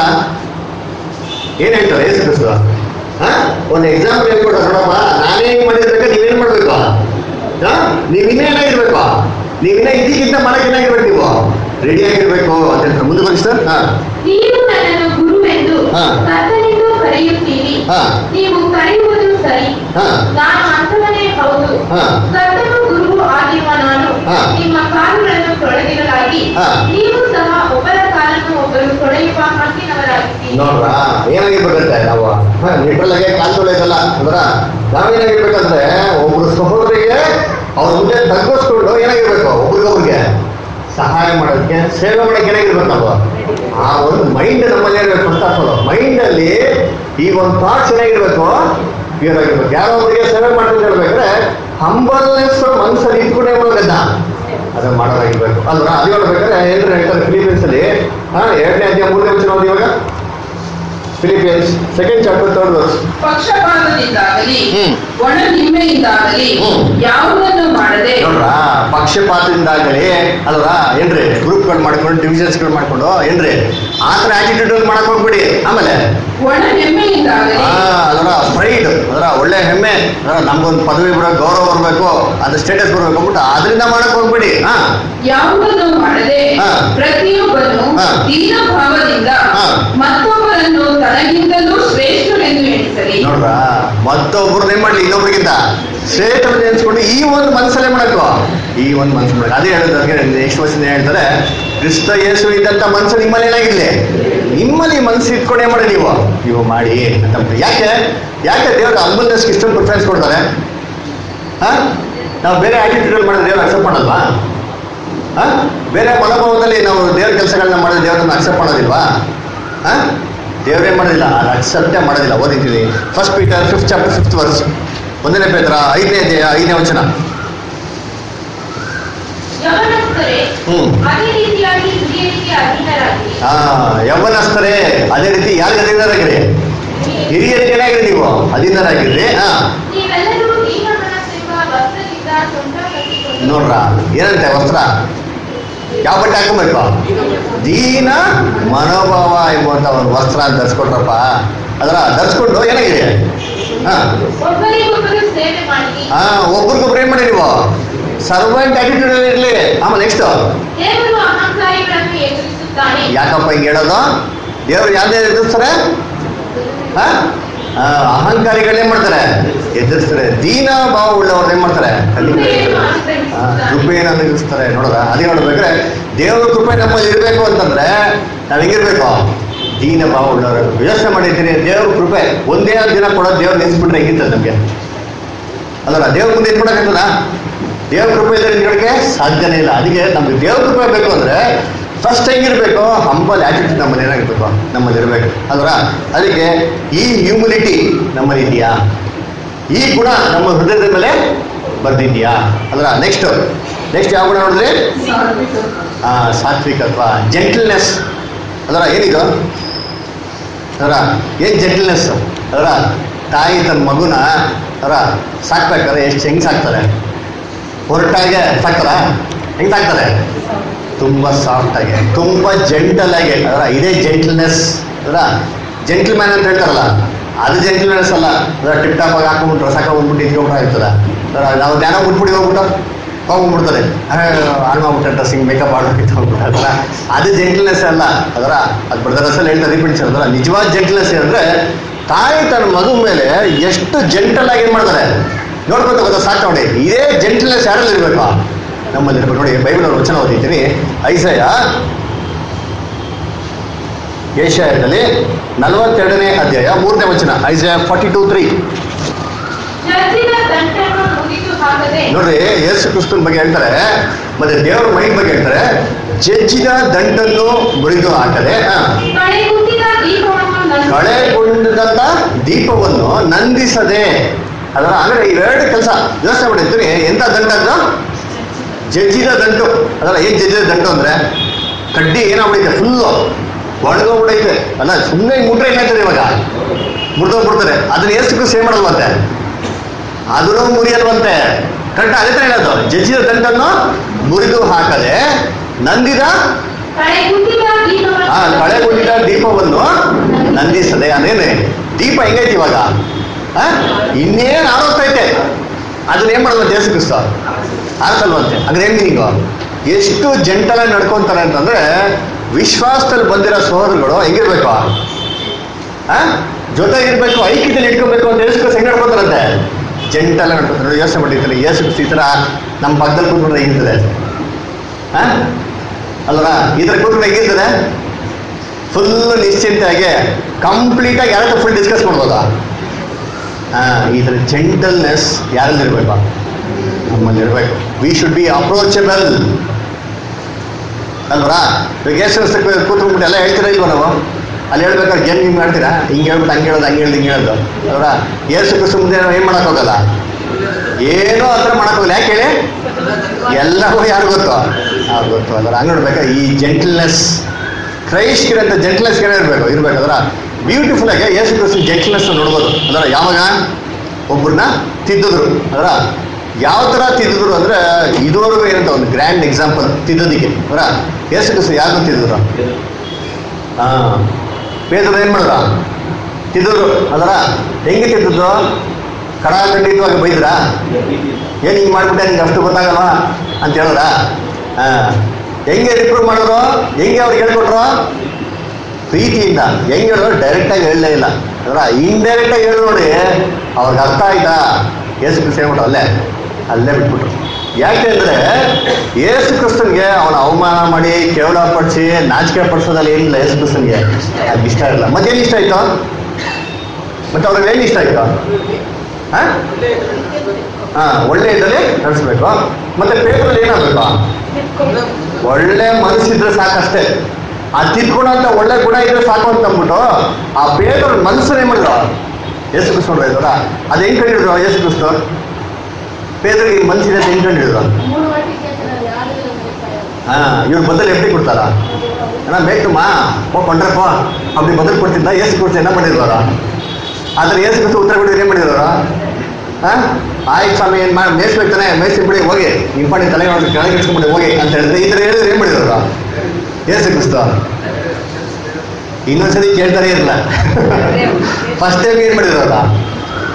ಏನ್ ಹೇಳ್ತಾರೆ ಏಸು ಕ್ರಿಸ್ತು ಹಾ ಒಂದು ಎಕ್ಸಾಂಪಲ್ ಹೇಳ್ಕೊಡ್ರ ನೋಡಪ್ಪ ನಾನೇ ಹೆಂಗ್ ಮಾಡಿರ್ಬೇಕು ನೀವೇನ್ ಮಾಡ್ಬೇಕು ಹಾ ನೀವ್ ಇನ್ನೇನಾಗಿರ್ಬೇಕು ನೀವಿನ್ನ ಇದಕ್ಕಿಂತ ಮಾಡಕ್ ಏನಾಗಿರ್ಬೇಕು ನೀವು ರೆಡಿ ಆಗಿರ್ಬೇಕು ಅಂತ ಹೇಳ್ತಾರೆ ಮುಂದೆ ಬನ್ನಿ ಸರ್ ಹಾ ನೀವು ನನ್ನನ್ನು ಗುರುವೆಂದು ಹಾ. ಕರ್ತನೆಂದು ಕರೆಯುತ್ತೀರಿ ಹಾ. ನೀವು ಕರೆಯುವುದು ಸರಿ ಹಾ. ನಾನು ಅಂತವನೇ ಹೌದು ಹಾ. ಕರ್ತನು ಗುರುವು ಆಗಿರುವ ನಾನು ಹಾ. ನಿಮ್ಮ ಕಾಲುಗಳನ್ನು ತೊಳೆದಿರಲಾಗಿ ಹಾ. ನೀವು ಸಹ ಒಬ್ಬರ ಕಾಲನ್ನು ಒಬ್ಬರು ತೊಳೆಯುವ ಹಕ್ಕಿನವರಾಗಿದ್ದೀರಿ ನೋಡ್ರ ಏನಾಗಿರ್ಬೇಕಂತೆ ನಾವು ಲಿಟ್ರಲ್ ಆಗಿ ಕಾಲ್ ತೊಳೆಯೋದಲ್ಲ ಅಂದ್ರ ನಾವೇನಾಗಿರ್ಬೇಕಂದ್ರೆ ಒಬ್ರು ಸಹೋದರಿಗೆ ಅವ್ರ ಮುಂದೆ ತಗ್ಗಿಸ್ಕೊಂಡು ಏನಾಗಿರ್ಬೇಕು ಒಬ್ರಿಗೊಬ್ರಿಗೆ ಸಹಾಯ ಮಾಡೋದಕ್ಕೆ ಸೇವೆ ಮಾಡೋಕೆ ಏನಾಗಿರ್ಬೇಕು ನಾವು ಆ ಒಂದು ಮೈಂಡ್ ನಮ್ಮಲ್ಲಿ ಇರ್ಬೇಕು ಫಸ್ಟ್ ಆಫ್ ಆಲ್ ಮೈಂಡ್ ಅಲ್ಲಿ ಈ ಒಂದು ಥಾಟ್ಸ್ ಏನಾಗಿರ್ಬೇಕು ಕ್ಲಿಯರ್ ಆಗಿರ್ಬೇಕು ಯಾರೋ ಒಬ್ಬರಿಗೆ ಸೇವೆ ಮಾಡ್ಕೊಂಡು ಹೇಳ್ಬೇಕಾದ್ರೆ ಹಂಬಲ್ನೆಸ್ ಮನಸ್ಸಲ್ಲಿ ಇಟ್ಕೊಂಡೇ ಮಾಡೋದನ್ನ ಅದನ್ನ ಮಾಡೋದಾಗಿರ್ಬೇಕು ಅಲ್ವಾ ಅದು ಹೇಳ್ಬೇಕಾದ್ರೆ ಏನ್ರ ಹೇಳ್ತಾರೆ ಫಿಲಿಪೀನ್ಸ್ ಅಲ್ಲಿ ಹಾ ಎರಡನೇ ಅಧ್ಯಾಯ ಮೂರನೇ ವಚನ ಓದಿ ಇವಾಗ Philippians second chapter third verse ಪಕ್ಷಪಾತದಿಂದಾಗಲಿ ಹ್ಮ್. ಒಣ ನಿಮ್ಮೆಯಿಂದಾಗಲಿ ಹ್ಮ್. ಯಾವುದನ್ನು ಮಾಡದೆ ನೋಡ್ರ ಪಕ್ಷಪಾತದಿಂದಾಗಲಿ ಅಲ್ವಾ ಏನ್ರಿ ಗ್ರೂಪ್ಗಳು ಮಾಡ್ಕೊಂಡು ಡಿವಿಷನ್ಸ್ಗಳು ಮಾಡ್ಕೊಂಡು ಏನ್ರಿ ಆ ಥರ ಆಟಿಟ್ಯೂಡ್ ಮಾಡಕ್ ಹೋಗ್ಬಿಡಿ ಆಮೇಲೆ ಒಣ ನೆಮ್ಮೆಯಿಂದಾಗಲಿ ಆ ಅದರ ಪ್ರೈಡ್ ಅದರ ಒಳ್ಳೆ ಹೆಮ್ಮೆ ಅದರ ನಮ್ಗೊಂದು ಪದವಿ ಬರೋ ಗೌರವ ಬರಬೇಕು ಅದು ಸ್ಟೇಟಸ್ ಬರ್ಬೇಕು ಅಂದ್ಬಿಟ್ಟು ಅದರಿಂದ ಮಾಡಕ್ ಹೋಗ್ಬಿಡಿ ಹಾ ಯಾವುದನ್ನು ಮಾಡದೆ ಹಾ. ಪ್ರತಿಯೊಬ್ಬನು ಹಾ. ದೀನ ಭಾವದಿಂದ ಹಾ. ಮತ್ತೊಬ್ಬರನ್ನು ತನಗಿಂತಲೂ ಶ್ರೇಷ್ಠನೆಂದು ಎಣಿಸಲಿ ನೋಡ್ರ ಮತ್ತೊಬ್ರು ಏನ್ ಮಾಡ್ಲಿ ಇನ್ನೊಬ್ರಿಗಿಂತ ಶ್ರೇಷ್ಠ ನೆನ್ಸ್ಕೊಂಡು ಈ ಒಂದು ಮನಸ್ಸಲ್ಲೇ ಮಾಡಬೇಕು ಈ ಒಂದು ಮನಸ್ಸು ಮಾಡಬೇಕು ಅದೇ ಹೇಳೋದು ಅದಕ್ಕೆ ನೆಕ್ಸ್ಟ್ ವರ್ಷ ಹೇಳ್ತಾರೆ ಕ್ರಿಸ್ತ ಯೇಸು ಇದ್ದಂತ ಮನಸ್ಸು ನಿಮ್ಮಲ್ಲಿ ಏನಾಗಿರ್ಲಿ ನಿಮ್ಮಲ್ಲಿ ಮನಸ್ಸು ಇಟ್ಕೊಂಡು ಏನ್ ಮಾಡಿ ನೀವು ನೀವು ಮಾಡಿ ಅಂತ ಅಂದ್ಬಿಟ್ಟು. ಯಾಕೆ ಯಾಕೆ ದೇವ್ರ ಅಂಬಲ್ನೆಸ್ಗೆ ಇಷ್ಟೊಂದು ಪ್ರಿಫರೆನ್ಸ್ ಕೊಡ್ತಾರೆ ಹಾ ನಾವು ಬೇರೆ ಆಟಿಟ್ಯೂಡ್ ಮಾಡಿದ್ರೆ ದೇವ್ರು ಅಕ್ಸೆಪ್ಟ್ ಮಾಡಲ್ವಾ ಹಾ ಬೇರೆ ಮನೋಭಾವದಲ್ಲಿ ನಾವು ದೇವ್ರ ಕೆಲಸಗಳನ್ನ ಮಾಡಿದ್ರೆ ದೇವ್ರನ್ನ ಅಕ್ಸೆಪ್ಟ್ ಮಾಡೋದಿಲ್ವಾ ಹಾ ದೇವ್ರೇನ್ ಮಾಡೋದಿಲ್ಲ ಅದು ಅಕ್ಸೆಪ್ಟೇ ಮಾಡೋದಿಲ್ಲ ಓದಿದ್ದೀನಿ first Peter fifth chapter fifth verse ಒಂದನೇ ಪೇತ್ರ ಐದನೇ ಅಧ್ಯಾಯ ಐದನೇ ವಚನ ಯವನಸ್ಥರೇ ಹ್ಮ್. ಅದೇ ರೀತಿಯಾಗಿ ಹಿರಿಯರಿಗೆ ಅಧೀನರಾಗಿರಿ ಹಾ ಯವ್ವನಸ್ಥರೇ ಅದೇ ರೀತಿ ಯಾರಿಗೆ ಅಧೀನರಾಗಿರಿ ಹಿರಿಯರಿಗೆ ಏನಾಗಿರಿ ನೀವು ಅಧೀನರಾಗಿರ್ರಿ ಹಾ ನೀವೆಲ್ಲರೂ ದೀನ ಮನಸ್ಸೆಂಬ ವಸ್ತ್ರದಿಂದ ಸೊಂಟ ಕಟ್ಟಿಕೊಂಡು ನೋಡ್ರ ಏನಂತೆ ವಸ್ತ್ರ ಯಾವ ಬಟ್ಟೆ ಹಾಕೊಬೇಕು ದೀನ ಮನೋಭಾವ ಎಂಬುವಂತ ಒಂದು ವಸ್ತ್ರ ಅಂತ ಧರಿಸ್ಕೊಟ್ರಪ್ಪ ಅದರ ಧರಿಸ್ಕೊಂಡು ಏನಾಗಿದೆ ಹಾ ಒಬ್ಬರಿಗೊಬ್ಬರು ಸೇವೆ ಮಾಡಿ ಹಾ ಒಬ್ರಿಗೊಬ್ರು ಏನ್ ಮಾಡಿ ನೀವು ಸರ್ವೆಂಟ್ ಆಟಿಟ್ಯೂಡ್ ಇರಲಿ ಆಮೇಲೆ ನೆಕ್ಸ್ಟ್ ದೇವರು ಅಹಂಕಾರಿಗಳನ್ನು ಎದುರಿಸುತ್ತಾನೆ ಯಾಕಪ್ಪ ಹಿಂಗೆ ಹೇಳೋದು ದೇವ್ರು ಯಾವ್ದೇ ಎದುರಿಸ್ತಾರೆ ಆ? ಆ, ಅಹಂಕಾರಿಗಳೇ ಮಾಡ್ತಾರೆ ಎದುರಿಸ್ತಾರೆ ದೀನ ಭಾವ ಉಳ್ಳವ್ರನ್ನ ಏನ್ ಮಾಡ್ತಾರೆ ಕೃಪೆಯನ್ನು ಆ, ಅನುಗ್ರಹಿಸುತ್ತಾನೆ. ಕೃಪೆಯನ್ನು ಅನುಗ್ರಹಿಸ್ತಾರೆ ನೋಡೋದ ಅದೇ ನೋಡ್ಬೇಕಾದ್ರೆ ದೇವ್ರ ಕೃಪೆ ನಮ್ಮಲ್ಲಿ ಇರಬೇಕು ಅಂತಂದ್ರೆ ನಾವ್ ಹೆಂಗಿರ್ಬೇಕು ದೀನ ಭಾವ ಉಳ್ಳವರು ಯೋಚನೆ ಮಾಡಿರ್ತೀನಿ ದೇವ್ರ ಕೃಪೆ ಒಂದೇ ದಿನ ಕೊಡೋದು ದೇವ್ರು ನೆನ್ಸ್ಬಿಟ್ರೆ ಹೆಂಗಿರ್ತದೆ ನಮ್ಗೆ ಅಲ್ಲರ ದೇವ್ರ ಮುಂದೆ ಇಟ್ಕೊಡಕ್ಕಾಗಲ್ಲ ದೇವ್ರ ಕೃಪೆ ಇದ್ರೆ ನಿನ್ಗಳಿಗೆ ಸಾಧ್ಯನೇ ಇಲ್ಲ ಅದಕ್ಕೆ ನಮ್ಗೆ ದೇವ್ರ ಕೃಪೆ ಬೇಕು ಅಂದ್ರೆ ಫಸ್ಟ್ ಹೆಂಗಿರ್ಬೇಕು ಹಂಬಲ್ ಆಟಿಟ್ಯೂಡ್ ನಮ್ಮಲ್ಲಿ ಏನಾಗಿರ್ಬೇಕು ನಮ್ಮಲ್ಲಿ ಇರಬೇಕು ಅಲ್ವರ ಅದಕ್ಕೆ ಈ ಹ್ಯೂಮಿಲಿಟಿ ನಮ್ಮಲ್ಲಿ ಇದೆಯಾ ಈ ಗುಣ ನಮ್ಮ ಹೃದಯದ ಮೇಲೆ ಬರ್ದಿದ್ಯಾ ಅಲ್ರ ನೆಕ್ಸ್ಟ್ ನೆಕ್ಸ್ಟ್ ಯಾವ ಗುಣ ನೋಡಿದ್ರಿ ಆ, ಸಾತ್ವಿಕತ್ವ ಜೆಂಟಲ್ನೆಸ್ ಅದರ ಏನಿದು ಅದರ ಏನ್ ಜೆಂಟಲ್ನೆಸ್ ಅದರ ತಾಯಿ ತನ್ನ ಮಗುನ ಅದರ ಸಾಕ್ಬೇಕಾದ್ರೆ ಎಷ್ಟು ಹೆಂಗ್ ಸಾಕ್ತಾರೆ ಹೊರಟಾಗೆ ಸಾಕ್ತಾರ ಹೆಂಗ್ ಸಾಕ್ತಾರೆ ತುಂಬಾ ಸಾಫ್ಟ್ ಆಗಿ ತುಂಬಾ ಜೆಂಟಲ್ ಆಗಿ ಅದರ ಇದೇ ಜೆಂಟಲ್ನೆಸ್ ಅದರ ಜೆಂಟಲ್ ಮ್ಯಾನ್ ಅಂತ ಹೇಳ್ತಾರಲ್ಲ ಅದು ಜೆಂಟಲ್ನೆಸ್ ಅಲ್ಲ ಅದರ ಟಿಪ್ ಟಾಪ್ ಆಗಿ ಹಾಕೊಂಡ್ಬಿಟ್ಟು ಡ್ರೆಸ್ ಹಾಕೊಂಡ್ಬಿಟ್ಟು ಇಟ್ಕೊಂಡ್ರೆ ಆಗ್ತದ ಅದರ ನಾವು ಧ್ಯಾನ ಬಿಟ್ಬಿಡಿ ಹೋಗ್ಬಿಟ್ಟು ಹೋಗ್ಬಿಡ್ತಾರೆ ಹಾಳು ಮಾಡ್ಬಿಟ್ಟೆ ಡ್ರೆಸ್ಸಿಂಗ್ ಮೇಕಪ್ ಆಡ್ಬಿಟ್ಟು ಹೋಗ್ಬಿಟ್ಟಾರಲ್ಲ ಅದು ಜೆಂಟಲ್ನೆಸ್ ಅಲ್ಲ ಅದರ ಅದು ಬ್ರದರ್ಸಲ್ಲಿ ಹೇಳ್ತಾರೆ ರಿಪೀಟ್ಸ್ ಅದರ ನಿಜವಾದ ಜೆಂಟಲ್ನೆಸ್ ಅಂದ್ರೆ ತಾಯಿ ತನ್ನ ಮಗು ಮೇಲೆ ಎಷ್ಟು ಜೆಂಟಲ್ ಆಗಿ ಏನ್ ಮಾಡ್ತಾರೆ ನೋಡ್ಬೇಕು ಗೊತ್ತಾ ಸಾಕು ನೋಡಿ ಇದೇ ಜೆಂಟಲ್ನೆಸ್ ಯಾರಲ್ಲಿ ಇರ್ಬೇಕು ನಮ್ಮಲ್ಲಿ ಇರ್ಬೇಕು ನೋಡಿ ಬೈಬಲ್ ಅವ್ರ ವಚನ ಓದಿದ್ದೀನಿ ಐಸಯ ಏಷ್ಯಾದಲ್ಲಿ ನಲವತ್ತೆರಡನೇ ಅಧ್ಯಾಯ ಮೂರನೇ ವಚನ ಐಸಯ ಫಾರ್ಟಿ ಟು ತ್ರೀ ಜಜ್ಜಿದ ದಂಟನ್ನು ಮುಗಿದು ಹಾಕದೆ ನೋಡ್ರಿ ಯೇಸು ಕ್ರಿಸ್ತನ ಬಗ್ಗೆ ಹೇಳ್ತಾರೆ ಮತ್ತೆ ದೇವರ ಮೈ ಬಗ್ಗೆ ಹೇಳ್ತಾರೆ ಜಜ್ಜಿದ ದಂಡನ್ನು ಮುರಿದು ಹಾಕದೆ ಹಾ. ಕಳೆಗುಂದಿದ ದೀಪವನ್ನು ನಂದಿಸಿ ಕಳೆಗೊಂಡಂತ ದೀಪವನ್ನು ನಂದಿಸದೆ ಅದರ ಅಂದ್ರೆ ಇವೆರಡು ಕೆಲಸ ಯೋಚನೆ ಮಾಡಿರ್ತೀನಿ ಎಂತ ದಂಡ ಅದು ಜಜ್ಜಿದ ದಂಟು ಅದರ ಏನ್ ಜಜ್ಜಿದ ದಂಟು ಅಂದ್ರೆ ಕಡ್ಡಿ ಏನಾಗ್ಬಿಡೈತೆ ಫುಲ್ಲು ಒಣಗೋಗ್ಬಿಡೈತೆ ಅಲ್ಲ ಸುಮ್ಮನೆ ಮುಟ್ರೆ ಏನಾಗ್ತದೆ ಇವಾಗ ಮುರಿದೋಗ್ಬಿಡ್ತಾರೆ ಅದನ್ನ ಎಷ್ಟು ಸೇವ್ ಮಾಡಲ್ವಂತೆ ಅದನ್ನು ಮುರಿಯಲ್ವಂತೆ ಕರೆಕ್ಟ್ ಅದೇ ತರ ಹೇಳೋದು ಜಜ್ಜಿದ ದಂಟನ್ನು ಮುರಿದು ಹಾಕದೆ ನಂದಿದ ಕಳೆಗುಂದಿದ ದೀಪವನ್ನು ಆ ಕಳೆಗೊಂಡಿದ್ದ ದೀಪವನ್ನು ನಂದಿಸದೆ ಅದೇನೆ ದೀಪ ಹೆಂಗೈತಿ ಇವಾಗ ಆ? ಇನ್ನೇನ್ ಆರೋಗ್ತೈತೆ ಅದನ್ನ ಏನ್ ಮಾಡಲ್ಲ ದೇಶ ಕ್ರಿಸ್ತ ಆರಿಸಲ್ವಂತೆ ಅಂದ್ರೆ ಏನ್ ಮೀನಿಂಗು ಎಷ್ಟು ಜಂಟಲಾಗಿ ನಡ್ಕೊಂತಾರೆ ಅಂತಂದ್ರೆ ವಿಶ್ವಾಸದಲ್ಲಿ ಬಂದಿರೋ ಸೋದರಗಳು ಹೆಂಗಿರ್ಬೇಕು ಆ ಜೊತೆ ಇರ್ಬೇಕು ಐಕ್ಯದಲ್ಲಿ ಇಟ್ಕೋಬೇಕು ಅಂತ ಯೇಸು ಕ್ರಿಸ್ತ ಹೆಂಗ್ ನಡ್ಕೊಂತಾರಂತೆ ಜಂಟಲ ನಡ್ಕೊಂತಾರೆ ನೋಡಿ, ಯೋಚನೆ ಮಾಡಿರ್ತಾರೆ ಯೇಸು ಕ್ರಿಸ್ತ ಈ ತರ ನಮ್ಮ ಪಕ್ಕದಲ್ಲಿ ಕೂತ್ಕೊಂಡ್ರೆ ಹೆಂಗಿರ್ತದೆ ಆ ಅಲ್ವಾ ಈ ಥರ ಕೂತ್ಕೊಂಡು ಹೆಂಗಿರ್ತದೆ ಫುಲ್ ನಿಶ್ಚಿಂತೆಯಾಗಿ ಕಂಪ್ಲೀಟ್ ಆಗಿ ಯಾರ ಫುಲ್ ಡಿಸ್ಕಸ್ ಮಾಡ್ಬೋದಾ ಹಾ ಈ ಥರ ಜೆಂಟಲ್ನೆಸ್ ಯಾರಲ್ಲಿ ಇರಬೇಕು ನಮ್ಮಲ್ಲಿ ಇರಬೇಕು ವಿ ಶುಡ್ ಬಿ ಅಪ್ರೋಚಬಲ್ ಅಲ್ವಾ ಇವಾಗ ಎಷ್ಟು ವರ್ಷ ಕೂತ್ಕೊಂಡ್ಬಿಟ್ಟು ಎಲ್ಲ ಹೇಳ್ತೀರಾ ಇಲ್ವಾ ನಾವು ಅಲ್ಲಿ ಹೇಳ್ಬೇಕಾದ್ರೆ ಏನು ಹಿಂಗೆ ಮಾಡ್ತೀರಾ ಹಿಂಗೆ ಹೇಳ್ಬಿಟ್ಟು ಹಂಗೆ ಹೇಳೋದು ಹಂಗೆ ಹೇಳ್ದು ಹಿಂಗೆ ಹೇಳೋದು ಅಲ್ವಾ ಏಸು ಕ್ರಿಸ್ತು ಮುಂದೆ ನಾವು ಏನು ಮಾಡೋಕ್ಕೋಗಲ್ಲ ಏನೋ ಆ ಥರ ಮಾಡೋಕ್ಕೋಗಲ್ಲ ಯಾಕೆ ಹೇಳಿ ಎಲ್ಲವೂ ಯಾರು ಗೊತ್ತು ಆ ಗೊತ್ತು ಅದರ ಹಂಗೆ ನೋಡ್ಬೇಕಾದ್ರೆ ಈ ಜೆಂಟಲ್ನೆಸ್ ಕ್ರೈಸ್ಟಿರಂತ ಜೆಂಟ್ಲೆಸ್ ಏನೇ ಇರಬೇಕು ಇರ್ಬೇಕು ಅದರ ಬ್ಯೂಟಿಫುಲ್ ಆಗಿ ಯೇಸು ಕ್ರಿಸ್ತು ಜೆಂಟ್ಲೆಸ್ ನೋಡ್ಬೋದು ಅದರ ಯಾವಾಗ ಒಬ್ಬರನ್ನ ತಿದ್ದಿದ್ರು ಅದರ ಯಾವ ಥರ ತಿದ್ದಿದ್ರು ಅಂದ್ರೆ ಇದುವರೆಗೂ ಏನಂತ ಒಂದು ಗ್ರ್ಯಾಂಡ್ ಎಕ್ಸಾಂಪಲ್ ತಿದ್ದೋದಿಕ್ಕೆ ಅದರ ಯೇಸು ಕ್ರಿಸ್ತು ಯಾರು ತಿದ್ದಿದ್ರು ಹಾಂ ಪೇದರು ಏನು ಮಾಡಿದ್ರ ತಿದ್ದಿದ್ರು ಅದರ ಹೆಂಗೆ ತಿದ್ದಿದ್ರು ಖಡಾಖಂಡಿತವಾಗಿ ಬೈದ್ರಾ ಏನು ಹಿಂಗೆ ಮಾಡ್ಬಿಟ್ಟೆ ನಿಂಗೆ ಅಷ್ಟು ಗೊತ್ತಾಗಲ್ವಾ ಅಂತ ಹೇಳಿದ್ರ ಹಾಂ ಹೆಂಗೆ ರಿಪ್ರೂವ್ ಮಾಡಿದ್ರು ಹೆಂಗೆ ಅವ್ರಿಗೆ ಹೇಳ್ಕೊಟ್ರು ಪ್ರೀತಿಯಿಂದ ಹೆಂಗೆ ಹೇಳಿದ್ರು ಡೈರೆಕ್ಟಾಗಿ ಹೇಳಲೇ ಇಲ್ಲ ಅದರ ಇಂಡೈರೆಕ್ಟಾಗಿ ಹೇಳಿ ನೋಡಿ ಅವ್ರಿಗೆ ಅರ್ಥ ಆಯ್ತಾ ಏಸು ಕ್ರಿಸ್ತ ಹೇಳ್ಬಿಟ್ರು ಅಲ್ಲೇ ಅಲ್ಲೇ ಬಿಟ್ಬಿಟ್ರು ಯಾಕೆ ಅಂದರೆ ಏಸು ಕ್ರಿಸ್ತನ್ಗೆ ಅವನ ಅವಮಾನ ಮಾಡಿ ಕೇವಲ ಪಡಿಸಿ ನಾಚಿಕೆ ಪಡಿಸೋದಲ್ಲಿ ಏನಿಲ್ಲ ಏಸು ಕ್ರಿಸ್ತನ್ಗೆ ಅದು ಇಷ್ಟ ಇಲ್ಲ ಮತ್ತೇನು ಇಷ್ಟ ಆಯ್ತು ಮತ್ತೆ ಅವ್ರಿಗೆ ಏನು ಇಷ್ಟ ಆಯ್ತು ಹಾಂ ಹಾ ಒಳ್ಳೆ ಇದ್ದಲ್ಲಿ ನಡೆಸ್ಬೇಕು ಮತ್ತೆ ಪೇಪರಲ್ಲಿ ಏನಾಗಬೇಕು ಒಳ್ಳೆ ಮನಸ್ಸಿದ್ರೆ ಸಾಕಷ್ಟೇ ಆ ತಿದ್ಕೊಳಂತ ಒಳ್ಳೆ ಗುಣ ಇದ್ರೆ ಸಾಕು ಅಂತ ಅಂದ್ಬಿಟ್ಟು ಆ ಪೇಪರ್ ಮನಸ್ಸನ್ನೇ ಮಾಡಿದ್ರು ಯೇಸು ಕ್ರಿಸ್ತ ನೋಡಿದ್ರ ಅದು ಹೆಂಗ್ ಕಂಡಿಡಿದ್ರು ಯೇಸು ಕ್ರಿಸ್ತ ಪೇದರಿಗೆ ಮನಸ್ಸಿದೆ ಅಂತ ಹೆಂಗ್ ಕಂಡಿಡಿದ್ರು ಮೂರು ವಾಟಿ ಕೇಳ್ತಾರೆ ಯಾರು ಹಾ ಇವ್ರ ಬದಲು ಎಫ್ಡಿ ಕೊಡ್ತಾರ ಅಣ್ಣ ಬೇಕಮ್ಮ ಓ ಕೊಂಡ್ರಪ್ಪ அப்படி ಬದಲು ಕೊಡ್ತಿದ್ದ ಏಸು ಕ್ರಿಸ್ತ என்ன ಮಾಡಿರೋರ ಆದ್ರೆ ಏಸು ಕ್ರಿಸ್ತ ಉತ್ತರ ಕೊಟ್ಟಿದ್ರೆ ಏನ್ ಮಾಡಿರೋರ ಹಾ ಆಯ್ತು ಸ್ವಾಮಿ ಏನ್ ಮಾಡಿ ಮೇಯಿಸ್ಬೇಕು ತಾನೆ ಮೇಯಿಸಿ ಬಿಡಿ ಹೋಗಿ ಇಂಪಾಣಿ ತಲೆ ಮಾಡಿ ಕೆಳಗೆ ಇಟ್ಕೊಂಡ್ಬಿಡಿ ಹೋಗಿ ಅಂತ ಹೇಳಿದ್ರೆ ಈ ಥರ ಹೇಳಿದ್ರೆ ಏನ್ ಮಾಡಿರೋರ ಏಸು ಕ್ರಿಸ್ತ ಇನ್ನೊಂದ್ಸರಿ ಕೇಳ್ತಾನೆ ಇರಲ್ಲ ಫಸ್ಟ್ ಟೈಮ್ ಏನ್ ಮಾಡಿರೋರ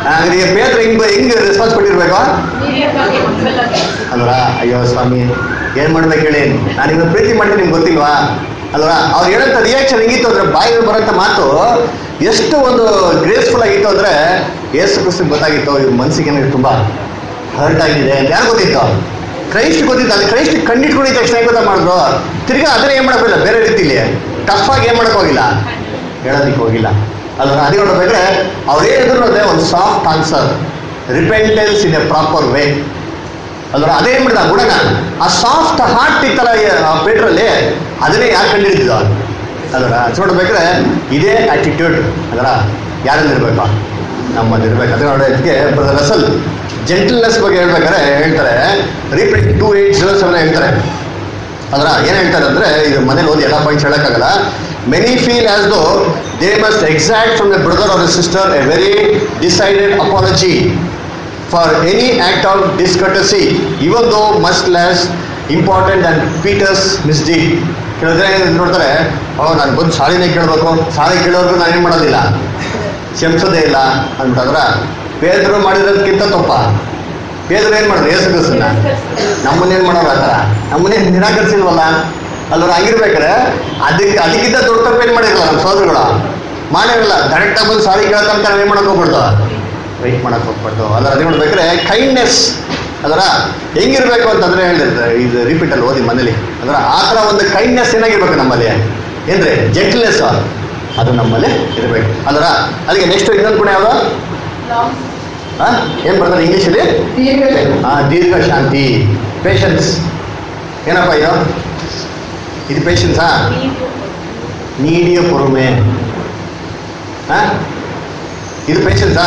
ಹಂಗಾರೆ ಪೇತ್ರ ಹಿಂಗ್ ಹಿಂಗ್ ರೆಸ್ಪಾನ್ಸ್ ಕೊಟ್ಟಿರ್ಬೇಕು ಅಲ್ವಾ ಅಯ್ಯೋ ಸ್ವಾಮಿ ಏನ್ ಮಾಡ್ಬೇಕು ಹೇಳಿ ನಾನು ನಿಮ್ಗೆ ಪ್ರೀತಿ ಮಾಡ್ತೀನಿ ನಿಮ್ಗೆ ಗೊತ್ತಿಲ್ವಾ ಅಲ್ವಾ ಅವ್ರು ಹೇಳಂತ ರಿಯಾಕ್ಷನ್ ಹೆಂಗಿತ್ತು ಅಂದ್ರೆ ಬಾಯಿಗೆ ಬರೋಂಥ ಮಾತು ಎಷ್ಟು ಒಂದು ಗ್ರೇಸ್ಫುಲ್ ಆಗಿತ್ತು ಅಂದ್ರೆ ಏಸು ಕ್ರಿಸ್ತನ್ ಗೊತ್ತಾಗಿತ್ತು ಇವ್ರ ಮನ್ಸಿಗೆ ಏನಾದ್ರು ತುಂಬಾ ಹರ್ಟ್ ಆಗಿದೆ ಅಂತ ಯಾರು ಗೊತ್ತಿತ್ತು ಕ್ರೈಸ್ಟ್ ಗೊತ್ತಿತ್ತು ಅದು ಕ್ರೈಸ್ಟ್ ಕಂಡಿಟ್ಕೊಂಡಿದ್ದ ತಕ್ಷಣ ಏನ್ ಗೊತ್ತಾ ಮಾಡಿದ್ರು ತಿರ್ಗಾ ಅದನ್ನ ಏನ್ ಮಾಡಕ್ಕಿಲ್ಲ ಬೇರೆ ರೀತಿಲಿ ಟಫ್ ಆಗಿ ಏನ್ ಮಾಡಕ್ ಹೋಗಿಲ್ಲ ಹೇಳೋದಿಕ್ಕೆ ಹೋಗಿಲ್ಲ ಅಲ್ವಾ ಅದೇ ನೋಡ್ಬೇಕ್ರೆ ಅವ್ರು ಹೇಳಿದ್ರು ಅದೇ ಒಂದು soft answer repentance in a proper way ಅಲ್ವಾ ಅದೇ ಏನ್ ಮಾಡಿದ ಗುಣನ ಆ ಸಾಫ್ಟ್ ಹಾರ್ಟ್ ಇತ್ತಲ್ಲ ಪೇಟ್ರಲ್ಲಿ ಅದನ್ನೇ ಯಾರು ಕಂಡಿಡಿದ ಅದರ ನೋಡ್ಬೇಕ್ರೆ ಇದೇ ಆಟಿಟ್ಯೂಡ್ ಅದರ ಯಾರಲ್ಲಿರ್ಬೇಕು ನಮ್ಮಲ್ಲಿರ್ಬೇಕು ಅದೇ ನೋಡೋದಕ್ಕೆ ಬ್ರದರ್ ರಸಲ್ ಜೆಂಟಲ್ನೆಸ್ ಬಗ್ಗೆ ಹೇಳ್ಬೇಕಾದ್ರೆ ಹೇಳ್ತಾರೆ reprint two eight zero seven ಹೇಳ್ತಾರೆ ಅದರ ಏನ್ ಹೇಳ್ತಾರೆ ಅಂದ್ರೆ ಇದು ಮನೇಲಿ ಓದಿ ಎಲ್ಲ ಪಾಯಿಂಟ್ಸ್ ಹೇಳಕ್ಕಾಗಲ್ಲ many feel as though they must exact from the brother or sister a very decided apology for any act of discourtesy even though much less important and Peter's misdeed ಕೆಲವು ಜನ ಏನ್ ನೋಡ್ತಾರೆ ಓ ನಾನು ಬಂದು ಸಾರಿನೇ ಕೇಳಬೇಕು ಸಾರಿ ಕೇಳೋರ್ಗು ನಾನು ಏನು ಮಾಡೋದಿಲ್ಲ ಕ್ಷಮಿಸೋದೇ ಇಲ್ಲ ಅಂತಂದ್ರ ಪೇದ್ರು ಮಾಡಿರೋದಕ್ಕಿಂತ ತಪ್ಪ ಪೇದ್ರು ಏನ್ ಮಾಡೋದು ಏಸು ಕ್ರಿಸ್ತನ್ನ ನಮ್ಮನ್ನೇನ್ ಮಾಡೋರು ಆ ಥರ ನಮ್ಮನ್ನೇನ್ ನಿರಾಕರಿಸಿಲ್ವಲ್ಲ ಅಲ್ವ ಹಂಗಿರ್ಬೇಕಾರೆ ಅದಕ್ಕೆ ಅದಕ್ಕಿಂತ ದೊಡ್ಡ ತಪ್ಪು ಏನ್ ಮಾಡಿರಲ್ಲ ನಮ್ಮ ಸೋದರಗಳು ಮಾಡಿರಲ್ಲ ಡೈರೆಕ್ಟಾಗಿ ಬಂದು ಸಾರಿ ಕೇಳ್ತಂತ ನಾವೇನ್ ಮಾಡಕ್ ಹೋಗ್ಬಿಡ್ತು ವೆಯ್ಟ್ ಮಾಡಕ್ ಹೋಗ್ಬಿಟ್ಟು ಅದ್ರ ಅದೇ ನೋಡ್ಬೇಕಾದ್ರೆ ಕೈಂಡ್ನೆಸ್ ಅದರ ಹೆಂಗಿರ್ಬೇಕು ಅಂತಂದ್ರೆ ಹೇಳಿರ್ತಾರೆ ಇದು ರಿಪೀಟ್ ಅಲ್ಲಿ ಓದಿ ಮನೇಲಿ ಅಂದ್ರೆ ಆ ಥರ ಒಂದು ಕೈಂಡ್ನೆಸ್ ಏನಾಗಿರ್ಬೇಕು ನಮ್ಮಲ್ಲಿ ಏನ್ರಿ ಜೆಂಟ್ಲ್ನೆಸ್ ಅದು ನಮ್ಮಲ್ಲಿ ಇರಬೇಕು ಅದರ ಅದಕ್ಕೆ ನೆಕ್ಸ್ಟ್ ಇನ್ನೊಂದು ಗುಣ ಯಾವುದು ಆ? ಏನ್ ಬರ್ತಾರೆ ಇಂಗ್ಲೀಷಲ್ಲಿ ದೀರ್ಘ ಆ ದೀರ್ಘ ಶಾಂತಿ ಪೇಷನ್ಸ್ ಏನಪ್ಪ ಇದು ಇದು ಪೇಷನ್ಸಾ ನೀಡಿಯ பொறுமை ಆ? ಇದು ಪೇಷನ್ಸಾ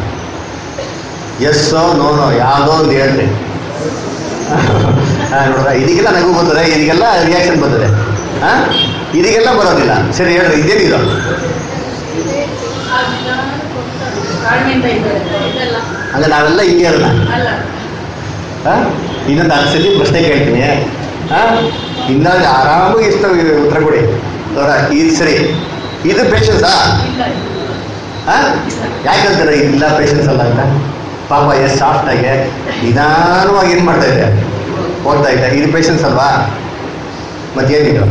ಎಸ್ ನೋ ನೋ ಯಾವುದೋ ಒಂದು ಹೇಳ್ರಿ ಆ, ನೋಡ್ರ ಇದಕ್ಕೆಲ್ಲ ನಗು ಬರ್ತದೆ ಇದಕ್ಕೆಲ್ಲ ರಿಯಾಕ್ಷನ್ ಬರ್ತದೆ ಆ? ಇದಕ್ಕೆಲ್ಲ ಬರೋದಿಲ್ಲ ಸರಿ ಹೇಳ್ರಿ ಇದೇನಿದು ಹಂಗ ನಾವೆಲ್ಲ ಹಿಂಗೆ ಇರೋಣ ಆ? ಇನ್ನೊಂದು ಹತ್ತು ಸತಿ ಪ್ರಶ್ನೆ ಕೇಳ್ತೀನಿ ಆ? ಇನ್ನೊಂದು ಆರಾಮಾಗಿ ಇಷ್ಟ ಉತ್ತರ ಕೊಡಿ ನೋಡ ಇದು ಸರಿ ಇದು ಪೇಷನ್ಸಾ ಯಾಕಂತಾರೆ ಇಲ್ಲ ಪೇಷನ್ಸ್ ಅಲ್ಲ ಅಂತ ಪಾಪ ಎಷ್ಟು ಸಾಫ್ಟ್ ಆಗಿ ನಿಧಾನವಾಗಿ ಏನು ಮಾಡ್ತಾ ಇದೆ ಹೋಗ್ತಾ ಇದೆ ಇದು ಪೇಷನ್ಸ್ ಅಲ್ವಾ ಮತ್ತೇನಿದು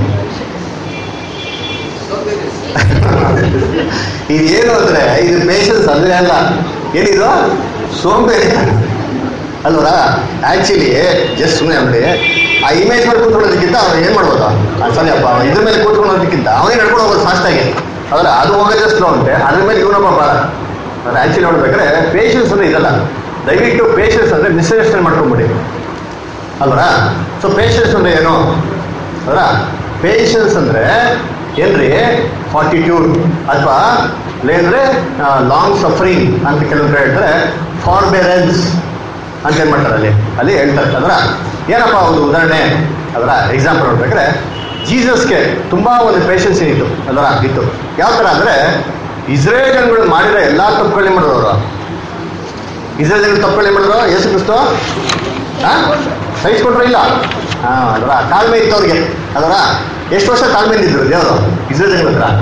ಇದೇನು ಅಂದ್ರೆ ಇದು ಪೇಷನ್ಸ್ ಅಲ್ಲೇ ಅಲ್ಲ ಏನಿದು ಸೋಂಬೇರಿ ಅಲ್ವರಾ ಆಕ್ಚುಲಿ ಜಸ್ಟ್ ಸುಮ್ಮನೆ ನೋಡಿ ಆ ಇಮೇಜ್ ಮೇಲೆ ಕೂತ್ಕೊಳ್ಳೋದಕ್ಕಿಂತ ಅವ್ನು ಏನ್ ಮಾಡ್ಬೋದು ಆ, ಸರಿ ಅಪ್ಪ ಅವ್ನು ಇದ್ರ ಮೇಲೆ ಕೂತ್ಕೊಳ್ಳೋದಕ್ಕಿಂತ ಅವನೇ ನಡ್ಕೊಂಡು ಹೋಗೋದು ಫಾಸ್ಟ್ ಆಗಿ ಅದರ ಅದು ಹೋಗೋದೇ ಸ್ಲೋ ಅಂತೆ ಅದ್ರ ಮೇಲೆ ಇವನೊಬ್ಬ ಬಾಳ ಅಂದ್ರೆ ಆಕ್ಚುಲಿ ನೋಡ್ಬೇಕಾದ್ರೆ ಪೇಷನ್ಸ್ ಅಂದ್ರೆ ಇದಲ್ಲ ದಯವಿಟ್ಟು ಪೇಷನ್ಸ್ ಅಂದ್ರೆ ಮಿಸ್ಅಂಡರ್ಸ್ಟ್ಯಾಂಡ್ ಮಾಡ್ಕೊಂಬಿಡಿ ಅಲ್ವರಾ ಸೊ ಪೇಷನ್ಸ್ ಅಂದ್ರೆ ಏನು ಅದರ ಪೇಷನ್ಸ್ ಅಂದ್ರೆ ಏನ್ರಿ ಫಾರ್ಟಿಟ್ಯೂಡ್ ಅಥವಾ ಇಲ್ಲೇಂದ್ರೆ ಲಾಂಗ್ ಸಫರಿಂಗ್ ಅಂತ ಕೆಲವೊಂದು ಹೇಳ್ತಾರೆ ಫಾರ್ಬೇರೆನ್ಸ್ ಅಂತ ಏನ್ ಮಾಡ್ತಾರೆ ಅಲ್ಲಿ ಅಲ್ಲಿ ಹೇಳ್ತಾರೆ ಅದರ ಏನಪ್ಪ ಒಂದು ಉದಾಹರಣೆ ಅದರ ಎಕ್ಸಾಂಪಲ್ ನೋಡ್ಬೇಕಾದ್ರೆ ಜೀಸಸ್ಗೆ ತುಂಬಾ ಒಂದು ಪೇಷನ್ಸ್ ಏನಿತ್ತು ಅದರ ಇತ್ತು ಯಾವ ತರ ಅಂದ್ರೆ ಇಸ್ರೇಲ್ ಜನಗಳು ಮಾಡಿರೋ ಎಲ್ಲಾ ತಪ್ಪುಗಳನ್ನ ಮಾಡಿದವರು ಇಸ್ರೇಲ್ ಜನಗಳು ತಪ್ಪುಗಳನ್ನ ಮಾಡಿದ್ರು ಯೇಸು ಕ್ರಿಸ್ತು ಸಹಿಸ್ಕೊಂಡ್ರ ಇಲ್ಲ ಹಾ ಅದರ ತಾಳ್ಮೆ ಇತ್ತು ಅವ್ರಿಗೆ ಅದರ ಎಷ್ಟು ವರ್ಷ ತಾಳ್ಮೆ ಇದ್ರು ದೇವರು ಇಸ್ರೇಲ್ ಜನಗಳ ಹತ್ರ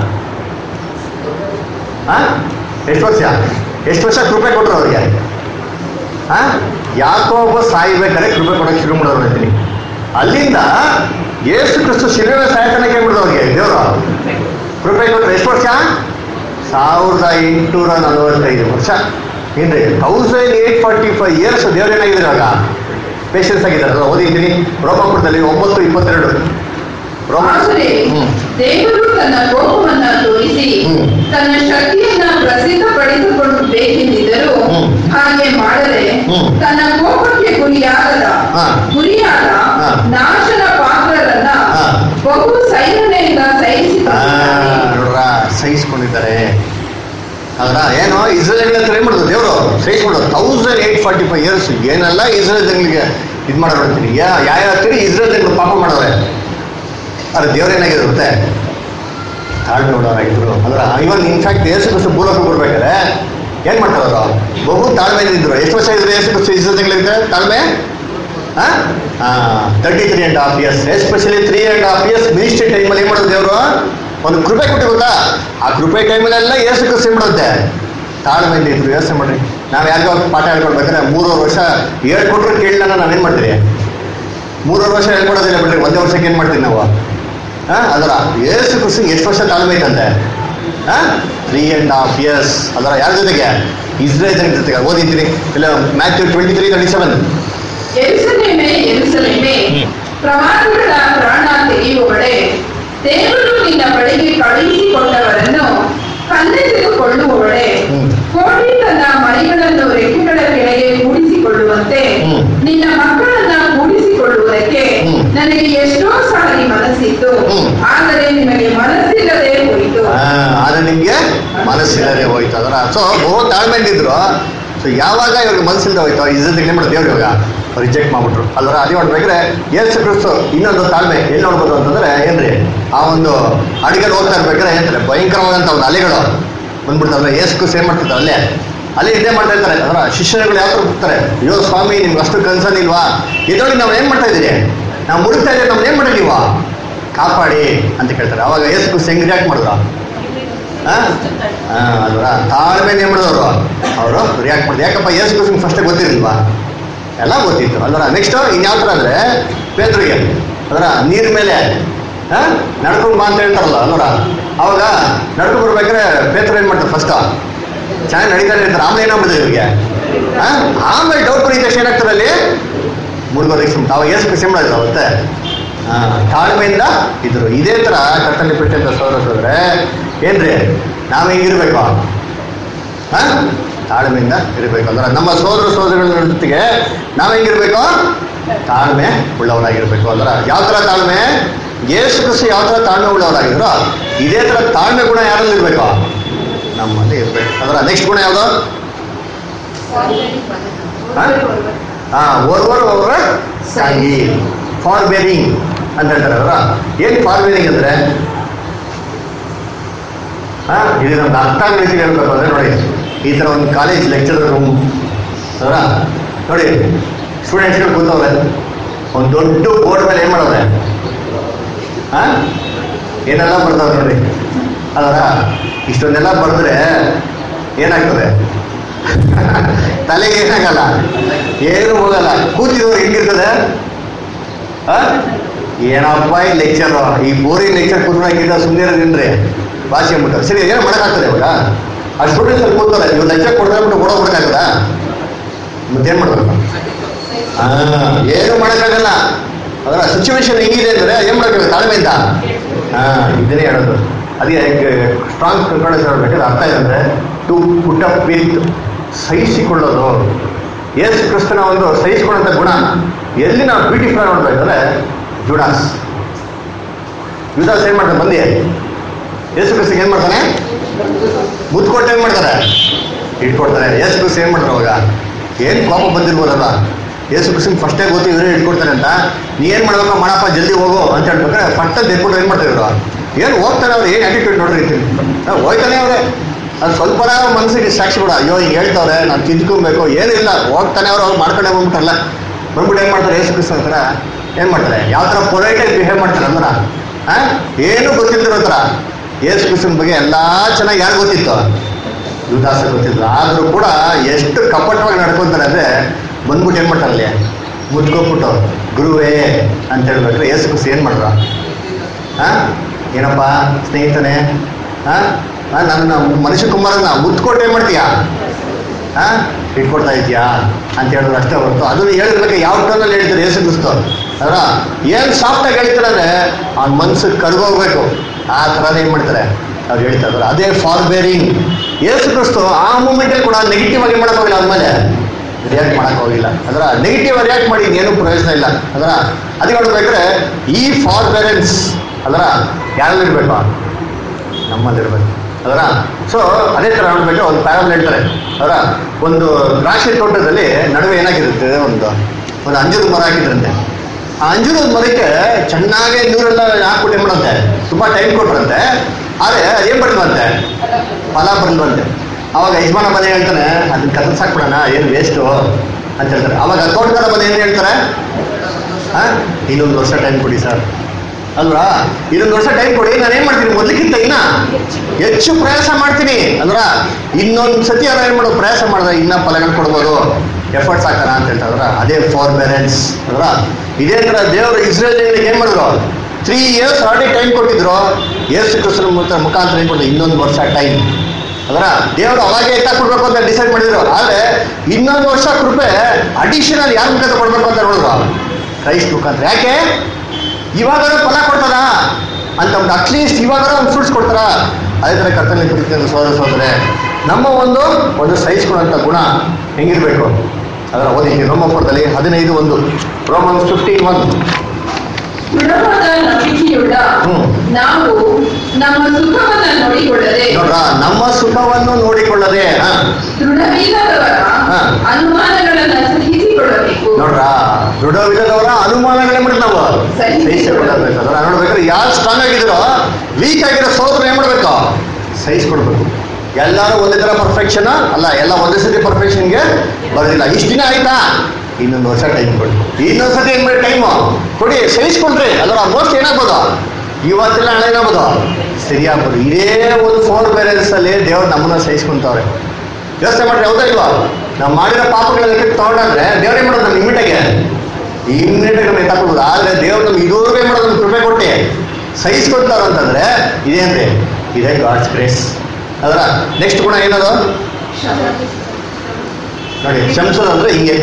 ಹಾ ಎಷ್ಟು ವರ್ಷ ಎಷ್ಟು ವರ್ಷ ಕೃಪೆ ಕೊಟ್ರು ಅವ್ರಿಗೆ ಹಾ ಯಾಕೋಬ ಸಾಯ್ಬೇಕಾದ್ರೆ ಕೃಪೆ ಕೊಡಕ್ಕೆ ಶುರು ಮಾಡೋರು ಹೇಳ್ತೀನಿ ಅಲ್ಲಿಂದ ಏಸು ಕ್ರಿಸ್ತು ಶಿಲುವೆ ಸಾಯತನಕ್ಕೆ ಬಿಡೋದು ಅವ್ರಿಗೆ ದೇವರು ಕೃಪೆ ಕೊಟ್ರು ಎಷ್ಟು ವರ್ಷ ಸಾವಿರದ ಎಂಟುನೂರ ನಲವತ್ತೈದು ವರ್ಷ ಏನ್ರಿ thousand eight forty five years ದೇವ್ರು ಏನಾಗಿದ್ರು ಇವಾಗ ಪೇಷನ್ಸ್ ಆಗಿದ್ದಾರೆ ಅದನ್ನ ಓದಿದ್ದೀನಿ ರೋಮಾಪುರದಲ್ಲಿ ಒಂಬತ್ತು ಇಪ್ಪತ್ತೆರಡು ರೋಮ ಆದರೆ ಹ್ಮ್ ದೇವರು ತನ್ನ ಕೋಪವನ್ನ ತೋರಿಸಿ ಹ್ಮ್. ತನ್ನ ಶಕ್ತಿಯನ್ನ ಪ್ರಸಿದ್ಧಪಡಿಸಿಕೊಂಡು ಬೇಕೆಂದಿದ್ದರೂ ಹ್ಮ್. ಹಾಗೆ ಮಾಡದೆ ಹ್ಮ್. ತನ್ನ ಕೋಪಕ್ಕೆ ಗುರಿಯಾಗದ ಹಾ. ಗುರಿಯಾದ ಹಾ. ನಾಶನ ಪಾತ್ರರನ್ನ ಹಾ. ಬಹು ಸೈನ್ಯದಿಂದ ಆ, ಸಹಿಸಿಕೊಂಡಿದ್ದಾನೆ ನೋಡ್ರ ಸಹಿಸ್ಕೊಂಡಿದ್ದಾರೆ ಅದರ ಏನೋ ಇಸ್ರೇಲ್ ಹತ್ರ ಏನ್ ಮಾಡೋದು ದೇವರು ಸಹಿಸ್ಕೊಳ್ಳೋದು thousand eight forty five years ಏನೆಲ್ಲ ಇಸ್ರೇಲ್ ಜನಗಳಿಗೆ ಇದು ಮಾಡೋರು ಹೇಳ್ತೀನಿ ಯಾ ಯಾವ ಹೇಳ್ತೀರಿ ಇಸ್ರೇಲ್ ಜನಗಳು ಪಾಪ ಮಾಡೋರೆ ಅದ್ರ ದೇವ್ರು ಏನಾಗಿದೆ ಗೊತ್ತೇ ತಾಳ್ಮೆ ನೋಡೋರಾಗಿದ್ರು ಅದ್ರ ಇವನ್ ಇನ್ಫ್ಯಾಕ್ಟ್ ಏಸು ಕ್ರಿಸ್ತು ಭೂಲೋಕ ಬರ್ಬೇಕಾದ್ರೆ ಏನ್ ಮಾಡ್ತಾರೆ ಅವರು ಬಹು ತಾಳ್ಮೆ ಇದ್ರು ಎಷ್ಟು ವರ್ಷ ಇದ್ರು ಏಸು ಕ್ರಿಸ್ತು ಇಸ್ರೇಲ್ ಜನಗಳಿಗೆ ತಾಳ್ಮೆ thirty three and half years especially three and half years ministry ಟೈಮಲ್ಲಿ ಏನ್ ಮಾಡೋದು ದೇವರು ಒಂದು ಕೃಪೆ ಕೊಟ್ಟು ಗೊತ್ತಾ ಆ ಕೃಪೆ ಟೈಮಲ್ಲೆಲ್ಲ ಏಸು ಕ್ರಿಸ್ತು ಏನ್ ಮಾಡುತ್ತೆ ತಾಳ್ಮೆಯಿಂದ ಇದ್ರು ಯೋಚನೆ ಮಾಡ್ರಿ ನಾವು ಯಾರಿಗೋ ಪಾಠ ಹೇಳ್ಕೊಡ್ಬೇಕಾದ್ರೆ ಮೂರುವರೆ ವರ್ಷ ಹೇಳ್ಕೊಟ್ರು ಕೇಳಲ್ಲ ನಾವೇನ್ ಮಾಡ್ತೀರಿ ಮೂರುವರೆ ವರ್ಷ ಹೇಳ್ಕೊಡೋದಿಲ್ಲ ಬಿಡ್ರಿ ಒಂದೇ ವರ್ಷಕ್ಕೆ ಏನ್ ಮಾಡ್ತೀವಿ ನಾವು ಹಾ ಅದರ ಏಸು ಕೃಷ್ಣ ಎಷ್ಟು ವರ್ಷ ತಾಳ್ಮೆ ಐತಂತೆ ಹಾ ತ್ರೀ ಅಂಡ್ ಹಾಫ್ ಇಯರ್ಸ್ ಅದರ ಯಾರ ಜೊತೆಗೆ ಇಸ್ರೇಲ್ ಜನ ಜೊತೆಗೆ ಓದಿದ್ದೀನಿ ಇಲ್ಲ Matthew twenty three thirty seven ಎರುಸಲೇಮೇ ಎರುಸಲೇಮೇ ಹ್ಮ್. ಪ್ರವಾದಿಗಳ ಪ್ರಾಣ ತೆಗೆಯುವವಳೆ ದೇವರು ನಿನ್ನ ಬಳಿಗೆ ಕಳುಹಿಸಿಕೊಂಡವರನ್ನು ಕಲ್ಲೆಸೆದುಕೊಳ್ಳುವವಳೆ ಹ್ಮ್. ಕೋಟಿ ತನ್ನ ಮರಿಗಳನ್ನು ರೆಕ್ಕೆಗಳ ಕೆಳಗೆ ಕೂಡಿಸಿಕೊಳ್ಳುವಂತೆ ಹ್ಮ್. ನಿನ್ನ ಮಕ್ಕಳನ್ನ ಕೂಡಿಸಿಕೊಳ್ಳುವುದಕ್ಕೆ ಹ್ಮ್. ನನಗೆ ಎಷ್ಟೋ ಸಾರಿ ಮನಸ್ಸಿತ್ತು ಹ್ಮ್. ಆದರೆ ನಿಮಗೆ ಮನಸ್ಸಿಲ್ಲದೆ ಹೋಯಿತು ಆದ್ರೆ ನಿಮ್ಗೆ ಮನಸ್ಸಿಲ್ಲದೆ ಹೋಯ್ತು ಅದರ ಸೊ ಬಹು ತಾಳ್ಮೆಯಿಂದ ಇದ್ರು ಸೊ ಯಾವಾಗ ಇವ್ರಿಗೆ ಮನಸ್ಸಿಲ್ಲದೆ ಹೋಯ್ತು ಇಜ್ಜತ್ ಏನ್ ಮಾಡೋದು ದೇವ್ರು ಇವಾಗ ರಿಜೆಕ್ಟ್ ಮಾಡ್ಬಿಟ್ರು ಅಲ್ವರ ಅದೇ ನೋಡ್ಬೇಕ್ರೆ ಯೇಸು ಕ್ರಿಸ್ತು ಇನ್ನೊಂದು ತಾಳ್ಮೆ ಎಲ್ಲಿ ನೋಡ್ಬೋದು ಅಂತಂದ್ರೆ ಏನ್ರಿ ಆ ಒಂದು ಅಡಿಗೆಲ್ ಹೋಗ್ತಾ ಇರ್ಬೇಕಾದ್ರೆ ಏನಂತಾರೆ ಭಯಂಕರವಾದಂತ ಒಂದು ಅಲೆಗಳು ಬಂದ್ಬಿಡ್ತಾರಲ್ಲ ಯೇಸು ಕ್ರಿಸ್ತು ಏನ್ ಮಾಡ್ತಿರ್ತಾರೆ ಅಲ್ಲೇ ಅಲ್ಲಿ ಇದೇ ಮಾಡ್ತಾ ಇರ್ತಾರೆ ಅದರ ಶಿಷ್ಯರುಗಳು ಯಾವ ಥರ ಹೋಗ್ತಾರೆ ಅಯ್ಯೋ ಸ್ವಾಮಿ ನಿಮ್ಗೆ ಅಷ್ಟು ಕನ್ಸನ್ ಇಲ್ವಾ ಇದ್ರೊಳಗೆ ನಾವು ಏನ್ ಮಾಡ್ತಾ ಇದೀರಿ ನಾವು ಮುಡುಕ್ತಾ ಇದ್ದೀವಿ ನಮ್ಗೆ ಏನ್ ಮಾಡಿ ನೀವು ಕಾಪಾಡಿ ಅಂತ ಕೇಳ್ತಾರೆ ಅವಾಗ ಯೇಸು ಕ್ರಿಸ್ತು ಹೆಂಗ್ ರಿಯಾಕ್ಟ್ ಮಾಡಿದ್ರು ಆ? ಆ, ಅಲ್ವಾ ತಾಳ್ಮೆ ಏನ್ ಮಾಡಿದವರು ಅವರು ರಿಯಾಕ್ಟ್ ಮಾಡಿದ್ರು ಯಾಕಪ್ಪ ಯೇಸು ಕ್ರಿಸ್ತನ್ ಫಸ್ಟ್ ಗೊತ್ತಿರಲಿಲ್ವಾ ಎಲ್ಲ ಗೊತ್ತಿತ್ತು ಅಲ್ವರ ನೆಕ್ಸ್ಟ್ ಇನ್ಯಾವ ಥರ ಅಂದ್ರೆ ಪೇದ್ರಿಗೆ ಅದರ ನೀರ್ ಮೇಲೆ ಆ, ನಡ್ಕೊಂಡ್ ಬಾ ಅಂತ ಹೇಳ್ತಾರಲ್ಲ ಅಲ್ವರ ಅವಾಗ ನಡ್ಕೊಂಡ್ ಬರ್ಬೇಕಾದ್ರೆ ಪೇತ್ರ ಏನ್ ಮಾಡ್ತಾರೆ ಫಸ್ಟ್ ಚೆನ್ನಾಗಿ ನಡೀತಾರೆ ಹೇಳ್ತಾರೆ ಆಮೇಲೆ ಏನಾಗ್ಬಿಡ್ತದೆ ಇವ್ರಿಗೆ ಆ? ಆಮೇಲೆ ಡೌಟ್ ಬರೀ ತಕ್ಷಣ ಏನಾಗ್ತದೆ ಅಲ್ಲಿ ಮುಳುಗೋದಕ್ಕೆ ಸುಮ್ಮನೆ ಅವಾಗ ಯೇಸು ಕ್ರಿಸ್ತ ಏನ್ ಮಾಡಿದ್ರು ಅವತ್ತೆ ಆ, ತಾಳ್ಮೆಯಿಂದ ಇದ್ರು ಇದೇ ತರ ಕಟ್ಟಲ್ಲಿ ಬಿಟ್ಟಂತ ಸೋದರ ಸೋದ್ರೆ ಏನ್ರಿ ನಾವ್ ಹೆಂಗಿರ್ಬೇಕು ಆ? ತಾಳ್ಮೆಯಿಂದ ಇರಬೇಕು ಅಂದ್ರೆ ನಮ್ಮ ಸೋದರ ಸೋದರಿಗಳ ಜೊತೆಗೆ ನಾವ್ ಹೆಂಗಿರ್ಬೇಕು ತಾಳ್ಮೆ ಉಳ್ಳವರಾಗಿರ್ಬೇಕು ಅಂದ್ರೆ ಯಾವ ತರ ತಾಳ್ಮೆ ಯೇಸು ಕ್ರಿಸ್ತು ಯಾವ ತರ ತಾಳ್ಮೆ ಉಳ್ಳವರಾಗಿದ್ರು ಇದೇ ತರ ತಾಳ್ಮೆ ಗುಣ ಯಾರಲ್ಲಿ ಇರ್ಬೇಕು ನಮ್ಮಲ್ಲಿ ಇರ್ಬೇಕು ಅದರ ನೆಕ್ಸ್ಟ್ ಗುಣ ಯಾವುದು ಹಾ ಓರ್ವರ್ ಒಬ್ಬರ ಸಂಗಿ ಫಾರ್ ಬೇರಿಂಗ್ ಅಂತ ಹೇಳ್ತಾರೆ ಅವರ ಏನ್ ಫಾರ್ ಬೇರಿಂಗ್ ಅಂದ್ರೆ ಹಾ ಇದು ನಮ್ಗೆ ಅರ್ಥ ಆಗೋ ರೀತಿಲಿ ಹೇಳ್ಬೇಕು ಅಂದ್ರೆ ನೋಡಿ ಈ ತರ ಒಂದು ಕಾಲೇಜ್ ಲೆಕ್ಚರರ್ ರೂಮ್ ಅವರ ನೋಡಿ ಸ್ಟೂಡೆಂಟ್ಸ್ಗಳು ಕೂತವ್ರೆ ಒಂದು ದೊಡ್ಡ ಬೋರ್ಡ್ ಮೇಲೆ ಏನ್ ಮಾಡವ್ರೆ ಹಾ ಏನೆಲ್ಲ ಬರ್ತಾವ್ರೆ ನೋಡಿ ಅದರ ಇಷ್ಟೊಂದೆಲ್ಲ ಬರೆದ್ರೆ ಏನಾಗ್ತದೆ ತಲೆಗೆ ಏನಾಗಲ್ಲ ಏನು ಹೋಗಲ್ಲ ಕೂತಿದವ್ರು ಹೆಂಗಿರ್ತದೆ ಆ? ಏನಪ್ಪ ಈ ಲೆಕ್ಚರ್ ಈ ಬೋರಿ ಲೆಕ್ಚರ್ ಕೂತ್ಕೊಂಡಾಗಿದ್ದ ಸುಮ್ಮನೆ ಇರೋದೇನ್ರಿ ಭಾಷೆ ಅಂದ್ಬಿಟ್ಟು ಸರಿ ಏನೋ ಮಾಡೋಕ್ಕಾಗ್ತದೆ ಇವಾಗ ಆ ಸ್ಟೂಡೆಂಟ್ಸ್ ಅಲ್ಲಿ ಕೂತಾರೆ ಇವ್ರು ಲೆಕ್ಚರ್ ಕೊಡ್ಬಿಟ್ಟು ಓಡೋ ಬಿಡಕ್ಕಾಗದ ಮತ್ತೇನ್ ಮಾಡ್ಬೇಕು ಆ, ಏನು ಮಾಡೋಕ್ಕಾಗಲ್ಲ ಅದರ ಸಿಚುವೇಶನ್ ಹೆಂಗಿದೆ ಅಂದ್ರೆ ಏನ್ ಮಾಡಬೇಕು ತಾಳ್ಮೆಯಿಂದ ಹಾ ಇದನ್ನೇ ಹೇಳೋದು ಅದೇ ಸ್ಟ್ರಾಂಗ್ ಕಂಟ್ರೋಲ್ ಹೇಳ್ಬೇಕಾದ್ರೆ ಅರ್ಥ ಏನಂದ್ರೆ ಟು ಪುಟ್ ಅಪ್ ವಿತ್ ಸಹಿಸಿಕೊಳ್ಳೋದು ಯೇಸು ಕ್ರಿಸ್ತನ ಒಂದು ಸಹಿಸಿಕೊಳ್ಳುವಂತ ಗುಣ ಎಲ್ಲಿ ನಾವು ಬ್ಯೂಟಿಫೈ ನೋಡ್ಬೇಕಂದ್ರೆ ಜುಡಾಸ್ ಯುದಾಸ್ ಏನ್ ಮಾಡ್ತಾನೆ ಬಂದಿ ಯೇಸು ಕ್ರಿಸ್ತಿಗೆ ಏನ್ ಮಾಡ್ತಾನೆ ಮುತ್ಕೊಟ್ಟು ಏನ್ ಮಾಡ್ತಾರೆ ಇಟ್ಕೊಡ್ತಾರೆ ಯೇಸು ಕ್ರಿಸ್ತ ಏನ್ ಮಾಡ್ತಾರೆ ಅವಾಗ ಏನ್ ಕೋಪ ಬಂದಿರ್ಬೋದಲ್ಲ ಯೇಸು ಕ್ರಿಸ್ತನ್ ಫಸ್ಟೇ ಗೊತ್ತು ಇವರೇ ಇಟ್ಕೊಡ್ತಾರೆ ಅಂತ ನೀ ಏನ್ ಮಾಡ್ಬೇಕು ಮಾಡಪ್ಪ ಜಲ್ದಿ ಹೋಗು ಅಂತ ಹೇಳ್ಬೇಕಾದ್ರೆ ಫಸ್ಟ್ ಎತ್ಬಿಟ್ಟು ಏನ್ ಮಾಡ್ತಾರೆ ಇವರು ಏನ್ ಹೋಗ್ತಾನೆ ಅವ್ರು ಏನ್ ಆಟಿಟ್ಯೂಡ್ ನೋಡ್ರಿ ಇರ್ತೀನಿ ಹೋಯ್ತಾನೆ ಅವ್ರೆ ಅದು ಸ್ವಲ್ಪ ಮನಸ್ಸಿಗೆ ಸಾಕ್ಷಿ ಬಿಡ ಅಯ್ಯೋ ಹಿಂಗೆ ಹೇಳ್ತಾವ್ರೆ ನಾನು ತಿದ್ಕೊಬೇಕು ಏನಿಲ್ಲ ಹೋಗ್ತಾನೆ ಅವ್ರು ಅವ್ರು ಮಾಡ್ಕೊಂಡೆ ಬಂದ್ಬಿಟ್ಟಲ್ಲ ಬಂದ್ಬಿಟ್ಟು ಏನ್ ಮಾಡ್ತಾರೆ ಯೇಸು ಕ್ರಿಸ್ತ ಹತ್ರ ಏನ್ ಮಾಡ್ತಾರೆ ಯಾವ ತರ ಪೊಲೈಟಾಗಿ ಬಿಹೇವ್ ಮಾಡ್ತಾರೆ ಅಂದ್ರ ಆ ಏನು ಗೊತ್ತಿಲ್ದಿರೋ ಹತ್ರ ಯೇಸು ಕ್ರಿಸ್ತನ ಬಗ್ಗೆ ಎಲ್ಲಾ ಚೆನ್ನಾಗಿ ಯಾರು ಗೊತ್ತಿತ್ತು ಯುವದಾಸ ಗೊತ್ತಿಲ್ಲ ಆದ್ರೂ ಕೂಡ ಎಷ್ಟು ಕಪಟವಾಗಿ ನಡ್ಕೊಂತಾರೆ ಅಂದ್ರೆ ಬಂದ್ಬಿಟ್ಟು ಏನ್ ಮಾಡ್ತಾರೆ ಅಲ್ಲಿ ಮುದ್ಕೊಬಿಟ್ಟು ಗುರುವೇ ಅಂತ ಹೇಳ್ಬೇಕ್ರೆ ಯೇಸು ಕ್ರಿಸ್ತ ಏನ್ ಮಾಡ್ರ ಆ ಏನಪ್ಪ ಸ್ನೇಹಿತನೇ ಆ ಆ, ನನ್ನ ಮನುಷ್ಯ ಕುಮಾರನ್ನ ಮುತ್ಕೊಟ್ಟು ಏನ್ ಮಾಡ್ತೀಯಾ ಆ ಇಟ್ಕೊಡ್ತಾ ಇದೆಯಾ ಅಂತ ಹೇಳಿದ್ರು ಅಷ್ಟೇ ಹೊರತು ಅದನ್ನ ಹೇಳಿರ್ಬೇಕು ಯಾವ ಟೋನಲ್ಲಿ ಹೇಳ್ತಾರೆ ಯೇಸು ಕ್ರಿಸ್ತು ಅದರ ಏನ್ ಸಾಫ್ಟ್ ಆಗಿ ಹೇಳ್ತಾರೆ ಅಂದ್ರೆ ಅವ್ನ ಮನ್ಸು ಕರ್ಗೋಗ್ಬೇಕು ಆ ಥರನೇ ಏನ್ ಮಾಡ್ತಾರೆ ಅವ್ರು ಹೇಳ್ತಾ ಇದ್ದಾರೆ ಅದೇ ಫಾರ್ ಬೇರಿಂಗ್ ಯೇಸು ಕ್ರಿಸ್ತು ಆ ಮೂಮೆಂಟಲ್ಲಿ ಕೂಡ ನೆಗೆಟಿವ್ ಆಗಿ ಮಾಡಕ್ ಹೋಗಿಲ್ಲ ಆದ್ಮೇಲೆ ರಿಯಾಕ್ಟ್ ಮಾಡಕ್ ಹೋಗಿಲ್ಲ ಅದರ ನೆಗೆಟಿವ್ ರಿಯಾಕ್ಟ್ ಮಾಡಿ ಏನು ಪ್ರಯೋಜನ ಇಲ್ಲ ಅದರ ಅದಕ್ಕೆ ನೋಡ್ಬೇಕಾದ್ರೆ ಈ ಫಾರ್ ಬೇರೆನ್ಸ್ ಅದರ ಯಾರಲ್ಲಿರ್ಬೇಕು ನಮ್ಮಲ್ಲಿರ್ಬೇಕು ಅದರ ಸೊ ಅದೇ ತರ ನೋಡ್ಬೇಕು ಒಂದು ಪ್ಯಾರಲ್ ಹೇಳ್ತಾರೆ ಅದರ ಒಂದು ದ್ರಾಕ್ಷಿ ತೋಟದಲ್ಲಿ ನಡುವೆ ಏನಾಗಿರುತ್ತೆ ಒಂದು ಒಂದು ಅಂಜೂರದ ಮರ ಹಾಕಿದ್ರಂತೆ ಆ ಅಂಜೂರದ ಮರಕ್ಕೆ ಚೆನ್ನಾಗಿ ನೀರೆಲ್ಲ ಹಾಕ್ಬಿಟ್ಟು ಏನ್ ಮಾಡಂತೆ ತುಂಬಾ ಟೈಮ್ ಕೊಟ್ರಂತೆ ಆದ್ರೆ ಅದೇನ್ ಬರ್ತದಂತೆ ಫಲ ಬಂದ್ವಂತೆ ಅವಾಗ ಯಜಮಾನ ಮನೆ ಹೇಳ್ತಾನೆ ಅದನ್ನ ಕತ್ತರಿಸ್ ಹಾಕ್ಬಿಡೋಣ ಏನು ವೇಸ್ಟು ಅಂತ ಹೇಳ್ತಾರೆ ಅವಾಗ ತೋಟಗಾರ ಮನೆ ಏನ್ ಹೇಳ್ತಾರೆ ಆ ಇನ್ನೊಂದು ವರ್ಷ ಟೈಮ್ ಕೊಡಿ ಸರ್ ಅಲ್ವಾ ಇದೊಂದು ವರ್ಷ ಟೈಮ್ ಕೊಡಿ ನಾನು ಏನ್ ಮಾಡ್ತೀನಿ ಮೊದಲಿಕ್ಕಿಂತ ಇನ್ನ ಹೆಚ್ಚು ಪ್ರಯಾಸ ಮಾಡ್ತೀನಿ ಅಲ್ವಾ ಇನ್ನೊಂದು ಸತಿ ಅವ್ರು ಏನ್ ಮಾಡೋದು ಪ್ರಯಾಸ ಮಾಡಿದ್ರೆ ಇನ್ನ ಫಲಗಳು ಕೊಡ್ಬೋದು ಎಫರ್ಟ್ಸ್ ಹಾಕೋಣ ಅಂತ ಹೇಳ್ತಾರ ಅದೇ ಫಾರ್ ಪೇರೆಂಟ್ಸ್ ಅಲ್ವಾ ಇದೇ ತರ ದೇವರು ಇಸ್ರೇಲ್ ಏನ್ ಮಾಡಿದ್ರು ತ್ರೀ ಇಯರ್ಸ್ ಆಲ್ರೆಡಿ ಟೈಮ್ ಕೊಟ್ಟಿದ್ರು ಯೇಸು ಕ್ರಿಸ್ತನ ಮುಖ- ಮುಖಾಂತರ ಏನ್ ಕೊಟ್ಟಿದ್ರು ಇನ್ನೊಂದು ವರ್ಷ ಟೈಮ್ ಅದರ ದೇವರು ಅವಾಗೇ ಎತ್ತಾಕ್ಬಿಡ್ಬೇಕು ಅಂತ ಡಿಸೈಡ್ ಮಾಡಿದ್ರು ಆದ್ರೆ ಇನ್ನೊಂದು ವರ್ಷ ಕೃಪೆ ಅಡಿಷನಲ್ ಯಾರ ಮುಖಾಂತರ ಕೊಡ್ಬೇಕು ಅಂತ ನೋಡಿದ್ರು ಕ್ರೈಸ್ಟ್ ಮುಖಾಂತರ ಯಾಕೆ ಇವಾಗ ಫಲ ಕೊಡ್ತದ ಅಂತ ಒಂದು ಅಟ್ಲೀಸ್ಟ್ ಇವಾಗ ಒಂದು ಫ್ರೂಟ್ಸ್ ಕೊಡ್ತಾರ ಅದೇ ಥರ ಕರ್ತನಲ್ಲಿ ಕುರಿತು ಸೋದರ ಸೋದರೆ ನಮ್ಮ ಒಂದು ಒಂದು ಸಹಿಸ್ಕೊಳ್ಳುವಂಥ ಗುಣ ಹೆಂಗಿರ್ಬೇಕು ಅದರ ಓದಿ ರೋಮಪುರದಲ್ಲಿ ಹದಿನೈದು ಒಂದು ರೋಮನ್ ಫಿಫ್ಟೀನ್ ಒನ್ ದೃಢವಾದ ನಂಬಿಕೆಯುಳ್ಳ ಹ್ಮ್. ನಾವು ನಮ್ಮ ಸುಖವನ್ನ ನೋಡಿಕೊಳ್ಳದೆ ನೋಡ್ರ ನಮ್ಮ ಸುಖವನ್ನು ನೋಡಿಕೊಳ್ಳದೆ ಹಾ ದೃಢವಿಲ್ಲದವರ ಹಾ. ಅನುಮಾನಗಳನ್ನ ಸಹಿಸಿಕೊಳ್ಳಬೇಕು ನೋಡ್ರ ದೃಢವಿಲ್ಲದವರ ಅನುಮಾನಗಳೇ ಮಾಡಿ ನಾವು ಸಹಿಸಿ. ಸಹಿಸಿಕೊಳ್ಳಬೇಕು ಅದರ ನೋಡ್ಬೇಕಾದ್ರೆ ಯಾರು ಸ್ಟ್ರಾಂಗ್ ಆಗಿರೋ ವೀಕ್ ಆಗಿರೋ ಸೋದರ ಏನ್ ಮಾಡ್ಬೇಕು ಸಹಿಸ್ಕೊಡ್ಬೇಕು ಎಲ್ಲರೂ ಒಂದೇ ತರ ಪರ್ಫೆಕ್ಷನ್ ಅಲ್ಲ ಎಲ್ಲ ಒಂದೇ ಸತಿ ಪರ್ಫೆಕ್ಷನ್ಗೆ ಬರೋದಿಲ್ಲ ಇಷ್ಟು ದಿನ ಆಯ್ತಾ ಇನ್ನೊಂದು ವರ್ಷ ಟೈಮ್ ಕೊಡಿ ಇನ್ನೊಂದು ಸತಿ ಏನ್ ಮಾಡಿ ಟೈಮು ಕೊಡಿ ಸಹಿಸ್ಕೊಂಡ್ರಿ ಅದರ ಮೋಸ್ಟ್ ಏನಾಗ್ಬೋದು ಇವತ್ತೆಲ್ಲ ನಾಳೆ ಏನಾಗ್ಬೋದು ಸರಿಯಾಗ್ಬೋದು ಇದೇ ಒಂದು ಫೋರ್ ಬೇರೆನ್ಸ್ ಅಲ್ಲಿ ದೇವ್ರು ನಮ್ಮನ್ನ ಸಹಿಸ್ಕೊಂತವ್ರೆ ಯೋಚನೆ ಮಾಡ್ರಿ ಹೌದಾ ಇಲ್ವಾ ನಾವು ಮಾಡಿರೋ ಪಾಪಗಳ ಲೆಕ್ಕ ತಗೊಂಡ್ರೆ ದೇವ್ರು ಏನ್ ಮಾಡೋದು ನಮ್ಮ ಇಮ್ಮಿಟಾಗೆ ಇಮ್ಮಿಡಿಯೇಟ್ ನಮ್ಗೆ ಎತ್ತಾಕೊಳ್ಬೋದು ಆದ್ರೆ ದೇವ್ರು ನಮ್ಗೆ ಇದುವರೆಗೂ ಏನ್ ಮಾಡೋದು ನಮ್ಗೆ ಕೃಪೆ ಕೊಟ್ಟು ಸಹಿಸ್ಕೊಳ್ತಾರ ಅಂತಂದ್ರೆ ಇದೇನ್ರಿ ಇದೇ ಗಾಡ್ಸ್ ಗ್ರೇಸ್ ಅದರ ನೆಕ್ಸ್ಟ್ ಗುಣ ಏನದು ನೋಡಿ ಶಂಸದ ಅಂದ್ರೆ ಹಿಂಗೆ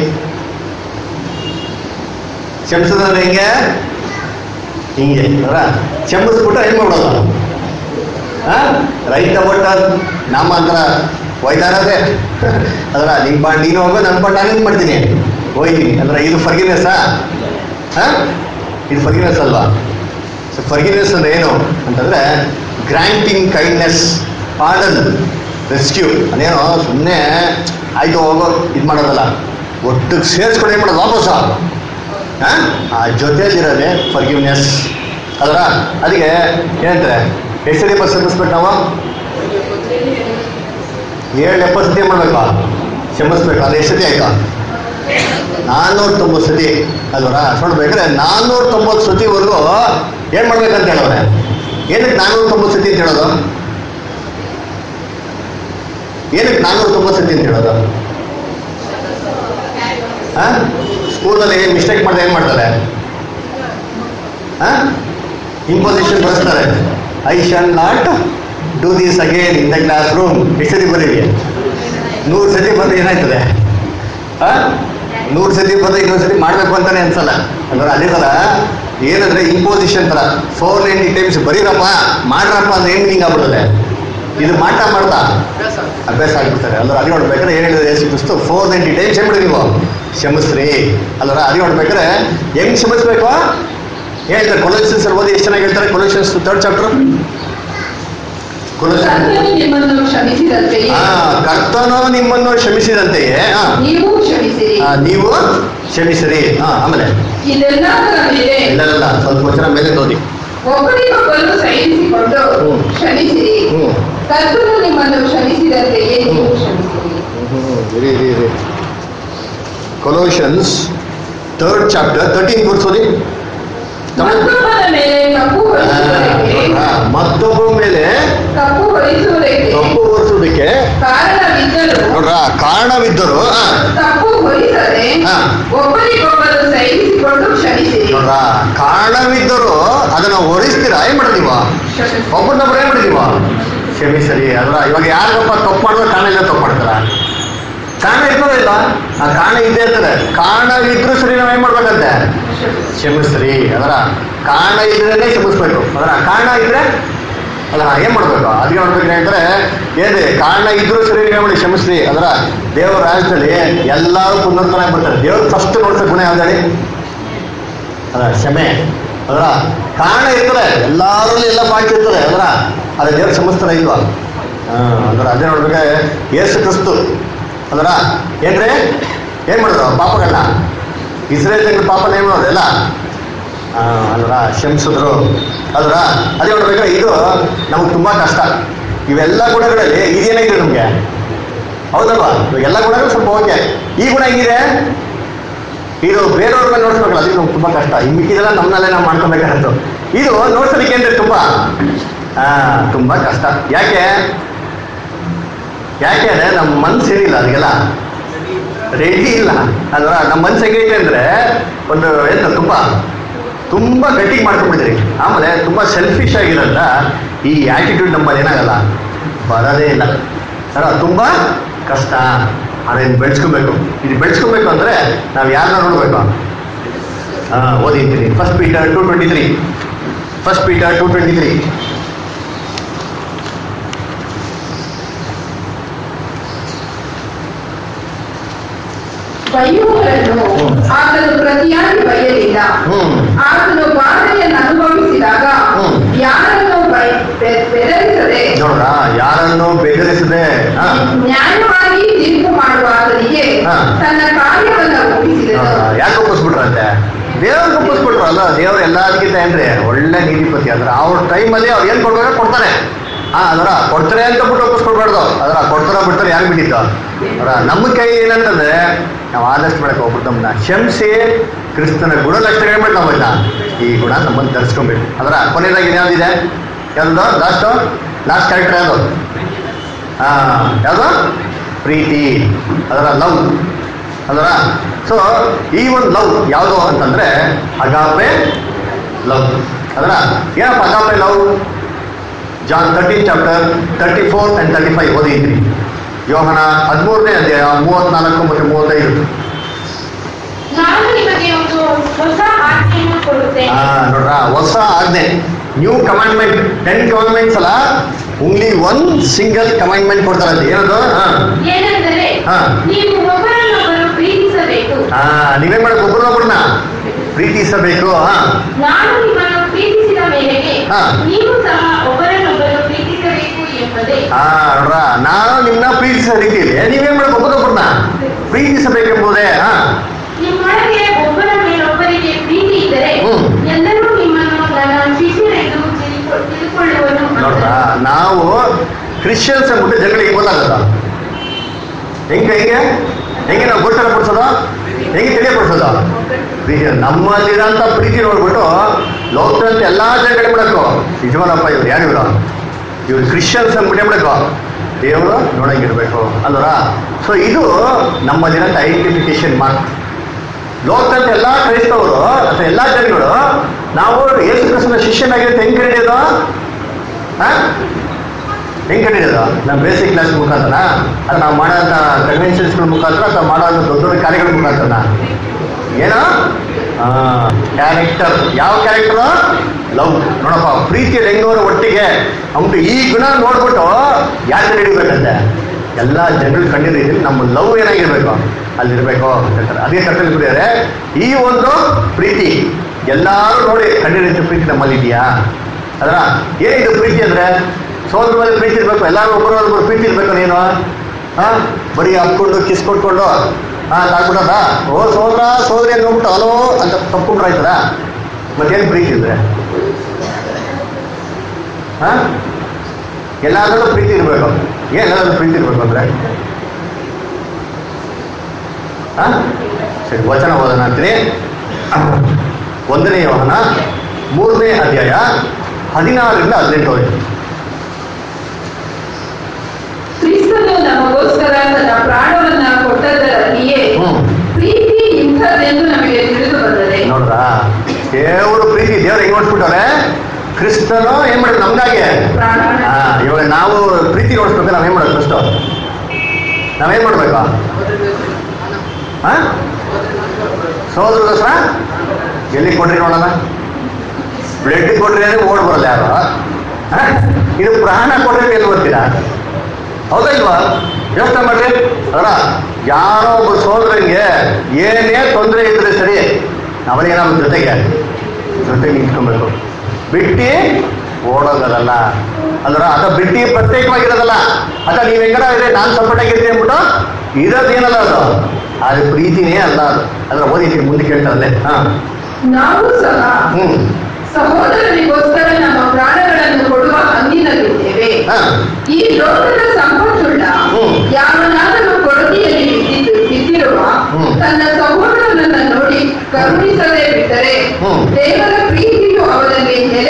ಶಂಸದ ಅಂದ್ರೆ ಹಿಂಗೆ ಹಿಂಗೆ ಅದರ ಶಂಬಿಸ್ಬಿಟ್ಟು ಏನ್ ಮಾಡೋದು ಆ? ರೈತ ಒಟ್ಟ ನಮ್ಮ ಅಂತರ ಒಯ್ದಾರದೆ ಅದರ ನಿಮ್ ಪಾಡ್ ನೀನು ಹೋಗೋ ನನ್ನ ಪಾಡ್ ನಾನು ಮಾಡ್ತೀನಿ ಹೋಯ್ತೀನಿ ಅಂದ್ರೆ ಇದು ಫರ್ಗಿನೆಸ್ ಇದು ಫರ್ಗಿನೆಸ್ ಅಲ್ವಾ ಸೊ ಫರ್ಗಿನೆಸ್ ಅಂದ್ರೆ ಏನು ಅಂತಂದ್ರೆ ಗ್ರಾಂಟಿಂಗ್ ಕೈಂಡ್ನೆಸ್ ಪಾರ್ಡನ್ ರೆಸ್ಕ್ಯೂ ಅದೇನೋ ಸುಮ್ಮನೆ ಆಯ್ತು ಹೋಗೋ ಇದು ಮಾಡೋದಲ್ಲ ಒಟ್ಟಿಗೆ ಸೇರಿಸ್ಕೊಂಡು ಏನು ಮಾಡೋದು ವಾಪಸ್ ಆ? ಆ ಜೊತೆಯಲ್ಲಿರೋದೇ ಫರ್ಗಿವ್ನೆಸ್ ಅದರ ಅದಕ್ಕೆ ಏನಂತಾರೆ ಎಷ್ಟು ಸತಿ ಬಸ್ ಕ್ಷಮಿಸ್ಬೇಕು ನಾವು ಏಳು ಎಪ್ಪತ್ತು ಸತಿ ಏನ್ ಮಾಡ್ಬೇಕು ಕ್ಷಮಿಸ್ಬೇಕು ಅದು ಎಷ್ಟು ಸತಿ ಆಯ್ತಾ ನಾನ್ನೂರ ತೊಂಬತ್ತು ಸತಿ ಅಲ್ವರ ನೋಡ್ಬೇಕಾದ್ರೆ ನಾನ್ನೂರ ತೊಂಬತ್ತು ಸತಿವರೆಗೂ ಏನ್ ಮಾಡ್ಬೇಕಂತ ಹೇಳೋರೆ ಏನಕ್ಕೆ ನಾನ್ನೂರ ತೊಂಬತ್ತು ಸತಿ ಅಂತ ಹೇಳೋದು ಏನಕ್ಕೆ ನಾನ್ನೂರ ತೊಂಬತ್ತು ಸತಿ ಅಂತ ಹೇಳೋದು ಆ? ಸ್ಕೂಲಲ್ಲಿ ಮಿಸ್ಟೇಕ್ ಮಾಡಿದ್ರೆ ಏನ್ ಮಾಡ್ತಾರೆ ಇಂಪೋಸಿಷನ್ ಬರೆಸ್ತಾರೆ I shall not do this again in the classroom ಎಷ್ಟು ಸತಿ ಬರೀರಿ ನೂರು ಸತಿ ಬಂದ್ರೆ ಏನಾಯ್ತದೆ ಆ? ನೂರು ಸತಿ ಬಂದ್ರೆ ಇನ್ನೊಂದು ಸತಿ ಮಾಡ್ಬೇಕು ಅಂತಾನೆ ಅನ್ಸಲ್ಲ ಅಂದ್ರೆ ಅದೇ ತರ ಏನಂದ್ರೆ ಇಂಪೋಸಿಷನ್ ತರ ಫೋರ್ ನೈಂಟಿ ಟೈಮ್ಸ್ ಬರೀರಪ್ಪ ಮಾಡ್ರಪ್ಪ ಅಂದ್ರೆ ಏನ್ ಮೀನಿಂಗ್ ಆಗ್ಬಿಡುತ್ತೆ ಇದು ಮಾಡ್ತಾ ಮಾಡ್ತಾ ಅಭ್ಯಾಸ ಆಗ್ಬಿಡ್ತಾರೆ ಅಲ್ಲರ ಅದೇ ನೋಡ್ಬೇಕಾದ್ರೆ ಏನ್ ಹೇಳಿದ್ರೆ ಯೇಸು ಕ್ರಿಸ್ತು ಫೋರ್ ನೈಂಟಿ ಟೈಮ್ಸ್ ಏನ್ ಮಾಡಿ ನೀವು ಕ್ಷಮಿಸ್ರಿ ಅಲ್ಲರ ಅದೇ ನೋಡ್ಬೇಕಾದ್ರೆ ಹೆಂಗ್ ಕ್ಷಮಿಸ್ಬೇಕು ಹೇಳ್ತಾರೆ ಕೊಲೋಷನ್ಸ್ ಓದಿ ಎಷ್ಟು ಚೆನ್ನಾಗಿ ಹೇಳ್ತಾರೆ ಕೊಲೋಷನ್ಸ್ ಥರ್ಡ್ ಚಾಪ್ಟರ್ ಕೊಲೋಷನ್ ಕರ್ತನು ನಿಮ್ಮನ್ನು ಕ್ಷಮಿಸಿದಂತೆಯೇ ಆ ಕರ್ತನು ನಿಮ್ಮನ್ನು ಕ್ಷಮಿಸಿದಂತೆಯೇ ಆ, ನೀವು ಕ್ಷಮಿಸಿರಿ ಆ, ನೀವು ಕ್ಷಮಿಸಿರಿ ಹಾ ಆಮೇಲೆ ಇದೆಲ್ಲದರ ಮೇಲೆ ಇಲ್ಲ ಸ್ವಲ್ಪ ವಚನ ಮೇಲೆ ಓದಿ ಒಬ್ಬರಿಗೊಬ್ಬರು ಸಹಿಸಿಕೊಂಡು ಹ್ಮ್. ಕ್ಷಮಿಸಿರಿ ಹ್ಮ್ ಕರ್ತನು ನಿಮ್ಮನ್ನು ಕ್ಷಮಿಸಿದಂತೆಯೇ ನೀವು ಹ್ಮ್. ಕ್ಷಮಿಸಿರಿ ಇರಿ ಇರಿ ಇರಿ Colossians third chapter thirteen verse ಓದಿ ತಮಿಳ್ ಮತ್ತೊಬ್ಬರ ಮೇಲೆ ತಪ್ಪು ಹೊರಿಸುವುದಕ್ಕೆ ಆ, ಮತ್ತೊಬ್ಬರ ಮೇಲೆ ತಪ್ಪು ಹೊರಿಸುವುದಕ್ಕೆ ತಪ್ಪು ಹೊರಿಸುವುದಕ್ಕೆ ಕಾರಣವಿದ್ದರೂ ನೋಡ್ರ ಕಾರಣವಿದ್ದರು ಆ, ತಪ್ಪು ಹೊರಿಸದೆ ಹಾ. ಒಬ್ಬರಿಗೊಬ್ಬರು ಸಹಿಸಿಕೊಂಡು ಕ್ಷಮಿಸಿರಿ ನೋಡ್ರ ಕಾರಣವಿದ್ದರು ಅದನ್ನ ಹೊರಿಸ್ತೀರಾ ಏನ್ ಮಾಡ್ತೀವ ಒಬ್ಬರನ್ನೊಬ್ರು ಏನ್ ಮಾಡಿದೀವ ಕ್ಷಮಿಸರಿ ಅಲ್ವಾ ಇವಾಗ ಯಾರಿಗಪ್ಪ ತಪ್ಪು ಮಾಡಿದ್ರೆ ಕಾರಣ ಇಲ್ಲ ತಪ್ಪು ಮಾಡ್ತಾರ ಕಾರಣ ಇರ್ತದ ಇಲ್ಲ ಆ ಕಾರಣ ಇದ್ದೇ ಇರ್ತದೆ ಕಾರಣ ಇದ್ರೂ ಸರಿ ನಾವ್ ಏನ್ ಮಾಡ್ಬೇಕಂತೆ ಕ್ಷಮಿಸ್ರಿ ಅದರ ಕಾರಣ ಇದ್ರೇನೆ ಕ್ಷಮಿಸ್ಬೇಕು ಅದರ ಕಾರಣ ಇದ್ರೆ ಅಲ್ಲ ಏನ್ ಮಾಡ್ಬೇಕು ಅದಕ್ಕೆ ನೋಡ್ಬೇಕು ಅಂದ್ರೆ ಏನ್ರಿ ಕಾರಣ ಇದ್ರೂ ಸರಿ ನೀವೇ ಮಾಡಿ ಕ್ಷಮಿಸ್ರಿ ಅದರ ದೇವರ ರಾಜ್ಯದಲ್ಲಿ ಎಲ್ಲರೂ ಪುನರ್ತನ ಬರ್ತಾರೆ ದೇವ್ರ ಫಸ್ಟ್ ನೋಡ್ಸೋ ಗುಣ ಯಾವ್ದು ಹೇಳಿ ಅದ ಕ್ಷಮೆ ಅದರ ಕಾರಣ ಇರ್ತದೆ ಎಲ್ಲಾರಲ್ಲಿ ಎಲ್ಲ ಪಾಠ ಇರ್ತದೆ ಅದರ ಅದೇ ದೇವ್ರ ಕ್ಷಮಿಸ್ತಾರ ಇಲ್ವಾ ಹಾ ಅದರ ಅದೇ ನೋಡ್ಬೇಕಾದ್ರೆ ಏಸು ಕ್ರಿಸ್ತು ಅದರ ಏನ್ರಿ ಏನ್ ಮಾಡಿದ್ರು ಪಾಪಗಳನ್ನ ಇಸ್ರೇಲ್ ಜನರ ಪಾಪನ ಏನ್ ಮಾಡೋದು ಎಲ್ಲ ಆ, ಅಲ್ವರ ಕ್ಷಮಿಸಿದ್ರು ಅಲ್ವರ ಅದೇ ನೋಡ್ಬೇಕಾದ್ರೆ ಇದು ನಮ್ಗೆ ತುಂಬಾ ಕಷ್ಟ ಇವೆಲ್ಲ ಗುಣಗಳಲ್ಲಿ ಇದೇನಾಗಿದೆ ನಮ್ಗೆ ಹೌದಲ್ವಾ ಇವಾಗ ಎಲ್ಲ ಗುಣಗಳು ಸ್ವಲ್ಪ ಓಕೆ ಈ ಗುಣ ಹೆಂಗಿದೆ ಇದು ಬೇರೆಯವ್ರ ಮೇಲೆ ನೋಡ್ಸ್ಬೇಕಲ್ಲ ಅದಕ್ಕೆ ನಮ್ಗೆ ತುಂಬಾ ಕಷ್ಟ ಈ ಮಿಕ್ಕಿದೆಲ್ಲ ನಮ್ಮನ್ನಲ್ಲೇ ನಾವು ಮಾಡ್ಕೊಬೇಕಾಗತ್ತು ಇದು ನೋಡ್ಸೋದಕ್ಕೆ ಅಂದ್ರೆ ತುಂಬಾ ಆ, ತುಂಬಾ ಕಷ್ಟ ಯಾಕೆ ಯಾಕೆ ಅಂದ್ರೆ ನಮ್ಮ ಮನ್ಸು ಏನಿಲ್ಲ ಅದಕ್ಕೆಲ್ಲ ರೆಡಿ ಇಲ್ಲ ಅಲ್ವಾ ನಮ್ಮ ಮನ್ಸು ಹೇಗೈತೆ ಅಂದ್ರೆ ಒಂದು ಎಂತ ತುಂಬಾ ತುಂಬಾ ಗಟ್ಟಿಗೆ ಮಾಡ್ಕೊಂಡ್ಬಿಟ್ಟಿದ್ರಿ ಆಮೇಲೆ ತುಂಬಾ ಸೆಲ್ಫಿಶ್ ಆಗಿರೋದ್ರಿಂದ ಈ ಆಟಿಟ್ಯೂಡ್ ನಮ್ಮಲ್ಲಿ ಏನಾಗಲ್ಲ ಬರೋದೇ ಇಲ್ಲ ಅಲ್ಲ ತುಂಬಾ ಕಷ್ಟ ಅದನ್ನ ಬೆಳೆಸ್ಕೊಬೇಕು ಇದು ಬೆಳೆಸ್ಕೊಬೇಕು ಅಂದ್ರೆ ನಾವು ಯಾರನ್ನ ನೋಡ್ಬೇಕು ಹಾ ಓದಿದ್ದೀನಿ first Peter two twenty three first Peter two twenty three ಬೈಯುವವರನ್ನು ಆತನು ಪ್ರತಿಯಾಗಿ ಬೈಯಲಿಲ್ಲ ಹ್ಮ್ ಆತನು ಬಾಧೆಯನ್ನು ಅನುಭವಿಸಿದಾಗ ಹ್ಮ್. ಯಾರನ್ನು ಬೈ- ಬೆ- ಬೆದರಿಸದೆ ನೋಡ್ರ ಯಾರನ್ನು ಬೆದರಿಸದೆ ಹಾ ನ್ಯಾಯವಾಗಿ ತೀರ್ಪು ಮಾಡುವ ಆತನಿಗೆ ಹಾ. ತನ್ನ ಕಾರ್ಯವನ್ನು ಒಪ್ಪಿಸಿದನು ಯಾಕೆ ಒಪ್ಪಿಸ್ಬಿಟ್ರಂತೆ ದೇವ್ರಿಗೆ ಒಪ್ಪಿಸ್ಬಿಟ್ರು ಅಲ್ಲ ದೇವ್ರು ಎಲ್ಲದಕ್ಕಿಂತ ಏನ್ರಿ ಒಳ್ಳೆ ನೀತಿಪತಿ ಅಂದ್ರೆ ಅವ್ರ ಟೈಮಲ್ಲಿ ಅವ್ರು ಏನ್ ಕೊಡ್ಬೇಕು ಕೊಡ್ತಾರೆ ಹಾ ಅದರ ಕೊಡ್ತಾರೆ ಅಂತ ಬಿಟ್ಟು ಒಪ್ಪಿಸ್ಕೊಡ್ಬಾರ್ದು ಅದರ ಕೊಡ್ತಾರ ಬಿಡ್ತಾರೆ ಯಾರು ಬಿಟ್ಟಿದ್ದು ಅವರ ನಮ್ಮ ಕೈ ಏನಂತಂದ್ರೆ ನಾವು ಆದಷ್ಟು ಮಾಡಕ್ಕೆ ಒಬ್ಬರು ನಮ್ಮನ್ನ ಕ್ಷಮಿಸಿ ಕ್ರಿಸ್ತನ ಗುಣಲಕ್ಷಣ ಹೇಳ್ಬಿಟ್ಟು ನಮ್ಮನ್ನ ಈ ಗುಣ ನಮ್ಮನ್ನು ಧರಿಸ್ಕೊಬೇಕು ಅದರ ಕೊನೆಯದಾಗಿ ಯಾವ್ದಿದೆ ಯಾವ್ದು ಲಾಸ್ಟ್ ಲಾಸ್ಟ್ ಕ್ಯಾರೆಕ್ಟರ್ ಯಾವುದು ಹಾ ಯಾವುದು ಪ್ರೀತಿ ಅದರ ಲವ್ ಅದರ ಸೊ ಈ ಒಂದು ಲವ್ ಯಾವುದು ಅಂತಂದ್ರೆ ಅಗಾಪೆ ಲವ್ ಅದರ ಏನಪ್ಪ agape love John thirteen chapter thirty four and thirty five ಓದಿದ್ರಿ ಯೋಹನ ಹದಿಮೂರನೇ ಅಧ್ಯಾಯ ಮೂವತ್ನಾಲ್ಕು ಮತ್ತು ಮೂವತ್ತೈದು ನಾನು ನಿಮಗೆ ಒಂದು ಹೊಸ ಆಜ್ಞೆಯನ್ನು ಕೊಡುತ್ತೇನೆ ಹಾ ನೋಡ್ರ ಹೊಸ ಆಜ್ಞೆ ನ್ಯೂ ಕಮಾಂಡ್ಮೆಂಟ್ ಟೆನ್ ಕಮಾಂಡ್ಮೆಂಟ್ಸ್ ಅಲ್ಲ ಓನ್ಲಿ ಒನ್ ಸಿಂಗಲ್ ಕಮಾಂಡ್ಮೆಂಟ್ ಕೊಡ್ತಾರಂತೆ ಏನದು ಹಾ ಏನೆಂದರೆ ಹಾ. ನೀವು ಒಬ್ಬರನ್ನೊಬ್ಬರು ಪ್ರೀತಿಸಬೇಕು ಹಾ ನೀವೇನ್ ಮಾಡಬೇಕು ಒಬ್ಬರನ್ನೊಬ್ಬರನ್ನ ಪ್ರೀತಿಸಬೇಕು ಹಾ ನಾನು ನಿಮ್ಮನ್ನು ಪ್ರೀತಿಸಿದ ಮೇಲೆಗೆ ಹಾ. ನೀವು ಸಹ ಒಬ್ಬರನ್ನೊಬ್ಬರು ಪ್ರೀತಿಸಬೇಕು ಎಂಬುದೇ ಹಾ ನೋಡ್ರ ನಾನು ನಿಮ್ಮನ್ನ ಪ್ರೀತಿಸೋ ರೀತಿಯಲ್ಲಿ ನೀವೇನ್ ಮಾಡಬೇಕು ಒಬ್ಬರೊಬ್ಬರನ್ನ ಪ್ರೀತಿಸಬೇಕೆಂಬುದೇ ಹಾ ನಿಮ್ಮೊಳಗೆ ಒಬ್ಬರ ಮೇಲೊಬ್ಬರಿಗೆ ಪ್ರೀತಿ ಇದ್ದರೆ ಹ್ಮ್. ಎಲ್ಲರೂ ನಿಮ್ಮನ್ನು ನನ್ನ ಶಿಷ್ಯರೆಂದು ತಿಳ್ಕೊ- ತಿಳ್ಕೊಳ್ಳುವನು ನೋಡ್ರ ನಾವು ಕ್ರಿಶ್ಚಿಯನ್ಸ್ ಅಂದ್ಬಿಟ್ಟು ಜನಗಳಿಗೆ ಗೊತ್ತಾಗತ್ತ ಹೆಂಗೆ ಹೆಂಗೆ ಹೆಂಗೆ ನಾವು ಗೋಚರ ಪಡಿಸೋದು ಹೆಂಗೆ ತಿಳಿಯಪಡಿಸೋದು ಪ್ರೀತಿ ನಮ್ಮಲ್ಲಿರೋಂಥ ಪ್ರೀತಿ ನೋಡ್ಬಿಟ್ಟು ಲೋಕದಂತ ಎಲ್ಲಾ ಜನಗಳಿಗೆ ಬಿಡಬೇಕು ನಿಜವಲ್ಲಪ್ಪ ಇವ್ರು ಯಾರು ಇವರು ಇವ್ರು ಕ್ರಿಶ್ಚಿಯನ್ಸ್ ಅಂದ್ಬಿಟ್ಟು ಬಿಡಬೇಕು ದೇವರು ನೋಡಂಗಿರ್ಬೇಕು ಅಲ್ವರ ಸೊ ಇದು ನಮ್ಮಲ್ಲಿರೋಂಥ ಐಡೆಂಟಿಫಿಕೇಶನ್ ಮಾರ್ಕ್ ಲೋಕದಂತ ಎಲ್ಲಾ ಕ್ರೈಸ್ತವರು ಅಥವಾ ಎಲ್ಲಾ ಜನಗಳು ನಾವು ಯೇಸು ಕ್ರಿಸ್ತನ ಶಿಷ್ಯನಾಗಿರುತ್ತೆ ಹೆಂಗ್ ಹಿಡಿಯೋದು ಹಾ ಹೆಂಗ್ ಹಿಡಿಯೋದು ನಮ್ಮ ಬೇಸಿಕ್ ಕ್ಲಾಸ್ ಮುಖಾಂತರ ಅದು ನಾವು ಮಾಡೋಂಥ ಕನ್ವೆನ್ಷನ್ಸ್ಗಳ ಮುಖಾಂತರ ಅಥವಾ ಮಾಡೋಂಥ ದೊಡ್ಡ ದೊಡ್ಡ ಕಾರ್ಯಗಳ ಮುಖಾಂತರ ಏನೋ ಕ್ಯಾರೆಕ್ಟರ್ ಯಾವ ಕ್ಯಾರೆಕ್ಟರ್ ಲವ್ ನೋಡಪ್ಪ ಪ್ರೀತಿಯಲ್ಲಿ ಹೆಂಗವರು ಒಟ್ಟಿಗೆ ಅಂದ್ಬಿಟ್ಟು ಈ ಗುಣ ನೋಡ್ಬಿಟ್ಟು ಯಾಕೆ ಹಿಡಿಬೇಕಂತೆ ಎಲ್ಲ ಜನಗಳು ಕಂಡಿದ್ದೀವಿ ನಮ್ಮ ಲವ್ ಏನಾಗಿರ್ಬೇಕು ಅಲ್ಲಿರ್ಬೇಕು ಅಂತ ಹೇಳ್ತಾರೆ ಅದೇ ಕರ್ತಲ್ಲಿ ಬಿಡಿದರೆ ಈ ಒಂದು ಪ್ರೀತಿ ಎಲ್ಲಾರು ನೋಡಿ ಕಂಡಿರೋ ಪ್ರೀತಿ ನಮ್ಮಲ್ಲಿ ಇದೆಯಾ ಅದರ ಏನಿದು ಪ್ರೀತಿ ಅಂದ್ರೆ ಸೋದ್ರ ಮೇಲೆ ಪ್ರೀತಿ ಇರ್ಬೇಕು ಎಲ್ಲಾರು ಒಬ್ಬರೊಬ್ಬರು ಪ್ರೀತಿ ಇರ್ಬೇಕು ನೀನು ಹಾ ಬರೀ ಹತ್ಕೊಂಡು ಕಿಸ್ ಕೊಟ್ಕೊಂಡು ಹಾ ತಾಡ್ಬಿಟ್ಟದ ಓ ಸೋದ್ರ ಸೋದರಿ ಅಂತ ಹೋಗ್ಬಿಟ್ಟು ಅಲೋ ಅಂತ ತಪ್ಪಿಕೊಂಡ್ರೆ ಆಯ್ತದ ಮತ್ತೇನು ಪ್ರೀತಿ ಇದ್ರೆ ಹಾ ಎಲ್ಲಾದ್ರಲ್ಲೂ ಪ್ರೀತಿ ಇರ್ಬೇಕು ಏನೆಲ್ಲಾದ್ರೂ ಪ್ರೀತಿ ಇರ್ಬೇಕು ಅಂದ್ರೆ ಹಾ ಸರಿ ವಚನ ಓದೋಣ ಅಂತೀನಿ ಒಂದನೇ ವಾಹನ ಮೂರನೇ ಅಧ್ಯಾಯ ಹದಿನಾರರಿಂದ ಹದಿನೆಂಟು ಹೋಯ್ತು ಕ್ರಿಸ್ತನು ನಮಗೋಸ್ಕರ ತನ್ನ ಪ್ರಾಣವನ್ನ ಕೊಟ್ಟದರಲ್ಲಿಯೇ ಹ್ಮ್ ಪ್ರೀತಿ ಇಂಥದ್ದೆಂದು ನಮಗೆ ತಿಳಿದು ಬಂದದೆ ನೋಡ್ರ ದೇವರು ಪ್ರೀತಿ ದೇವ್ರು ಹೆಂಗ್ ನೋಡ್ಬಿಟ್ಟವ್ರೆ ಕ್ರಿಸ್ತನು ಏನ್ ಮಾಡಿದ್ರು ನಮ್ಗಾಗಿ ಪ್ರಾಣ ಹಾ ಇವಾಗ ನಾವು ಪ್ರೀತಿ ನೋಡಿಸ್ಬೇಕು ನಾವೇನ್ ಮಾಡೋದು ಫಸ್ಟ್ ನಾವೇನ್ ಮಾಡ್ಬೇಕು ಹಾ ಸೋದರಗೋಸ್ಕರ ಎಲ್ಲಿ ಕೊಡ್ರಿ ನೋಡೋಣ ಬ್ಲಡ್ ಕೊಡ್ರಿ ಅಂದ್ರೆ ಓಡ್ ಬರಲ್ಲ ಯಾರು ಹಾ? ಇದು ಪ್ರಾಣ ಕೊಡ್ರಿ ಅಂತ ಎಲ್ಲಿ ಬರ್ತೀರಾ ಹೌದಾ ಇಲ್ವಾ ಯೋಚನೆ ಮಾಡ್ರಿ ಅಲ್ಲ ಯಾರೋ ಒಬ್ಬ ಸೋದರಂಗೆ ಏನೇ ತೊಂದರೆ ಇದ್ರೆ ಸರಿ ಅವನಿಗೆ ನಮ್ಮ ಜೊತೆಗೆ ಜೊತೆಗೆ ನಿಂತ್ಕೊಬೇಕು ಬಿಟ್ಟಿ ಓಡೋಗೋದಲ್ಲ ಅಲ್ರ ಅದ ಬಿಟ್ಟಿ ಪ್ರತ್ಯೇಕವಾಗಿರೋದಲ್ಲ ಅದ ನೀವ್ ಹೆಂಗಾರ ಇದೆ ನಾನು ಸಪೋರ್ಟ್ ಆಗಿರ್ತೀನಿ ಅಂದ್ಬಿಟ್ಟು ಇರೋದೇನಲ್ಲ ಅದು ಅದು ಪ್ರೀತಿನೇ ಅಲ್ಲ ಅದು ಅದ್ರ ಓದಿದ್ದೀನಿ ಮುಂದೆ ಕೇಳ್ತಾರಲ್ಲೇ ಹಾ ನಾವು ಸಹ ಹ್ಮ್ ಸಹೋದರನಿಗೋಸ್ಕರ ನಮ್ಮ ಪ್ರಾಣಗಳನ್ನು ಕೊಡುವ ಹಂಗಿನಲ್ಲಿದ್ದೇವೆ ಹಾ ಈ ಲೋಕದ ಸಂಪತ್ತುಳ್ಳ ಹ್ಮ್. ಯಾವನಾದರೂ ಕೊರತೆಯಲ್ಲಿ ಬಿದ್ದಿದ್ದು ಬಿದ್ದಿರುವ ಹ್ಮ್. ತನ್ನ ಸಹೋದರನನ್ನ ನೋಡಿ ಕರುಣಿಸದೆ ಬಿಟ್ಟರೆ ಹ್ಮ್. ದೇವರ ಪ್ರೀತಿಯು ಅವನಲ್ಲಿ ನೆಲೆ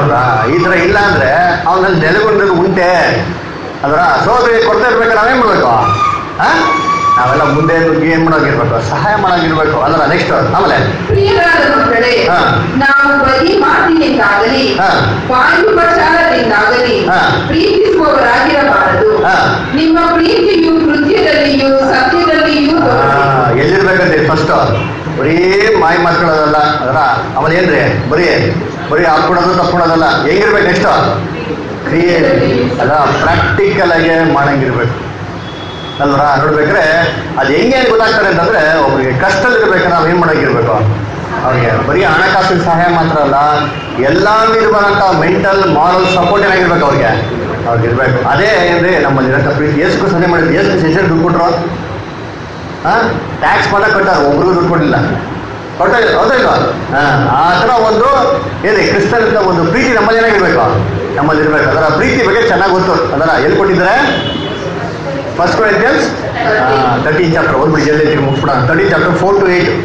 ನೋಡ್ರಾ ಈ ತರ ಇಲ್ಲ ಅಂದ್ರೆ ಅವನಲ್ಲಿ ನೆಲೆಗೊಂಡಿರೋದು ಉಂಟೆ ಅದರ ಸೋದರಿ ಕೊಡ್ತಾ ಇರ್ಬೇಕಾದ್ರೆ ನಾವೇನ್ ಮಾಡ್ಬೇಕು ಆ? ನಾವೆಲ್ಲ ಮುಂದೆ ನುಗ್ಗಿ ಏನ್ ಮಾಡೋಗಿರ್ಬೇಕು ಸಹಾಯ ಮಾಡೋಗಿರ್ಬೇಕು ಅದರ ನೆಕ್ಸ್ಟ್ ಆಮೇಲೆ ಪ್ರಿಯರಾದ ಮಕ್ಕಳೇ ಹಾ. ನಾವು ಬರೀ ಮಾತಿನಿಂದಾಗಲಿ ಹಾ. ವಾಯುಪಚಾರದಿಂದಾಗಲಿ ಹಾ. ಪ್ರೀತಿಸುವವರಾಗಿರಬಾರದು ಹಾ. ನಿಮ್ಮ ಪ್ರೀತಿಯು ಕೃತ್ಯದಲ್ಲಿಯೂ ಸತ್ಯದಲ್ಲಿಯೂ ಆ, ತೋರಬೇಕು. ಎಲ್ಲಿರ್ಬೇಕಂತೆ ಫಸ್ಟ್ ಬರೀ ಮಾಯಿ ಮಾತುಗಳಲ್ಲ ಅದರ ಆಮೇಲೆ ಏನ್ರಿ ಬರೀ ಬರೀ ಹಾಕೊಡೋದು ತಕ್ಕೊಡೋದಲ್ಲ ಹೆಂಗಿರ್ಬೇಕು ನೆಕ್ಸ್ಟ್ ಕ್ರಿಯೆ ಅದ ಪ್ರಾಕ್ಟಿಕಲ್ ಆಗಿ ಮಾಡಂಗಿರ್ಬೇಕು ಅಲ್ವರ ನೋಡ್ಬೇಕ್ರೆ ಅದು ಹೆಂಗೆ ಅಂತ ಗೊತ್ತಾಗ್ತಾರೆ ಅಂತಂದ್ರೆ ಒಬ್ಬರಿಗೆ ಕಷ್ಟದಲ್ಲಿರ್ಬೇಕು ನಾವು ಏನ್ ಮಾಡಂಗಿರ್ಬೇಕು ಅವ್ರಿಗೆ ಬರೀ ಹಣಕಾಸಿನ ಸಹಾಯ ಮಾತ್ರ ಅಲ್ಲ ಎಲ್ಲಾ ವಿಧವಾದಂತ ಮೆಂಟಲ್ ಮಾರಲ್ ಸಪೋರ್ಟ್ ಏನಾಗಿರ್ಬೇಕು ಅವ್ರಿಗೆ ಅವ್ರಿಗೆ ಇರ್ಬೇಕು ಅದೇ ಏನ್ರಿ ನಮ್ಮಲ್ಲಿ ಇರತ್ತ ಪ್ರೀತಿ ಎಷ್ಟು ಸನ್ನೆ ಮಾಡಿದ್ರು ಎಷ್ಟು ಹೆಸರು ದುಡ್ಡು ಕೊಟ್ರು ಟ್ಯಾಕ್ಸ್ ಮಾಡಕ್ ಕೊಟ್ಟಾರ ಒಬ್ರಿಗೂ ದುಡ್ಡು ಕೊಡಲಿಲ್ಲ ಕೊಟ್ಟ ಹೌದಾ ಇಲ್ವಾ ಹಾ, ಆ ಥರ ಒಂದು ಏನೇ ಕ್ರಿಸ್ತನ್ ಅಂತ ಒಂದು ಪ್ರೀತಿ ನಮ್ಮಲ್ಲಿ ಏನಾಗಿರ್ಬೇಕು ನಮ್ಮಲ್ಲಿ ಇರ್ಬೇಕು ಅದರ ಪ್ರೀತಿ ಬಗ್ಗೆ ಚೆನ್ನಾಗಿ ಗೊತ್ತು ಅದರ ಎಲ್ಲಿ ಕೊಟ್ಟಿದ್ದಾರೆ ಫಸ್ಟ್ ಕೊರಿಂಥಿಯನ್ಸ್ ತರ್ಟೀನ್ ಚಾಪ್ಟರ್ ಓದ್ಬಿಡಿ ಜಲ್ದಿ ಮುಗಿಸ್ಬಿಡೋಣ thirteen chapter four to eight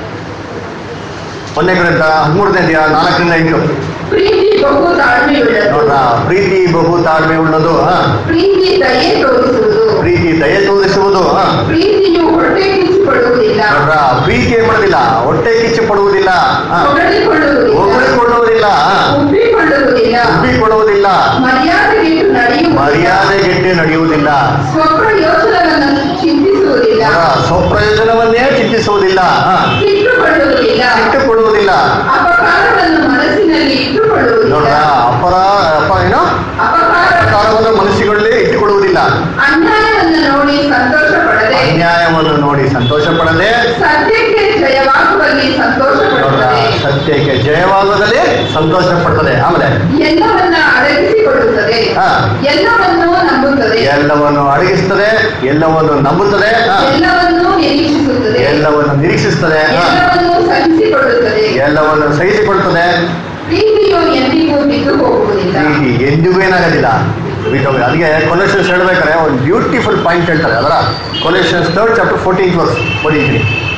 ಒಂದನೇ ಗ್ರಂಥ ಹದಿಮೂರನೇ ಅಧ್ಯಾಯ ನಾಲ್ಕರಿಂದ ಎಂಟು ಪ್ರೀತಿ ಬಹು ತಾಳ್ಮೆಯುಳ್ಳದು ನೋಡ್ರಾ ಪ್ರೀತಿ ಬಹು ತಾಳ್ಮೆ ಉಳ್ಳದು ಹಾ ಪ್ರೀತಿ ದಯೆ ತೋರಿಸುವುದು ಪ್ರೀತಿ ದಯೆ ತೋರಿಸುವುದು ಹಾ ಪ್ರೀತಿಯು ಹೊಟ್ಟೆ ಕಿಚ್ಚುಪಡುವುದಿಲ್ಲ ನೋಡ್ರಾ ಪ್ರೀತಿ ಏನ್ ಮಾಡೋದಿಲ್ಲ ಹೊಟ್ಟೆ ಕಿಚ್ಚು ಪಡುವುದಿಲ್ಲ ಹಾ ಹೊಗಳಿಕೊಳ್ಳುವುದಿಲ್ಲ ಹೊಗಳಿಕೊಳ್ಳುವುದಿಲ್ಲ ಉಬ್ಬಿಕೊಳ್ಳುವುದಿಲ್ಲ ಉಬ್ಬಿಕೊಳ್ಳುವುದಿಲ್ಲ ಮರ್ಯಾದೆಗಿಟ್ಟು ನಡೆಯುವುದಿಲ್ಲ ಮರ್ಯಾದೆಗೆಟ್ಟು ನಡೆಯುವುದಿಲ್ಲ ಸ್ವಪ್ರಯೋಜನವನ್ನು ಚಿಂತಿಸುವುದಿಲ್ಲ ನೋಡ್ರಾ, ಸ್ವಪ್ರಯೋಜನವನ್ನೇ ಚಿಂತಿಸುವುದಿಲ್ಲ ಹಾ. ಇಟ್ಟುಕೊಳ್ಳುವುದಿಲ್ಲ ಇಟ್ಟುಕೊಳ್ಳುವುದಿಲ್ಲ ಅಪಕಾರವನ್ನು ಮನಸ್ಸಿನಲ್ಲಿ ಇಟ್ಟುಕೊಳ್ಳುವುದಿಲ್ಲ ನೋಡ್ರಾ ಅಪರ ಅಪ ಏನು ಅಪಕಾರ ಪ್ರಕಾರವನ್ನು ಮನಸ್ಸುಗಳಲ್ಲಿ ಇಟ್ಟುಕೊಳ್ಳುವುದಿಲ್ಲ ಅನ್ಯಾಯವನ್ನು ನೋಡಿ ಸಂತೋಷ ಪಡದೆ ಅನ್ಯಾಯವನ್ನು ನೋಡಿ ಸಂತೋಷ ಪಡದೆ ಸತ್ಯಕ್ಕೆ ಜಯವಾಗುವಲ್ಲಿ ಸಂತೋಷ ನೋಡ್ರಾ, ಪಡುತ್ತದೆ ಸತ್ಯಕ್ಕೆ ಜಯವಾಗುವುದಲ್ಲಿ ಸಂತೋಷ ಪಡ್ತದೆ ಆಮೇಲೆ ಎಲ್ಲವನ್ನ ಅಡಗಿಸಿಕೊಳ್ಳುತ್ತದೆ ಹಾ. ಎಲ್ಲವನ್ನೂ ನಂಬುತ್ತದೆ ಎಲ್ಲವನ್ನು ಅಡಗಿಸ್ತದೆ ಎಲ್ಲವನ್ನು ನಂಬುತ್ತದೆ ಹಾ. ಎಲ್ಲವನ್ನೂ ನಿರೀಕ್ಷಿಸುತ್ತದೆ ಎಲ್ಲವನ್ನು ನಿರೀಕ್ಷಿಸ್ತದೆ ಹಾ. ಎಲ್ಲವನ್ನೂ ಸಹಿಸಿಕೊಳ್ಳುತ್ತದೆ ಎಲ್ಲವನ್ನು ಸಹಿಸಿಕೊಳ್ತದೆ ಪ್ರೀತಿಯು ಎಂದಿಗೂ ಬಿದ್ದು ಹೋಗುವುದಿಲ್ಲ ಪ್ರೀತಿ ಎಂದಿಗೂ ಏನಾಗೋದಿಲ್ಲ ಬಿಟ್ಟೋಗಿ ಅದಕ್ಕೆ ಕೊಲೆಕ್ಷನ್ಸ್ ಹೇಳ್ಬೇಕಾದ್ರೆ ಒಂದು ಬ್ಯೂಟಿಫುಲ್ ಪಾಯಿಂಟ್ ಹೇಳ್ತಾರೆ ಅದರ Colossians third chapter fourteen class ಓದಿದ್ದೀನಿ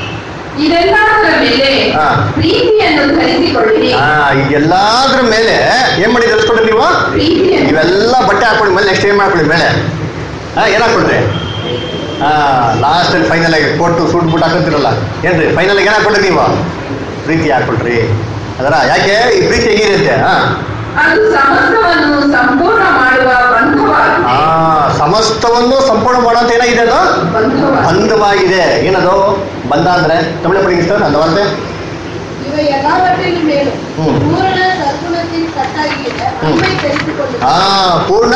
ಇದೆಲ್ಲದರ ಮೇಲೆ ಹಾ. ಪ್ರೀತಿಯನ್ನು ಧರಿಸಿಕೊಳ್ಳಿರಿ ಹಾ ಇದೆಲ್ಲದ್ರ ಮೇಲೆ ಏನ್ ಮಾಡಿ ಧರಿಸ್ಕೊಂಡ್ರಿ ನೀವು ಪ್ರೀತಿಯನ್ನು ಇವೆಲ್ಲ ಬಟ್ಟೆ ಹಾಕೊಂಡ್ ಮೇಲೆ ನೆಕ್ಸ್ಟ್ ಏನ್ ಮಾಡ್ಕೊಳ್ಳಿ ಮೇಲೆ ಹಾ ಏನ್ ಹಾಕೊಂಡ್ರಿ ಹಾ ಲಾಸ್ಟ್ ಅಲ್ಲಿ ಫೈನಲ್ ಆಗಿ ಕೊಟ್ಟು ಸೂಟ್ ಬುಟ್ ಹಾಕೊಂತಿರಲ್ಲ ಏನ್ರಿ ಫೈನಲ್ ಆಗಿ ಏನ್ ಹಾಕೊಂಡ್ರಿ ನೀವು ಪ್ರೀತಿ ಹಾಕೊಳ್ರಿ ಅದರ ಯಾಕೆ ಈ ಪ್ರೀತಿ ಹೇಗಿರುತ್ತೆ ಹಾ ಅದು ಸಮಸ್ತವನ್ನು ಸಂಪೂರ್ಣ ಮಾಡುವ ಬಂಧವಾಗಿದೆ ಆ ಸಮಸ್ತವನ್ನು ಸಂಪೂರ್ಣ ಮಾಡೋಂತ ಏನಾಗಿದೆ ಅದು ಬಂಧವಾಗಿದೆ ಬಂಧವಾಗಿದೆ ಏನದು ಬಂಧ ಅಂದ್ರೆ ತಮಿಳು படிங்க அந்த வார்த்தை இவை எல்லாவற்றிலும் மேலும் ம். பூரண சற்குணத்தின் கட்டாகிய அன்பை தெரிந்து கொள்ளுங்கள் ಆ ಪೂರ್ಣ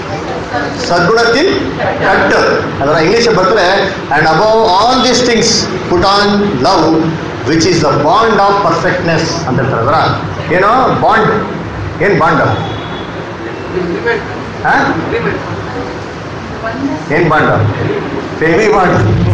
ಸದ್ಗುಣತಿನ್ ಕಟ್ ಅದರ ಇಂಗ್ಲಿಷ್ ಬರ್ತದೆ and above all these things put on love which is the bond of perfectness ಅಂತ ಹೇಳ್ತಾರೆ ಅದರ ಏನು ಬಾಂಡ್ ಏನ್ ಬಾಂಡ್ ಏನ್ ಬಾಂಡ್ ಬೇಬಿ ಬಾಂಡ್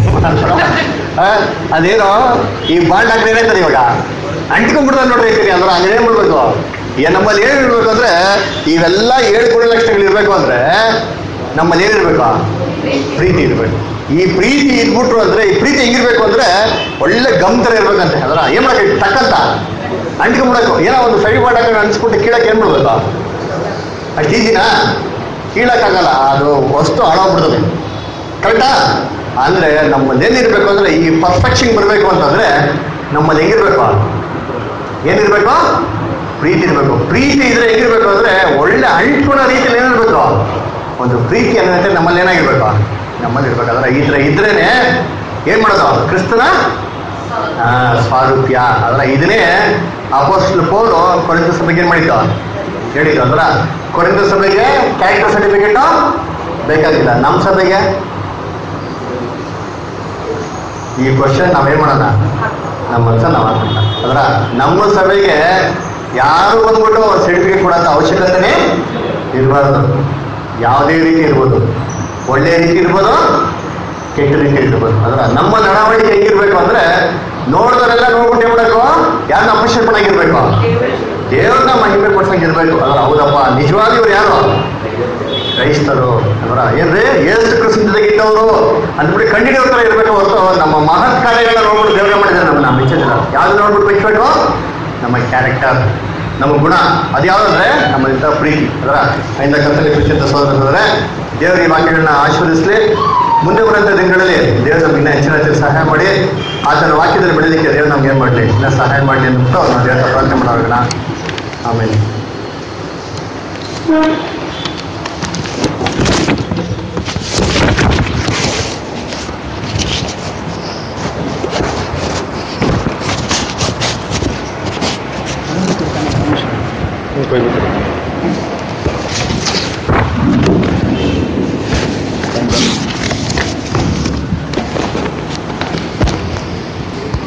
ಅದೇನೋ ಈ ಬಾಂಡ್ ಹಾಕಿದ್ರೆ ಏನಾಯ್ತದೆ ಇವಾಗ ಅಂಟ್ಕೊಂಡ್ಬಿಡ್ತಾರೆ ನೋಡ್ರಿ ಐತಿ ಅಂದ್ರೆ ಹಂಗೆ ಏನ್ ಮಾಡ್ಬೇಕು ಈಗ ನಮ್ಮಲ್ಲಿ ಏನ್ ಇರ್ಬೇಕು ಅಂದ್ರೆ ಇವೆಲ್ಲ ಏಳು ಗುಣ ಲಕ್ಷಣಗಳು ಇರ್ಬೇಕು ಅಂದ್ರೆ ನಮ್ಮಲ್ಲಿ ಏನಿರ್ಬೇಕು ಪ್ರೀತಿ ಇರ್ಬೇಕು ಈ ಪ್ರೀತಿ ಇದ್ಬಿಟ್ರು ಅಂದ್ರೆ ಈ ಪ್ರೀತಿ ಹೆಂಗಿರ್ಬೇಕು ಅಂದ್ರೆ ಒಳ್ಳೆ ಗಮ್ ತರ ಇರ್ಬೇಕಂತೆ ಅದರ ಏನ್ ಮಾಡಕ್ಕೆ ಟಕ್ಕಂತ ಅಂಟ್ಕೊಂಡ್ಬಿಡಬೇಕು ಏನೋ ಒಂದು ಸರಿ ಮಾಡಕ್ಕೆ ಅನ್ಸ್ಬಿಟ್ಟು ಕೀಳಕ್ಕೆ ಏನ್ ಮಾಡ್ಬೇಕು ಅಷ್ಟು ಈಸಿನಾ ಕೀಳಕ್ಕಾಗಲ್ಲ ಅದು ವಸ್ತು ಹಾಳಾಗ್ಬಿಡ್ತದೆ ಕರೆಕ್ಟಾ ಅಂದ್ರೆ ನಮ್ಮಲ್ಲಿ ಏನಿರ್ಬೇಕು ಅಂದ್ರೆ ಈ ಪರ್ಫೆಕ್ಷನ್ ಬರಬೇಕು ಅಂತಂದ್ರೆ ನಮ್ಮಲ್ಲಿ ಹೆಂಗಿರ್ಬೇಕು ಏನಿರ್ಬೇಕು ಪ್ರೀತಿ ಇರ್ಬೇಕು ಪ್ರೀತಿ ಇದ್ರೆ ಹೆಂಗಿರ್ಬೇಕು ಅಂದ್ರೆ ಒಳ್ಳೆ ಅಂಟ್ಕೊಳೋ ರೀತಿಯಲ್ಲಿ ಏನಿರ್ಬೇಕು ಒಂದು ಪ್ರೀತಿ ಅನ್ನೋದಂತೆ ನಮ್ಮಲ್ಲಿ ಏನಾಗಿರ್ಬೇಕು ನಮ್ಮಲ್ಲಿ ಇರ್ಬೇಕಾದ್ರೆ ಈ ತರ ಇದ್ರೇನೆ ಏನ್ ಮಾಡೋದು ಕ್ರಿಸ್ತನ ಆ, ಸ್ವಾರೂಪ್ಯ ಅದರ ಇದನ್ನೇ ಅಪೋಸ್ಟಲ್ ಪೌಲು ಕೊರಿಂಥ ಸಭೆಗೆ ಏನ್ ಮಾಡಿದ್ದು ಹೇಳಿದ್ರು ಅಂದ್ರ ಕೊರಿಂಥ ಸಭೆಗೆ ಕ್ಯಾರೆಕ್ಟರ್ ಸರ್ಟಿಫಿಕೇಟ್ ಬೇಕಾಗಿಲ್ಲ ನಮ್ಮ ಸಭೆಗೆ ಈ ಕ್ವಶನ್ ನಾವೇನ್ ಮಾಡೋಣ ನಮ್ಮ ಮನ್ಸ ನಾವು ಹಾಕೋಣ ಅದರ ನಮ್ಮ ಸಭೆಗೆ ಯಾರು ಬಂದ್ಬಿಟ್ಟು ಸರ್ಟಿಫಿಕೇಟ್ ಕೊಡೋಂಥ ಅವಶ್ಯಕತೆನೇ ಇರಬಾರ್ದು ಯಾವುದೇ ರೀತಿ ಇರ್ಬೋದು ಒಳ್ಳೆ ರೀತಿ ಇರ್ಬೋದು ಕೆಟ್ಟ ರೀತಿ ಇರ್ಬೋದು ಅದರ ನಮ್ಮ ನಡವಳಿಕೆ ಹೆಂಗಿರ್ಬೇಕು ಅಂದ್ರೆ ನೋಡಿದವರೆಲ್ಲ ನೋಡ್ಬಿಟ್ಟು ಏನ್ ಮಾಡಬೇಕು ಯಾರನ್ನ ಅಪ್ರಿಷಿಯೇಟ್ ಮಾಡಾಗಿರ್ಬೇಕು ದೇವ್ರನ್ನ ಮಹಿಮೆ ಪಡ್ಸಂಗೆ ಇರ್ಬೇಕು ಅದರ ಹೌದಪ್ಪ ನಿಜವಾದ ಇವ್ರು ಯಾರು ಕ್ರೈಸ್ತರು ಅದರ ಏನ್ರಿ ಏಸು ಕ್ರಿಸ್ತದಗಿದ್ದವರು ಅಂದ್ಬಿಟ್ಟು ಕಂಡಿಡಿಯೋ ತರ ಇರ್ಬೇಕು ಹೊರತು ನಮ್ಮ ಮಹತ್ ಕಾರ್ಯಗಳನ್ನ ನೋಡ್ಬಿಟ್ಟು ದೇವ್ರ ಮಾಡಿದ್ದಾರೆ ನಮ್ಮನ್ನ ಮೆಚ್ಚಿಲ್ಲ ಯಾವ್ದು ನೋಡ್ಬಿಟ್ಟು ಮೆಚ್ಚಬೇಕು ನಮ್ಮ ಕ್ಯಾರೆಕ್ಟರ್ ನಮ್ಮ ಗುಣ ಅದ್ಯಾವುದಂದ್ರೆ ನಮ್ಮಲ್ಲಿದ್ದ ಪ್ರೀತಿ ಅದರ ಐಂದ ಕರ್ತನೆ ಕೃಷಿತ ಸೋದರ ದೇವರ ಈ ವಾಕ್ಯಗಳನ್ನ ಆಶೀರ್ವದಿಸಲಿ ಮುಂದೆ ಬರುವಂತ ದಿನಗಳಲ್ಲಿ ದೇವರು ನಮ್ಗೆ ಇನ್ನೂ ಹೆಚ್ಚಿನ ಹೆಚ್ಚಿನ ಸಹಾಯ ಮಾಡಿ ಆತನ ವಾಕ್ಯದಲ್ಲಿ ಬೆಳೀಲಿಕ್ಕೆ ದೇವರು ನಮ್ಗೆ ಏನ್ ಮಾಡಲಿ ಇನ್ನೂ ಸಹಾಯ ಮಾಡಲಿ ಅಂದ್ಬಿಟ್ಟು ನಾವು ದೇವರ ಪ್ರಾರ್ಥನೆ ಮಾಡೋಣ ಆಮೇಲೆ ಕೊಯ್ಬಿಟ್ಟು